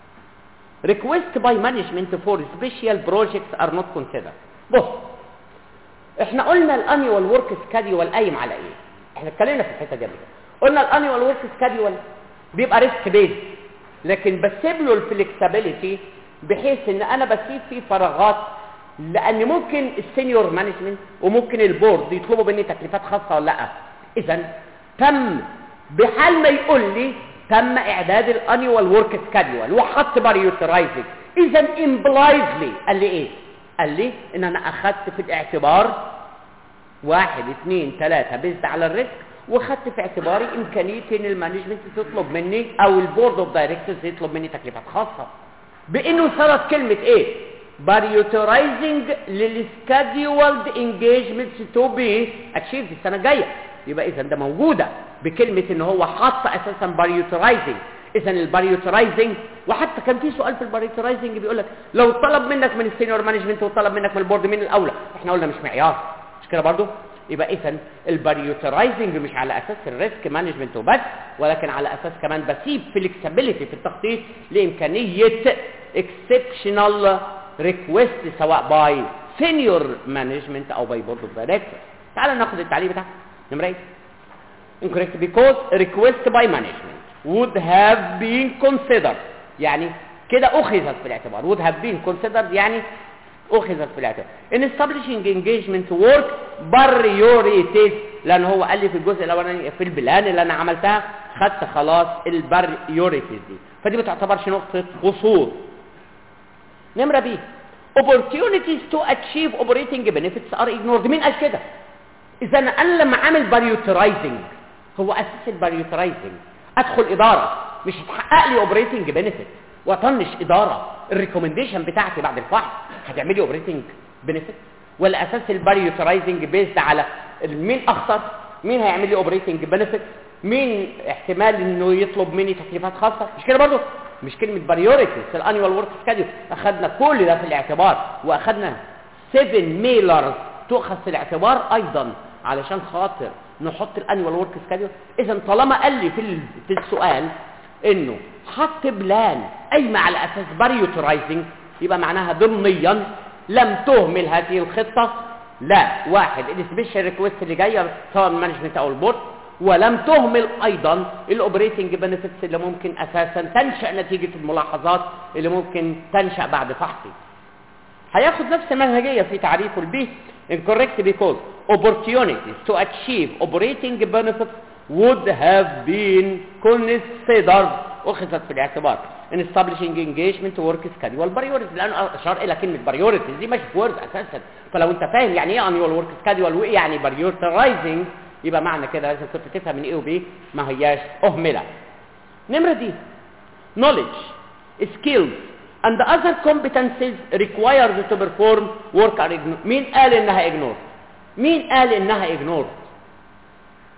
request by management for special projects are not considered بص احنا قلنا الانيوال ورك سكادول قايم على ايه احنا اتكلمنا في الحته دي قبل كده قلنا الانيوال ورك سكادول بيبقى ريسك بيز لكن بسيب له الفلكسبيليتي بحيث ان انا بسيب فيه فراغات لان ممكن السينيور مانجمنت وممكن البورد يطلبوا مني تكليفات خاصه ولا لا اذا تم بحال ما يقول لي تم اعداد الانيوال ورك سكادول وحط باريوترايزنج اذا امبلايزلي قال لي ايه قال لي ان انا اخدت في الاعتبار واحد اثنين ثلاثة بيزد على الريسك وخدت في اعتباري امكانيه ان المانجمنت تطلب مني او البورد اوف دايركتورز يطلب مني تكليفات خاصه بانه صارت كلمه ايه باريوترايزنج للسكادولد انجيجمنتس تو بي اتشيفد السنه الجايه يبقى اذا ده موجوده بكلمه ان هو حاط اساسا باريوترايزنج اذا الباريوترايزنج وحتى كان في سؤال في الباريوترايزنج بيقول لك لو طلب منك من السينيور مانجمنت وطلب منك من البورد مين الاولى احنا قلنا مش معيار مش كده برضو يبقى اذا الباريوترايزنج مش على اساس الريسك مانجمنت وبس ولكن على اساس كمان بسيب فلكسبيليتي في التخطيط لامكانيه اكسبشنال ريكويست سواء باي سينيور مانجمنت او باي بورد اوف دايركتور تعال ناخد التعليق بتاعها نمره ايه incorrect because request by management would have been considered يعني كده اخذت في الاعتبار would have been considered يعني اخذت في الاعتبار in establishing engagement work priorities لان هو قال لي في الجزء الاولاني في البلان اللي انا عملتها خدت خلاص البريوريتيز دي فدي ما تعتبرش نقطه قصور نمره بي opportunities to achieve operating benefits are ignored مين قال كده اذا انا لما عامل باريوترايزنج هو اساس الباريوترايزنج ادخل اداره مش هتحقق لي اوبريتنج بنفيت واطنش اداره الريكومنديشن بتاعتي بعد الفحص هتعمل لي اوبريتنج بنفيت ولا اساس الباريوترايزنج بيزد على مين اخطر مين هيعمل لي اوبريتنج بنفيت مين احتمال انه يطلب مني تكليفات خاصه مش كده برضه مش كلمه باريوريتيز في الانيوال ورك سكادول اخذنا كل ده في الاعتبار واخذنا 7 ميلرز تؤخذ في الاعتبار ايضا علشان خاطر نحط الانيوال ورك سكادول اذا طالما قال لي في في السؤال انه حط بلان قايمه على اساس باريوترايزنج يبقى معناها ضمنيا لم تهمل هذه الخطه لا واحد السبيشال ريكويست اللي جايه سواء من مانجمنت او البورد ولم تهمل ايضا الاوبريتنج بنفيتس اللي ممكن اساسا تنشا نتيجه الملاحظات اللي ممكن تنشا بعد فحصي هياخد نفس المنهجيه في تعريفه البي incorrect because opportunities to achieve operating benefits would have been considered اخذت في الاعتبار in establishing engagement work schedule priorities لانه اشار الى كلمه priorities دي مش وورد اساسا فلو انت فاهم يعني ايه annual work schedule وايه يعني prioritizing يبقى معنى كده لازم كنت تفهم من ايه وبيه ما هياش اهمله نمره دي knowledge skills and other competencies required to perform work are ignored مين قال انها ignored مين قال انها ignored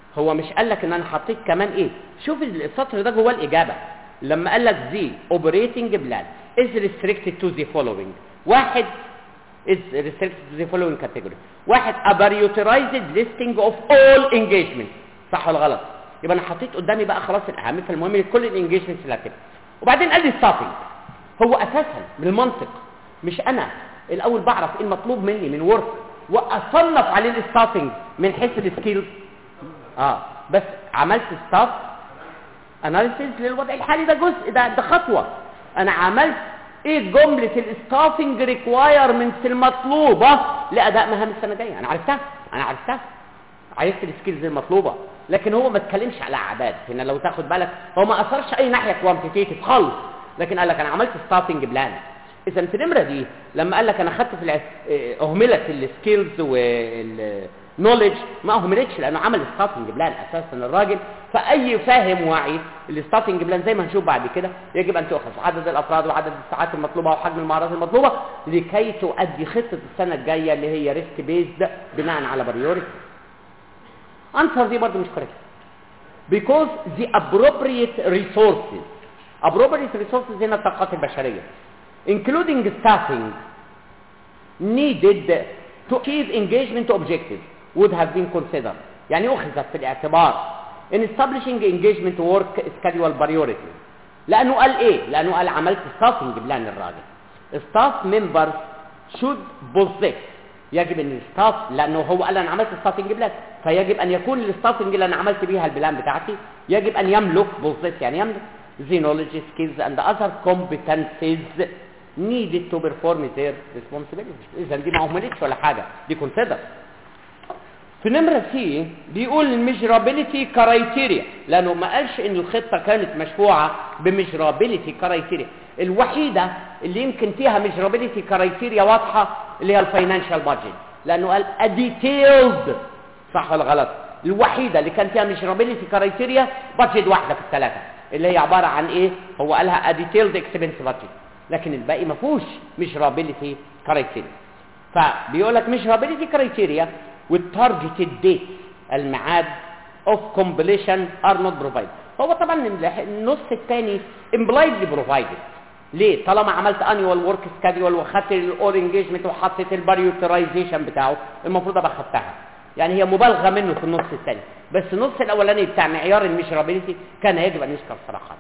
هو مش قال لك ان انا حطيت كمان ايه شوف السطر ده جواه الاجابه لما قال لك the operating plan is restricted to the following واحد is restricted to the following category واحد a prioritized listing of all engagement صح ولا غلط يبقى انا حطيت قدامي بقى خلاص الاهم فالمهم كل الانجيجمنتس اللي هتبقى وبعدين قال لي ستافنج هو اساسا بالمنطق مش انا الاول بعرف ايه المطلوب مني من ورك واصنف عليه الستافنج من حيث السكيلز اه بس عملت ستاف اناليسيز للوضع الحالي ده جزء ده ده خطوه انا عملت ايه جمله الستافنج ريكوايرمنتس المطلوبه لاداء مهام السنه الجايه انا عرفتها انا عرفتها عرفت السكيلز المطلوبه لكن هو ما اتكلمش على اعداد هنا لو تاخد بالك هو ما اثرش اي ناحيه كوانتيتيف خالص لكن قال لك انا عملت ستافنج بلان اذا في النمره دي لما قال لك انا خدت في الع- اه، اهملت السكيلز والنولج ما اهملتش لانه عمل ستافنج بلان اساسا الراجل فاي فاهم واعي الستافنج بلان زي ما هنشوف بعد كده يجب ان تؤخذ عدد الافراد وعدد الساعات المطلوبه وحجم المهارات المطلوبه لكي تؤدي خطه السنه الجايه اللي هي ريسك بيزد بناء على بريوريتي answer دي برضه مش correct because the appropriate resources appropriate resources هنا الطاقات البشرية including staffing needed to achieve engagement objectives would have been considered يعني أخذت في الاعتبار in establishing engagement work schedule priority لأنه قال إيه؟ لأنه قال عملت staffing بلان الراجل staff members should possess يجب ان الستاف لانه هو قال انا عملت ستافنج بلان فيجب ان يكون الستافنج اللي انا عملت بيها البلان بتاعتي يجب ان يملك بوزيت يعني يملك the knowledge skills and other competencies needed to perform their responsibilities اذا دي ما اهملتش ولا حاجه دي consider في نمرة سي بيقول الميجرابيليتي كرايتيريا لأنه ما قالش إن الخطة كانت مشفوعة بميجرابيليتي كرايتيريا الوحيدة اللي يمكن فيها ميجرابيليتي كرايتيريا واضحة اللي هي الفاينانشال بادجت لأنه قال اديتيلد صح ولا غلط الوحيدة اللي كان فيها ميجرابيليتي كرايتيريا بادجت واحدة في الثلاثة اللي هي عبارة عن إيه هو قالها اديتيلد اكسبنس بادجت لكن الباقي ما فيهوش ميجرابيليتي كرايتيريا فبيقول لك ميجرابيليتي كرايتيريا والتارجتد ديت الميعاد اوف كومبليشن ار نوت بروفايد هو طبعا النص الثاني امبلايدلي بروفايدد ليه طالما عملت انيوال ورك سكادول وخدت الاور انجيجمنت وحطيت الباريوترايزيشن بتاعه المفروض ابقى خدتها يعني هي مبالغه منه في النص الثاني بس النص الاولاني بتاع معيار الميجرابيلتي كان يجب ان يذكر صراحه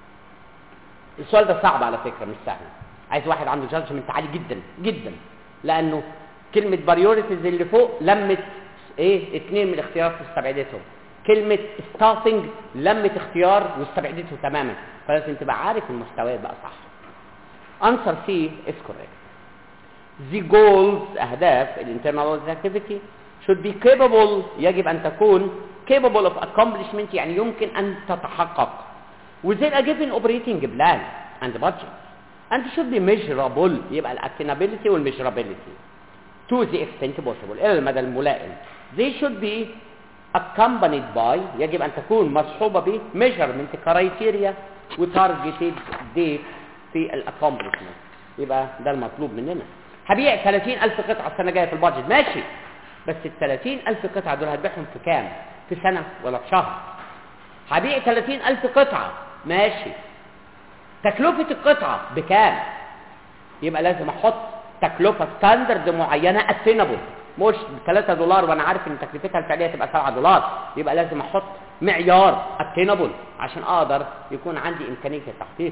السؤال ده صعب على فكره مش سهل عايز واحد عنده جادجمنت عالي جدا جدا لانه كلمة باريوريتيز اللي فوق لمت ايه اتنين من الاختيارات واستبعدتهم كلمة ستافنج لمت اختيار واستبعدته تماما فلازم تبقى عارف المستويات بقى صح answer C is correct the goals اهداف الانترنال activity should be capable يجب ان تكون capable of accomplishment يعني يمكن ان تتحقق within a given operating plan and budget and should be measurable يبقى الاكتنابيلتي والmeasurability to the extent possible إلى المدى الملائم they should be accompanied by يجب أن تكون مصحوبة ب measurement criteria و targeted date في ال accomplishment يبقى ده المطلوب مننا هبيع 30000 قطعة السنة الجاية في البادجت ماشي بس ال 30000 قطعة دول هتبيعهم في كام؟ في سنة ولا في شهر؟ هبيع 30000 قطعة ماشي تكلفة القطعة بكام؟ يبقى لازم احط تكلفه ستاندرد معينه اتينبل مش ب 3 دولار وانا عارف ان تكلفتها الفعليه تبقى 7 دولار يبقى لازم احط معيار اتينبل عشان اقدر يكون عندي امكانيه التحقيق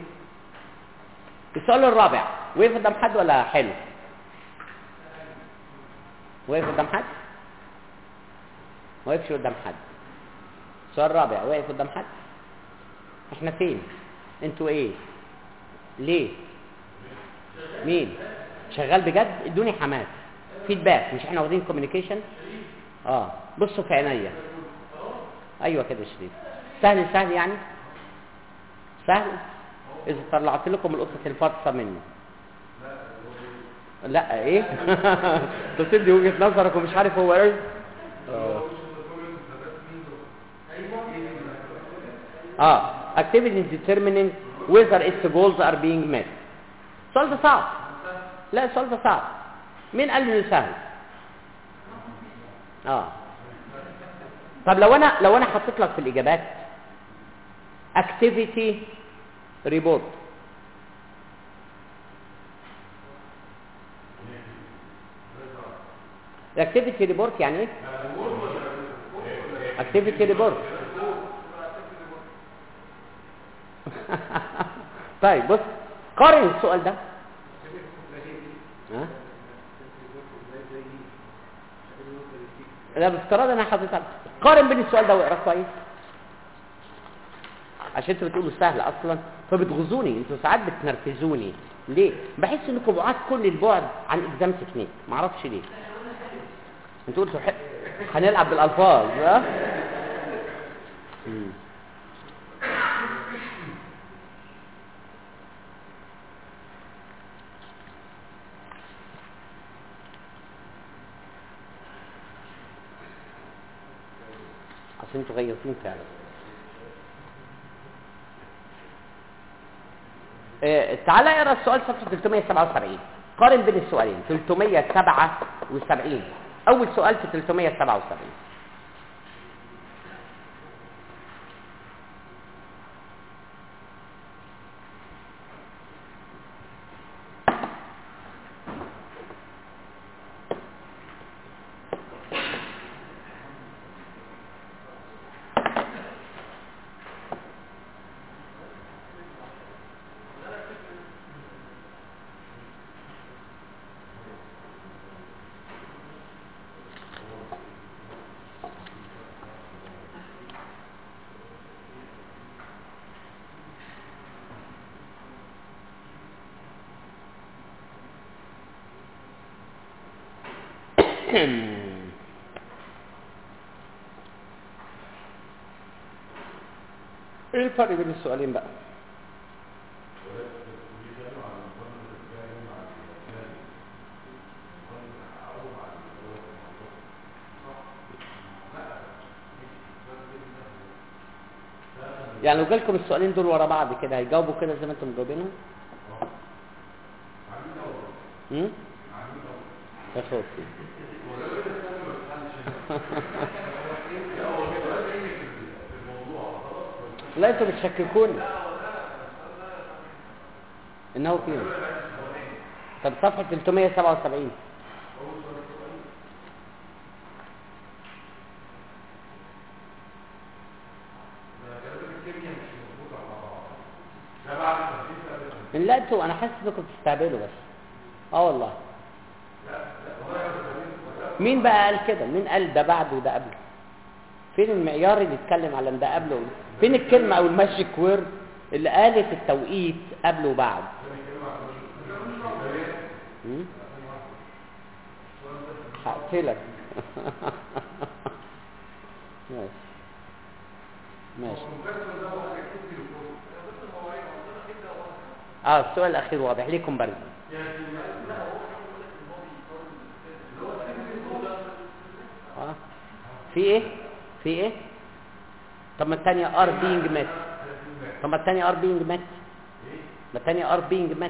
السؤال الرابع وقف قدام حد ولا حلو وقف قدام حد ما وقفش قدام حد السؤال الرابع وقف قدام حد احنا فين انتوا ايه ليه مين شغال بجد ادوني حماس فيدباك مش احنا واخدين كوميونيكيشن اه بصوا في عينيا ايوه كده يا شريف سهل سهل يعني سهل اذا طلعت لكم القطه الفاطسه مني لا ايه تدي وجهه نظرك ومش عارف هو ايه اه اه activities determining whether its goals are being met السؤال ده صعب لا السؤال ده صعب مين قال انه سهل اه طب لو انا لو انا حطيت لك في الاجابات اكتيفيتي ريبورت الاكتيفيتي ريبورت يعني ايه اكتيفيتي ريبورت طيب بص قارن السؤال ده ها لا بافتراض انا حاططها قارن بين السؤال ده واقرا كويس عشان انتوا بتقولوا سهل اصلا فبتغزوني انتوا ساعات بتنرفزوني ليه بحس انكم بعاد كل البعد عن اكزام تكنيك معرفش ليه انتوا قلتوا ح- هنلعب بالالفاظ ها مم. عشان انتوا غيرتين فعلا آه، تعالى اقرا السؤال صفحه 377 قارن بين السؤالين 377 اول سؤال في 377 ايه الفرق بين السؤالين بقى يعني لو جالكم السؤالين دول ورا بعض كده هيجاوبوا كده زي ما انتم مجاوبينهم امم يا خوفي لا انتوا بتشككوني انه فين طب صفحه 377 لا انتوا انا حاسس انكم بتستعبلوا بس اه والله مين بقى قال كده مين قال ده بعد وده قبل فين المعيار اللي يتكلم على ان ده قبل ولا- فين الكلمه او الماجيك وورد اللي قالت التوقيت قبل وبعد مم؟ هقتلك ماشي ماشي اه السؤال الاخير واضح ليكم برد اه في ايه في ايه طب ما الثانيه ار بينج مات طب ما الثانيه ار بينج مات ما الثانيه ار بينج مات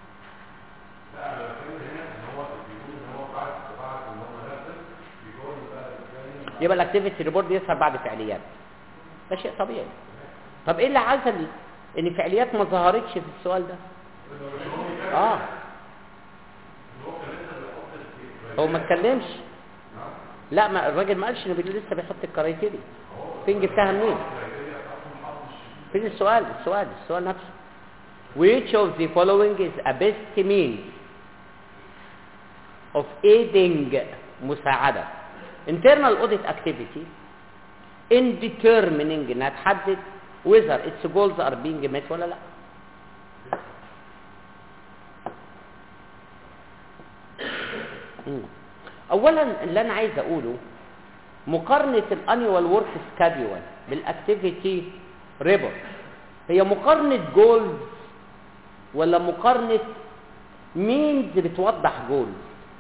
يبقى الاكتيفيتي ريبورت يظهر بعد فعاليات ده شيء طبيعي طب ايه اللي عزل ان فعاليات ما ظهرتش في السؤال ده اه هو ما اتكلمش لا ما الراجل ما قالش انه بي- لسه بيحط الكرايتيريا فين جبتها منين فين السؤال السؤال السؤال نفسه which of the following is a best means of aiding مساعدة internal audit activity in determining انها تحدد whether its goals are being met ولا لا مم. اولا اللي انا عايز اقوله مقارنة الانيوال ورك سكادول بالاكتيفيتي ريبورت هي مقارنة جولز ولا مقارنة مينز بتوضح جولز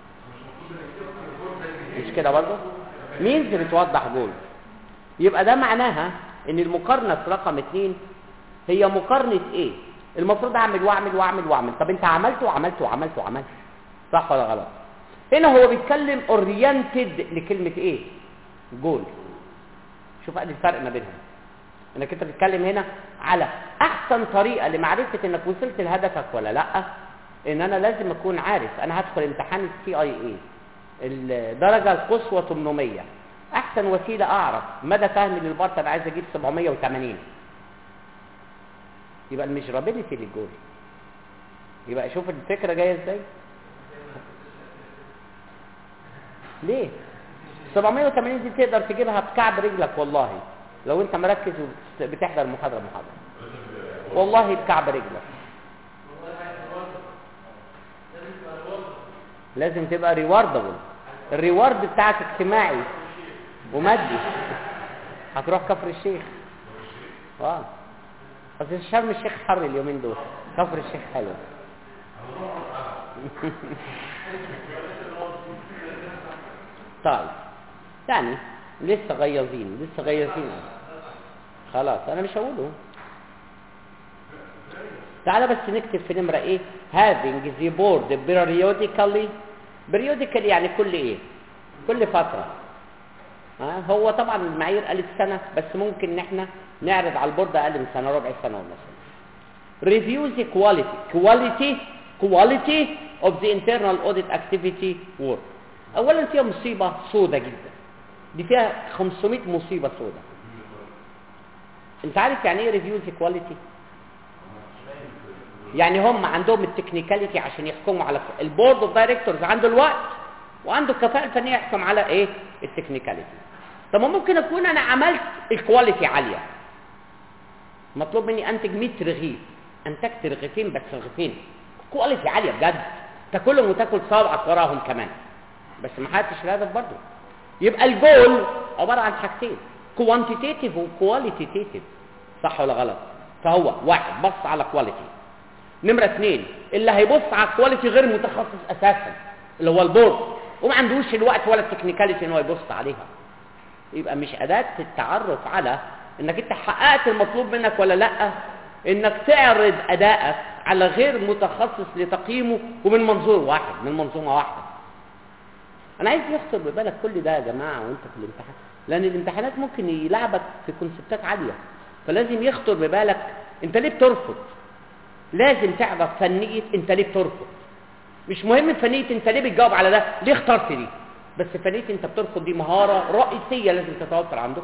مش كده برضه مينز بتوضح جولز يبقى ده معناها ان المقارنة في رقم اتنين هي مقارنة ايه المفروض اعمل واعمل واعمل واعمل طب انت عملت وعملت وعملت وعملت صح ولا غلط هنا هو بيتكلم اورينتد لكلمة ايه جول شوف ادي الفرق ما بينهم انك انت بتتكلم هنا على احسن طريقه لمعرفه انك وصلت لهدفك ولا لا ان انا لازم اكون عارف انا هدخل امتحان السي اي اي الدرجه القصوى 800 احسن وسيله اعرف مدى فهمي للبارت انا عايز اجيب 780 يبقى الميجرابيلتي للجول يبقى شوف الفكره جايه ازاي ليه 780 دي تقدر تجيبها بكعب رجلك والله لو انت مركز وبتحضر محاضره محاضره والله بكعب رجلك لازم تبقى ريواردبل الريوارد بتاعك اجتماعي ومادي هتروح كفر الشيخ اه بس شرم الشيخ حر اليومين دول كفر الشيخ حلو طيب يعني لسه غيظين لسه غيظين خلاص انا مش هقوله تعالى بس نكتب في نمرة ايه having the board periodically periodically يعني كل ايه كل فترة ها هو طبعا المعايير قالت سنة بس ممكن ان احنا نعرض على البورد اقل من سنة ربع سنة ولا سنة review the quality quality quality of the internal audit activity work اولا فيها مصيبة سودة جدا دي فيها 500 مصيبة سودة انت عارف يعني ايه ريفيو ذا كواليتي يعني هم عندهم التكنيكاليتي عشان يحكموا على البورد اوف دايركتورز عنده الوقت وعنده الكفاءه الفنيه يحكم على ايه التكنيكاليتي طب ما ممكن اكون انا عملت الكواليتي عاليه مطلوب مني انتج 100 رغيف انتجت رغيفين بس رغيفين كواليتي عاليه بجد تاكلهم وتاكل صابعك وراهم كمان بس ما حدش الهدف برضه يبقى الجول عباره عن حاجتين كوانتيتيف وكواليتيتيف صح ولا غلط فهو واحد بص على كواليتي نمرة اثنين اللي هيبص على الكواليتي غير متخصص اساسا اللي هو البورد وما عندوش الوقت ولا التكنيكاليتي ان هو يبص عليها يبقى مش اداة التعرف على انك انت حققت المطلوب منك ولا لا انك تعرض ادائك على غير متخصص لتقييمه ومن منظور واحد من منظومة واحدة انا عايز يخطر ببالك كل ده يا جماعة وانت في الامتحان لان الامتحانات ممكن يلعبك في كونسبتات عالية فلازم يخطر ببالك انت ليه بترفض لازم تعرف فنية انت ليه بترفض مش مهم فنية انت ليه بتجاوب على ده ليه اخترت دي بس فنية انت بترفض دي مهارة رئيسية لازم تتوفر عندك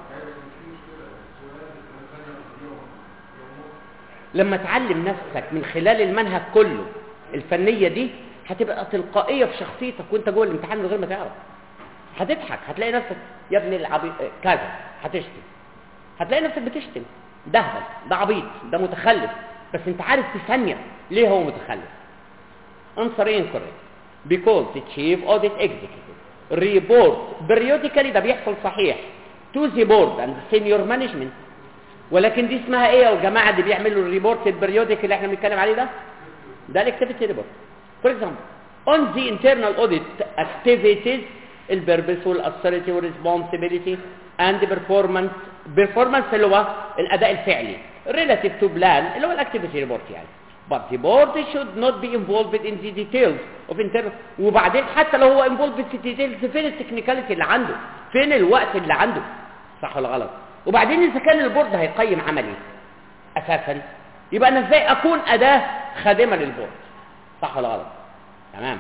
لما تعلم نفسك من خلال المنهج كله الفنية دي هتبقى تلقائية في شخصيتك وانت جوه الامتحان من غير ما تعرف هتضحك هتلاقي نفسك يا ابن العبيط كذا هتشتم هتلاقي نفسك بتشتم ده هبل ده عبيط ده متخلف بس انت عارف في ثانية ليه هو متخلف answer incorrect because the chief audit executive report periodically ده بيحصل صحيح to the board and senior management ولكن دي اسمها ايه يا جماعه اللي بيعملوا الريبورت البريودك اللي احنا بنتكلم عليه ده ده الاكتيفيتي ريبورت فور اكزامبل on the internal audit activities البيربس والاثوريتي والريسبونسبيلتي اند performance performance اللي هو الاداء الفعلي relative to plan اللي هو الاكتيفيتي ريبورت يعني but the board should not be involved in the details of internal وبعدين حتى لو هو involved في details فين التكنيكاليتي اللي عنده فين الوقت اللي عنده صح ولا غلط وبعدين اذا كان البورد هيقيم عملي اساسا يبقى انا ازاي اكون اداه خادمه للبورد صح ولا غلط تمام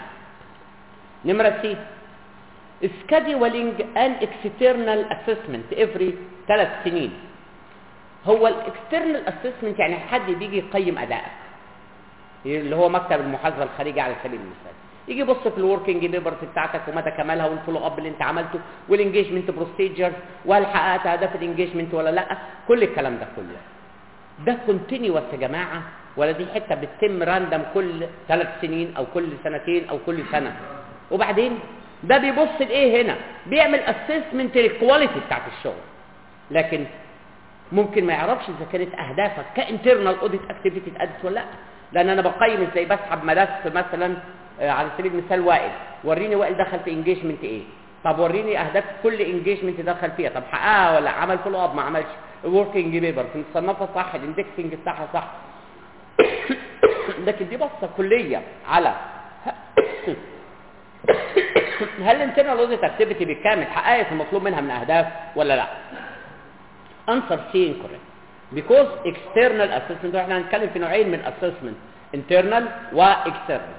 نمره سي scheduling an external assessment every ثلاث سنين هو الاكسترنال اسسمنت يعني حد بيجي يقيم ادائك اللي هو مكتب المحاسبه الخارجي على سبيل المثال يجي يبص في الوركينج بيبرز بتاعتك ومدى كمالها والفولو اب اللي انت عملته والانجيجمنت بروسيجرز وهل حققت اهداف الانجيجمنت ولا لا كل الكلام ده كله ده كونتينيوس يا جماعه ولا دي حته بتتم راندم كل ثلاث سنين او كل سنتين او كل سنه وبعدين ده بيبص لايه هنا بيعمل اسسمنت للكواليتي بتاعت الشغل لكن ممكن ما يعرفش اذا كانت اهدافك كانترنال اوديت اكتيفيتي اتادت ولا لا لان انا بقيم ازاي بسحب ملف مثلا آه على سبيل المثال وائل وريني وائل دخل في انجيجمنت ايه طب وريني اهداف كل انجيجمنت دخل فيها طب حققها ولا عمل فولو اب ما عملش وركينج بيبر متصنفه صح الاندكسنج بتاعها صح لكن دي بصه كليه على هل الانترنال اوديت اكتيفيتي بالكامل حققت المطلوب منها من اهداف ولا لا answer C incorrect because external assessment واحنا هنتكلم في نوعين من assessment internal و external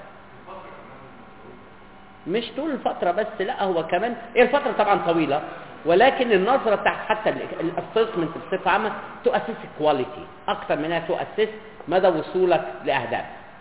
مش طول الفترة بس لا هو كمان هي الفترة طبعا طويلة ولكن النظرة بتاعت حتى الاسسمنت بصفة عامة تؤسس كواليتي اكتر منها تؤسس مدى وصولك لاهداف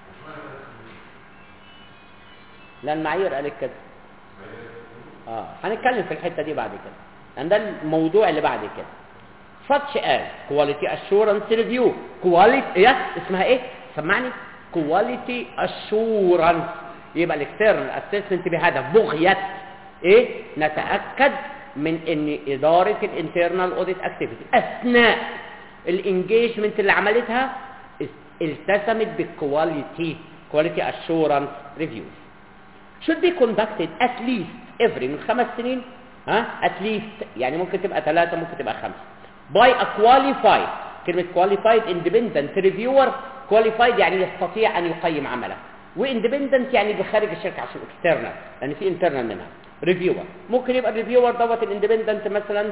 لان المعايير قالت كده اه هنتكلم في الحتة دي بعد كده لان ده الموضوع اللي بعد كده such as quality assurance review quality يس اسمها ايه سمعني quality assurance يبقى الاكسترنال اسسمنت بهدف بغية ايه نتأكد من ان ادارة الانترنال اوديت اكتيفيتي اثناء الانجيجمنت اللي عملتها التزمت بالكواليتي كواليتي اشورنس ريفيوز should be conducted at least every من خمس سنين ها at least يعني ممكن تبقى ثلاثة ممكن تبقى خمسة by a qualified كلمة qualified independent reviewer qualified يعني يستطيع أن يقيم عمله واندبندنت يعني بخارج الشركة عشان اكسترنال لأن في انترنال منها ريفيور ممكن يبقى الريفيور دوت الاندبندنت مثلا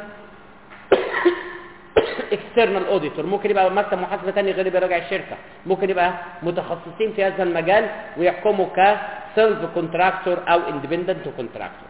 اكسترنال اوديتور ممكن يبقى مكتب محاسبه ثاني غير بيراجع الشركه ممكن يبقى متخصصين في هذا المجال ويحكموا كسيلف كونتراكتور او اندبندنت كونتراكتور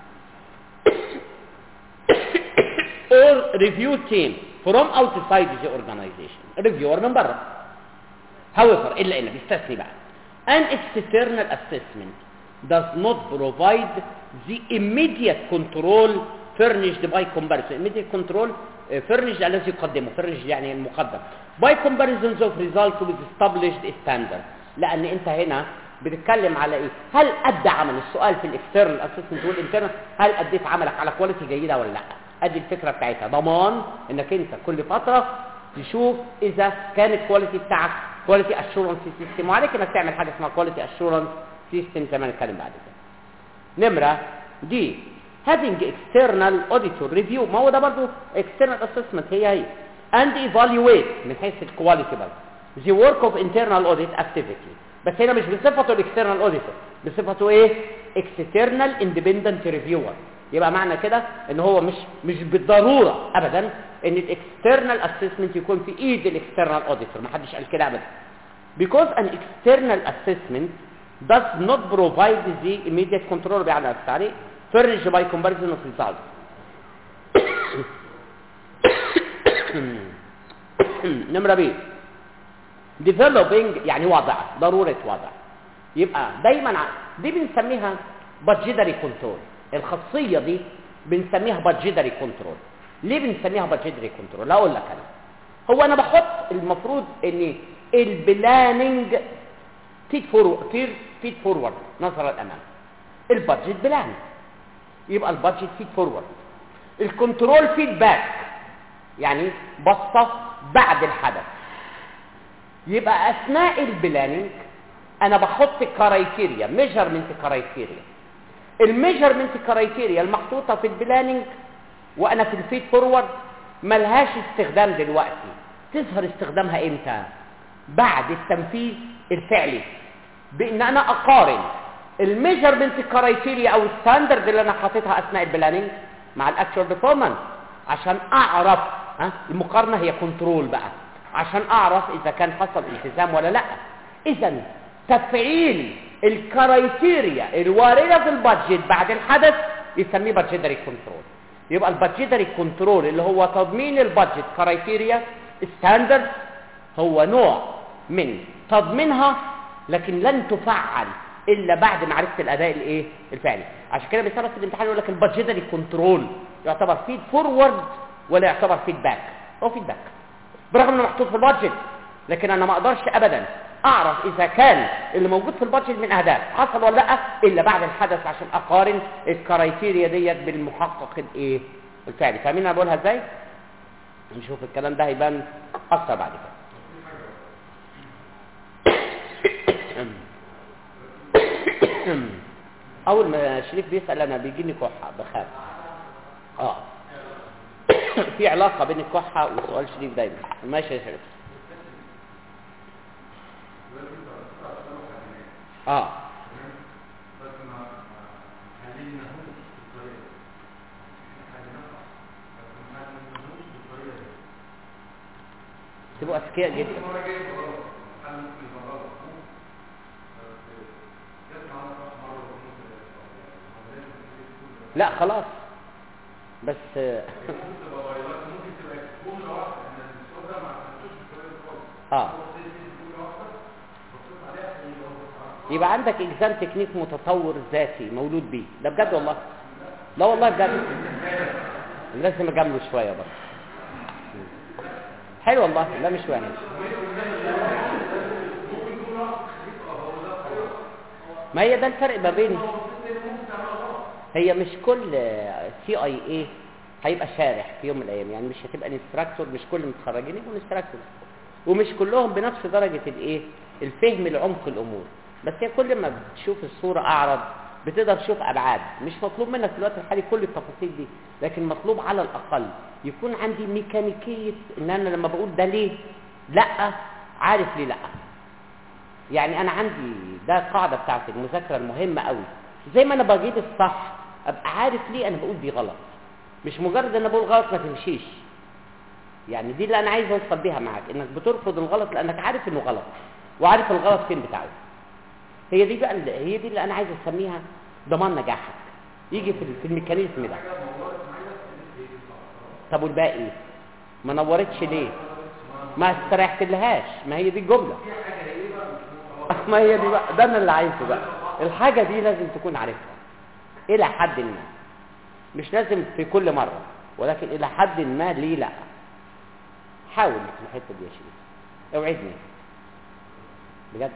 or review team from outside the organization reviewer من بره however الا ان بيستثني بقى an external assessment does not provide the immediate control furnished by comparison immediate control uh, furnished الذي يقدمه furnished يعني المقدم by comparisons of results with established standard لان انت هنا بتتكلم على ايه هل ادى عمل السؤال في الاكسترنال اسسمنت والانترنال هل اديت عملك على كواليتي جيده ولا لا ادي الفكره بتاعتها ضمان انك انت كل فتره تشوف اذا كان الكواليتي بتاعك كواليتي اشورنس سيستم وعليك انك تعمل حاجه اسمها كواليتي اشورنس سيستم زي ما هنتكلم بعد كده نمره دي having external auditor review ما هو ده برضه external assessment هي هي and evaluate من حيث الكواليتي برضه the work of internal audit activity بس هنا مش بصفته الاكسترنال اوديتور بصفته ايه external independent reviewer يبقى معنى كده ان هو مش مش بالضروره ابدا ان الاكسترنال اسسمنت يكون في ايد الاكسترنال اوديتور ما حدش قال كده ابدا because an external assessment does not provide the immediate control بيعني التعليق furnished by comparison of results نمرة بي developing يعني وضع ضرورة وضع يبقى دايما دي بنسميها budgetary control الخاصية دي بنسميها budgetary control ليه بنسميها budgetary control اقول لك انا هو انا بحط المفروض ان البلاننج فيد فورورد فيد فورورد نظرا الامام البادجت بلان يبقى البادجت فيد فورورد الكنترول فيدباك يعني بصه بعد الحدث يبقى اثناء البلاننج انا بحط كرايتيريا ميجرمنت كرايتيريا الميجرمنت كرايتيريا المحطوطه في البلاننج وانا في الفيد فورورد ملهاش استخدام دلوقتي تظهر استخدامها امتى بعد التنفيذ الفعلي بان انا اقارن الميجرمنت كرايتيريا او الستاندرد اللي انا حاططها اثناء البلاننج مع الاكشوال بيرفورمانس عشان اعرف ها المقارنه هي كنترول بقى عشان اعرف اذا كان حصل التزام ولا لا اذا تفعيل الكرايتيريا الوارده في البادجت بعد الحدث يسميه بادجيتري كنترول يبقى البادجيتري كنترول اللي هو تضمين البادجت كرايتيريا ستاندرد هو نوع من تضمينها لكن لن تفعل الا بعد معرفه الاداء الايه الفعلي عشان كده بيسبب في الامتحان يقول لك البادجيتري كنترول يعتبر فيد فورورد ولا يعتبر فيدباك هو فيدباك برغم انه محطوط في البادجت لكن انا ما اقدرش ابدا اعرف اذا كان اللي موجود في البادجت من اهداف حصل ولا لا الا بعد الحدث عشان اقارن الكرايتيريا ديت بالمحقق الايه الفعلي فاهمين انا بقولها ازاي نشوف الكلام ده هيبان اكتر بعد كده اول ما شريف بيسال انا بيجيني كحه بخاف اه في علاقه بين الكحه وسؤال شريف دايما ماشي يا شريف اه تبقوا اذكياء جدا لا خلاص بس اه يبقى عندك اجزام تكنيك متطور ذاتي مولود بيه ده بجد والله لا والله بجد لازم اجامله شويه برضه حلو والله لا مش وحش ما هي ده الفرق ما بين هي مش كل سي اي اي هيبقى شارح في يوم من الايام يعني مش هتبقى انستراكتور مش كل المتخرجين يبقوا انستراكتور ومش كلهم بنفس درجه الايه الفهم لعمق الامور بس هي كل ما بتشوف الصوره اعرض بتقدر تشوف ابعاد مش مطلوب منك في الوقت الحالي كل التفاصيل دي لكن مطلوب على الاقل يكون عندي ميكانيكيه ان انا لما بقول ده ليه لا عارف ليه لا يعني انا عندي ده قاعده بتاعت المذاكره المهمه قوي زي ما انا بجيب الصح ابقى عارف ليه انا بقول دي غلط مش مجرد ان بقول غلط ما تمشيش يعني دي اللي انا عايز اوصل بيها معاك انك بترفض الغلط لانك عارف انه غلط وعارف الغلط فين بتاعه هي دي بقى اللي هي دي اللي انا عايز اسميها ضمان نجاحك يجي في في الميكانيزم ده طب والباقي ايه ما نورتش ليه ما استريحت لهاش ما هي دي الجمله ما هي دي بقى ده انا اللي عايزه بقى الحاجه دي لازم تكون عارفها الى حد ما مش لازم في كل مره ولكن الى حد ما ليه لا حاول في الحته دي يا شريف اوعدني بجد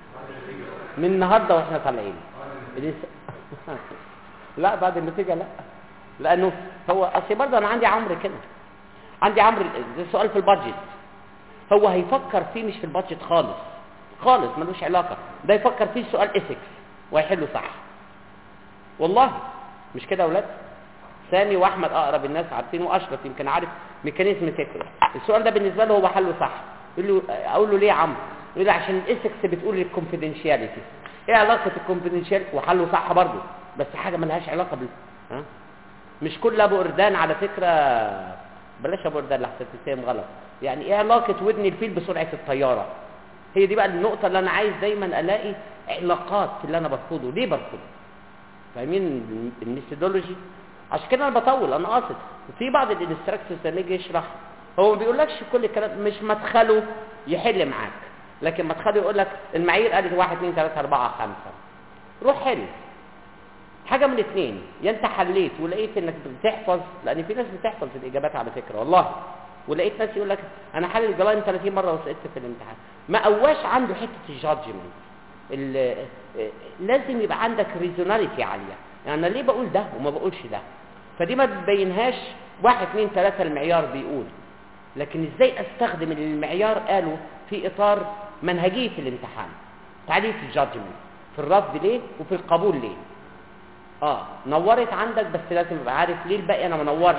من النهارده واحنا طالعين الإنس- لا بعد النتيجه لا لانه هو اصل برضه انا عندي عمرو كده عندي عمرو ده سؤال في البادجت هو هيفكر فيه مش في البادجت خالص خالص ملوش علاقه ده يفكر فيه سؤال ايثكس وهيحله صح والله مش كده يا اولاد سامي واحمد اقرب الناس عارفين واشرف يمكن عارف ميكانيزم فكره السؤال ده بالنسبه له هو حله صح يقول له اقول له ليه يا عمرو يقول لي عشان الايثكس بتقول الكونفيدنشياليتي ايه علاقه الكونفيدنشياليتي وحله صح برضه بس حاجه ملهاش علاقه بال ها مش كل ابو اردان على فكره بلاش ابو اردان لحسن تتفهم غلط يعني ايه علاقه ودن الفيل بسرعه الطياره هي دي بقى النقطه اللي انا عايز دايما الاقي علاقات في اللي انا برفضه ليه برفضه فاهمين الميثودولوجي عشان كده انا بطول انا قاصد في بعض الانستراكتورز لما يجي يشرح هو ما بيقولكش كل الكلام مش مدخله يحل معاك لكن مدخله يقول لك المعايير قالت 1 2 3 4 5 روح حل حاجه من الاثنين يا انت حليت ولقيت انك بتحفظ لان في ناس بتحفظ الاجابات على فكره والله ولقيت ناس يقول لك انا حل الجلاين 30 مره وسقطت في الامتحان ما قواش عنده حته الجادجمنت ال- لازم يبقى عندك ريزوناليتي عاليه يعني انا ليه بقول ده وما بقولش ده فدي ما تبينهاش واحد اتنين تلاته المعيار بيقول لكن ازاي استخدم اللي المعيار قاله في اطار منهجيه الامتحان تعريف الجادجمنت في الرفض ليه وفي القبول ليه اه نورت عندك بس لازم ابقى عارف ليه الباقي انا ما نورش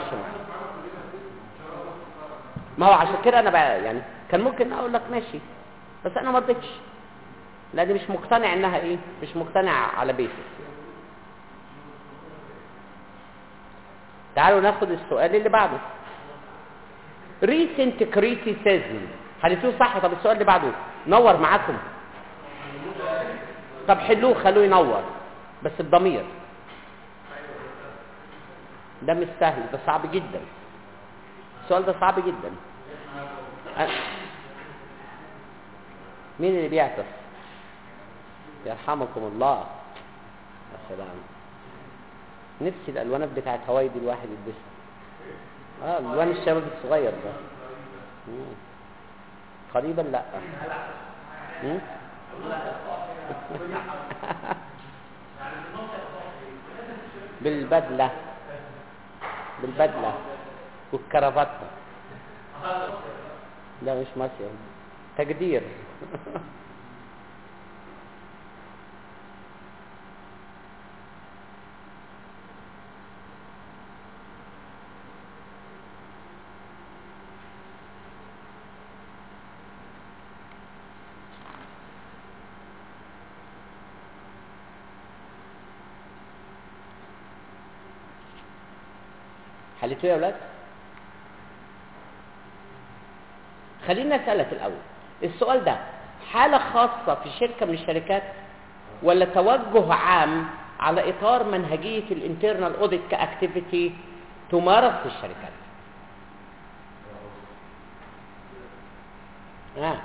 ما هو عشان كده انا بقى يعني كان ممكن اقول لك ماشي بس انا ما رضيتش لاني مش مقتنع انها ايه مش مقتنع على بيسس تعالوا ناخد السؤال اللي بعده recent criticism حلتوه صح طب السؤال اللي بعده نور معاكم طب حلوه خلوه ينور بس بضمير ده مش سهل ده صعب جدا السؤال ده صعب جدا أ- مين اللي بيعطس يرحمكم الله يا سلام نفسي الالوانات بتاعت هواي دي الواحد يلبسها اه الوان الشباب الصغير ده مم. قريبا لا مم؟ بالبدله بالبدله والكرافته لا مش ماشيه تقدير حلتوه يا اولاد خليني اسالك الاول السؤال ده حاله خاصه في شركه من الشركات ولا توجه عام على اطار منهجيه الانترنال اوديت كاكتيفيتي تمارس في الشركات آه.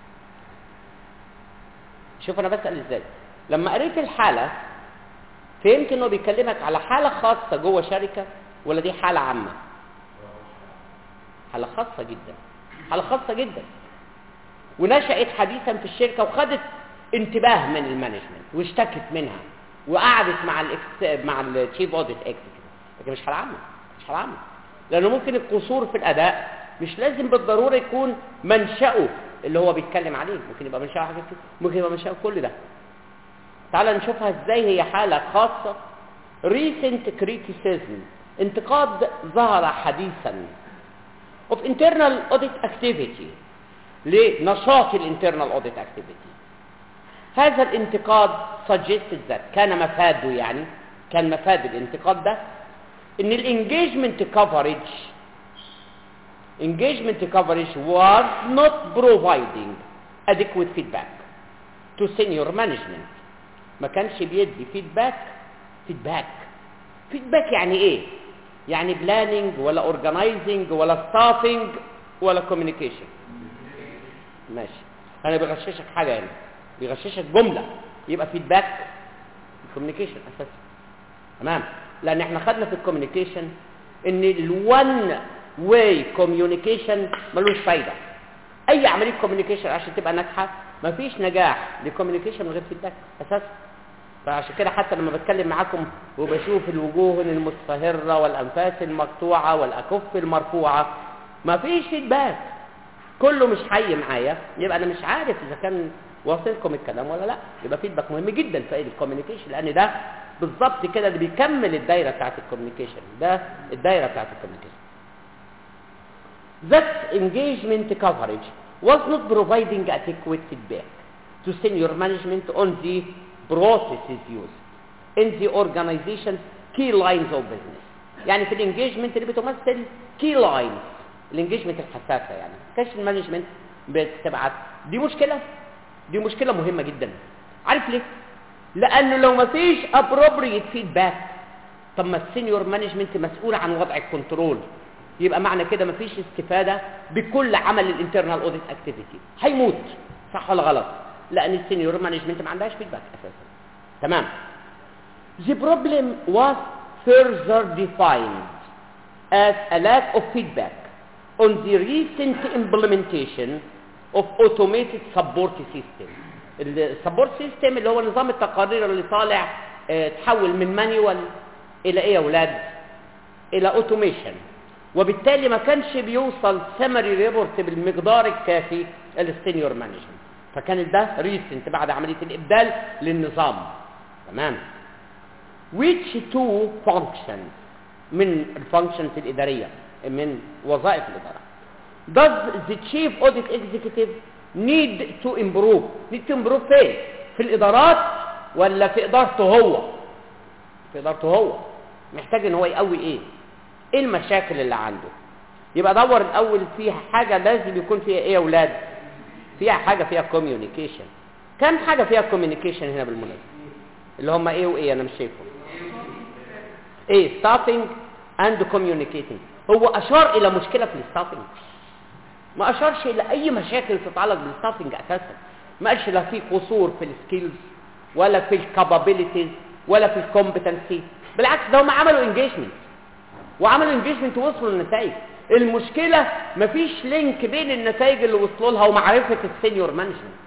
شوف انا بسال ازاي لما قريت الحاله فهمت انه بيكلمك على حاله خاصه جوه شركه ولا دي حاله عامه حاله خاصه جدا حاله خاصه جدا ونشأت حديثا في الشركه وخدت انتباه من المانجمنت واشتكت منها وقعدت مع الاكس مع التشيف اوديت اكزيكتيف لكن مش حاله عامه مش حاله عامه لانه ممكن القصور في الاداء مش لازم بالضروره يكون منشأه اللي هو بيتكلم عليه ممكن يبقى منشأه حاجات كده ممكن يبقى منشأه كل ده تعال نشوفها ازاي هي حالة خاصة recent criticism انتقاد ظهر حديثا of internal audit activity لنشاط الانترنال audit activity هذا الانتقاد suggested that كان مفاده يعني كان مفاد الانتقاد ده ان الانجيجمنت coverage engagement coverage was not providing adequate feedback to senior management ما كانش بيدي فيدباك فيدباك فيدباك يعني ايه يعني بلاننج ولا اورجنايزنج ولا ستافنج ولا كوميونيكيشن ماشي انا بغششك حاجه هنا بيغششك جمله يبقى فيدباك كوميونيكيشن اساسا تمام لان احنا خدنا في الكوميونيكيشن ان الوان واي كوميونيكيشن ملوش فايده اي عمليه كوميونيكيشن عشان تبقى ناجحه مفيش نجاح للكوميونيكيشن من غير فيدباك اساسا فعشان كده حتى لما بتكلم معاكم وبشوف الوجوه المصفهرة والأنفاس المقطوعة والأكف المرفوعة مفيش فيدباك كله مش حي معايا يبقى أنا مش عارف إذا كان واصلكم الكلام ولا لا يبقى فيدباك مهم جدا في الكوميونيكيشن لأن ده بالظبط كده اللي بيكمل الدايرة بتاعت الكوميونيكيشن ده الدايرة بتاعت الكوميونيكيشن That engagement coverage was not providing adequate feedback to senior management on the processes used in the organization key lines of business يعني في الانجيجمنت اللي بتمثل key lines الانجيجمنت الحساسه يعني كاش المانجمنت بتبعت دي مشكله دي مشكله مهمه جدا عارف ليه لانه لو ما فيش appropriate feedback طب ما السينيور مانجمنت مسؤول عن وضع الكنترول يبقى معنى كده ما فيش استفاده بكل عمل الانترنال اوديت اكتيفيتي هيموت صح ولا غلط لان السينيور مانجمنت ما عندهاش فيدباك اساسا تمام the problem was further defined as a lack of feedback on the recent implementation of automated support system السبورت سيستم اللي هو نظام التقارير اللي طالع اه تحول من مانيوال الى ايه يا اولاد الى اوتوميشن وبالتالي ما كانش بيوصل سمري ريبورت بالمقدار الكافي للسينيور مانجمنت فكان ده ريسنت بعد عملية الإبدال للنظام تمام which two functions من الفانكشنز الإدارية من وظائف الإدارة does the chief audit executive need to improve need to improve فين في الإدارات ولا في إدارته هو في إدارته هو محتاج ان هو يقوي ايه ايه المشاكل اللي عنده يبقى دور الاول فيها حاجة لازم يكون فيها ايه يا اولاد فيها حاجة فيها كوميونيكيشن كم حاجة فيها كوميونيكيشن هنا بالمناسبة اللي هم ايه وايه انا مش شايفهم ايه ستافنج اند كوميونيكيتنج هو اشار الى مشكلة في الستافنج ما اشارش الى اي مشاكل تتعلق بالستافنج اساسا ما قالش لا في قصور في السكيلز ولا في الكابابيلتيز ولا في الكومبتنسي بالعكس ده هم عملوا انجيجمنت وعملوا انجيجمنت ووصلوا للنتائج المشكلة مفيش لينك بين النتائج اللي وصلوا لها ومعرفة السينيور مانجمنت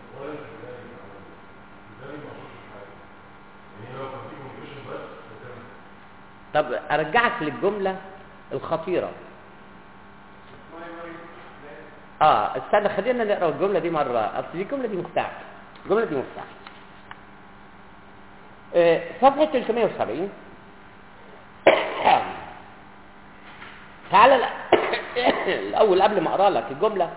طب ارجعك للجملة الخطيرة اه استنى خلينا نقرا الجملة دي مرة اصل دي الجملة دي مفتاح الجملة دي مفتاح آه صفحة 370 تعالى الاول قبل ما اقرا لك الجمله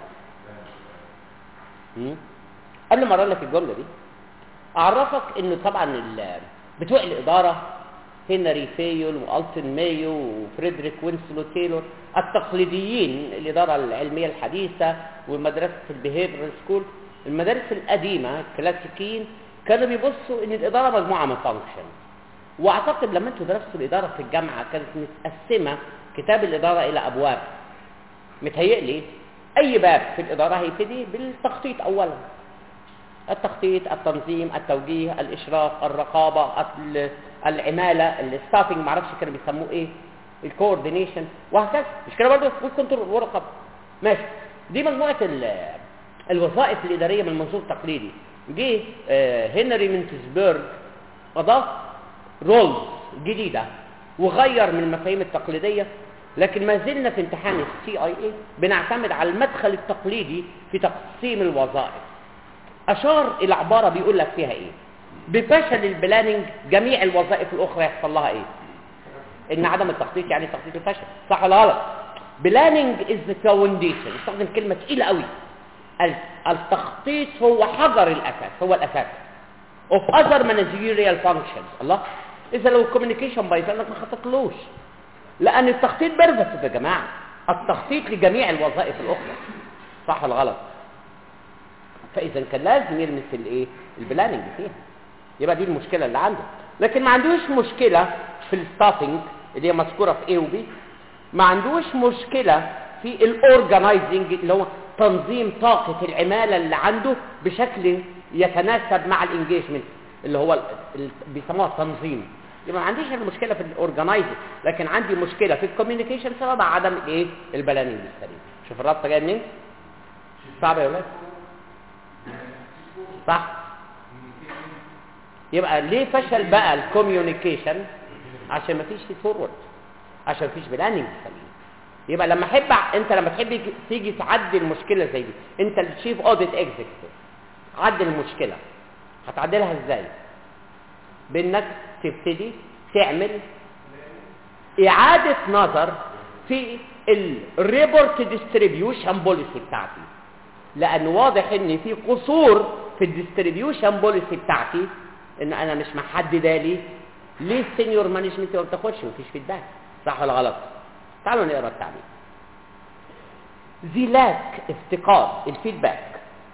قبل ما اقرا لك الجمله دي اعرفك انه طبعا بتوع الاداره هنري فيول والتون مايو وفريدريك وينسلو تايلور التقليديين الاداره العلميه الحديثه ومدرسه البيهيفير سكول المدارس القديمه الكلاسيكيين كانوا بيبصوا ان الاداره مجموعه من فانكشن واعتقد لما انتوا درستوا الاداره في الجامعه كانت متقسمه كتاب الاداره الى ابواب متهيئلي اي باب في الاداره هيبتدي بالتخطيط اولا التخطيط التنظيم التوجيه الاشراف الرقابه ال- العماله الستافنج معرفش كانوا بيسموه ايه الكوردينيشن وهكذا مش كده برضه والكنترول والرقابه ماشي دي مجموعه ال- الوظائف الاداريه من المنظور التقليدي جه آه، هنري منتسبرج اضاف رولز جديده وغير من المفاهيم التقليديه لكن ما زلنا في امتحان السي اي اي بنعتمد على المدخل التقليدي في تقسيم الوظائف اشار الى عباره بيقول لك فيها ايه بفشل البلاننج جميع الوظائف الاخرى يحصل لها ايه ان عدم التخطيط يعني تخطيط الفشل صح ولا غلط بلاننج از ذا فاونديشن استخدم كلمه تقيله قوي ال- التخطيط هو حجر الاساس هو الاساس of other managerial functions الله اذا لو الكوميونيكيشن بايظ انك ما خططلوش لان التخطيط بيرفكت يا جماعه التخطيط لجميع الوظائف الاخرى صح ولا غلط فاذا كان لازم يلمس الايه البلاننج فيها يبقى دي المشكله اللي عنده لكن ما عندوش مشكله في الستافنج اللي هي مذكوره في A و B ما عندوش مشكله في الاورجنايزنج اللي هو تنظيم طاقه العماله اللي عنده بشكل يتناسب مع الانجيجمنت اللي هو ال- ال- بيسموها تنظيم يبقى ما عنديش المشكله في الاورجنايزنج لكن عندي مشكله في الكوميونيكيشن سبب عدم الايه البلاننج السليم شوف الرابطه جايه منين صعب يا ولاد صح يبقى ليه فشل بقى الكوميونيكيشن عشان ما فيش فورورد عشان ما فيش بلاننج سليم يبقى لما احب ع- انت لما تحب يجي- تيجي تعدل مشكله زي دي انت الشيف اوديت اكزيكتيف عدل المشكله هتعدلها ازاي بانك تبتدي تعمل اعاده نظر في الريبورت ديستريبيوشن بوليسي بتاعتي لان واضح ان في قصور في الديستريبيوشن بوليسي بتاعتي ان انا مش محدده لي ليه السينيور مانجمنت ما بتاخدش مفيش فيدباك صح ولا غلط تعالوا نقرا التعليق زيلاك افتقاد الفيدباك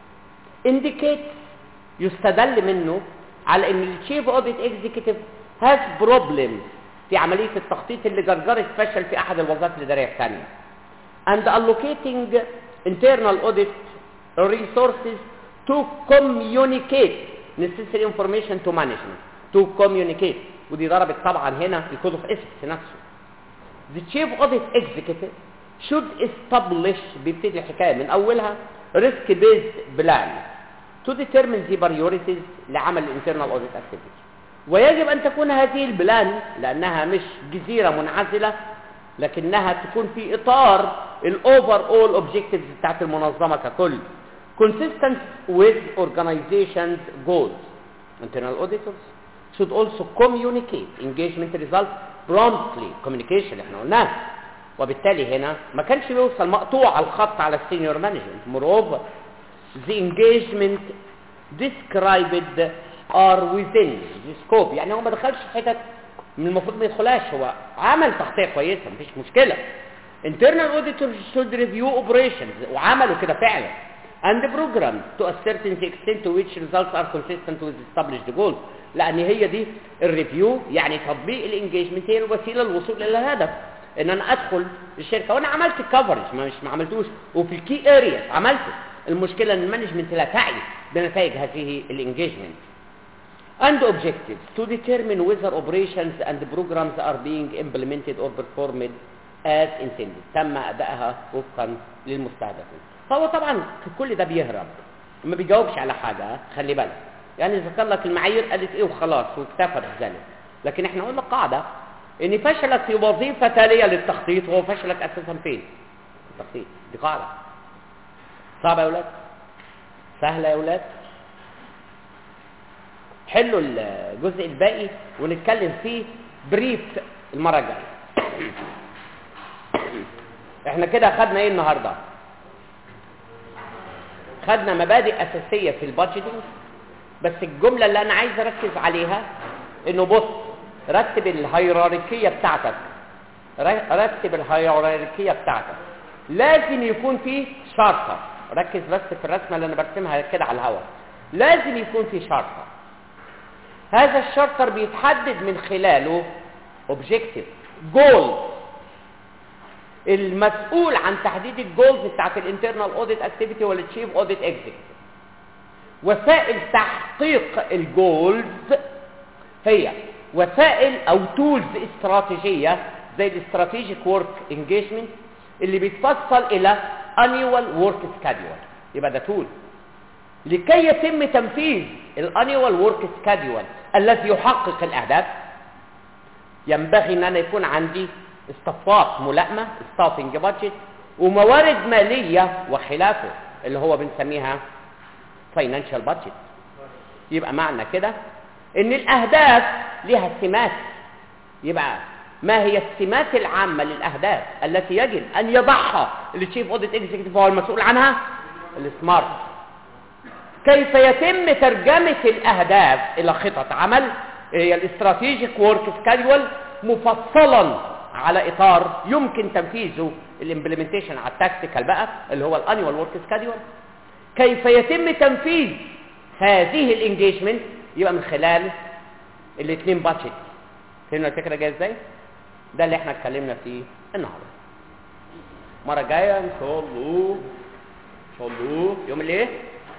indicate يستدل منه على ان الشيف اوديت اكزيكتيف هاز بروبلم في عمليه التخطيط اللي جرجرت فشل في احد الوظائف الاداريه الثانيه and allocating internal audit resources to communicate necessary information to management to communicate ودي ضربت طبعا هنا الكود اوف اسكس نفسه the chief audit executive should establish بيبتدي الحكايه من اولها risk based plan to determine the priorities لعمل الانترنال audit activity ويجب ان تكون هذه البلان لانها مش جزيره منعزله لكنها تكون في اطار الاوفر اول اوبجكتيفز بتاعت المنظمه ككل consistent with organization's goals internal auditors should also communicate engagement results promptly communication اللي احنا قلناه وبالتالي هنا ما كانش بيوصل مقطوع الخط على السينيور مانجمنت moreover the engagement described are within the scope يعني هو ما دخلش حتت من المفروض ما يدخلهاش هو عمل تغطيه كويسه مفيش مشكله internal auditors should review operations وعملوا كده فعلا and programs to a certain extent to which results are consistent with established goals لان هي دي الريفيو يعني تطبيق الانجيجمنت هي الوسيله للوصول الى الهدف ان انا ادخل الشركه وانا عملت الكفرج ما مش ما عملتوش وفي الكي ارياز عملته المشكله ان المانجمنت لا تعي بنتائج هذه الانجيجمنت and objectives to determine whether operations and programs are being implemented or performed as intended تم ادائها وفقا للمستهدفين فهو طبعا في كل ده بيهرب ما بيجاوبش على حاجه خلي بالك يعني ذكر لك المعايير قالت ايه وخلاص واكتفى بذلك لكن احنا قلنا قاعده ان فشلك في وظيفه تاليه للتخطيط هو فشلك اساسا فين التخطيط دي قاعده صعبه يا اولاد سهله يا اولاد حلوا الجزء الباقي ونتكلم فيه بريف المره الجايه احنا كده خدنا ايه النهارده خدنا مبادئ اساسيه في البادجيتنج بس الجمله اللي انا عايز اركز عليها انه بص رتب الهيراركيه بتاعتك ر- رتب الهيراركيه بتاعتك لازم يكون في شرطه ركز بس في الرسمه اللي انا برسمها كده على الهواء لازم يكون في شرطه هذا الشرطر بيتحدد من خلاله اوبجيكتيف جول المسؤول عن تحديد الجولز بتاعت الانترنال اوديت اكتيفيتي ولا التشيف اوديت اكزيكتيف وسائل تحقيق الجولز هي وسائل او تولز استراتيجيه زي الاستراتيجيك ورك انجيجمنت اللي بيتفصل الى انيوال ورك سكادول يبقى ده تول لكي يتم تنفيذ الانيوال ورك سكادول الذي يحقق الاهداف ينبغي ان انا يكون عندي استفاض ملائمه ستافنج بادجت وموارد ماليه وخلافه اللي هو بنسميها فاينانشال بادجت يبقى معنى كده ان الاهداف لها سمات يبقى ما هي السمات العامه للاهداف التي يجب ان يضعها التشيف اوديت اكزيكتيف هو المسؤول عنها السمارت كيف يتم ترجمه الاهداف الى خطط عمل هي الاستراتيجيك ورك سكادول مفصلا على اطار يمكن تنفيذه الامبلمنتيشن على التكتيكال بقى اللي هو الانيوال ورك سكادول كيف يتم تنفيذ هذه الانجيجمنت يبقى من خلال الاثنين بادجت فهمنا الفكره جايه ازاي ده اللي احنا اتكلمنا فيه النهارده المره الجايه ان شاء الله ان شاء الله يوم الايه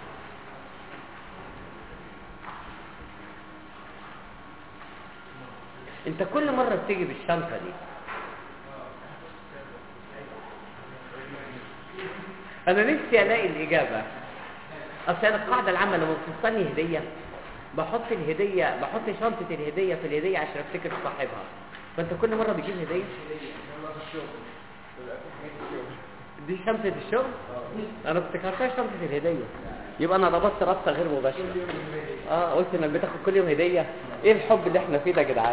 انت كل مره بتيجي بالشنطه دي انا نفسي الاقي الاجابه اصل انا القاعده العامه لما بتوصلني هديه بحط الهديه بحط شنطه الهديه في الهديه عشان افتكر صاحبها فانت كل مره بتجيب هديه دي شنطه الشغل انا افتكرتها شنطه الهديه يبقى انا ربطت ربطه غير مباشره اه قلت انك بتاخد كل يوم هديه ايه الحب اللي احنا فيه ده يا جدعان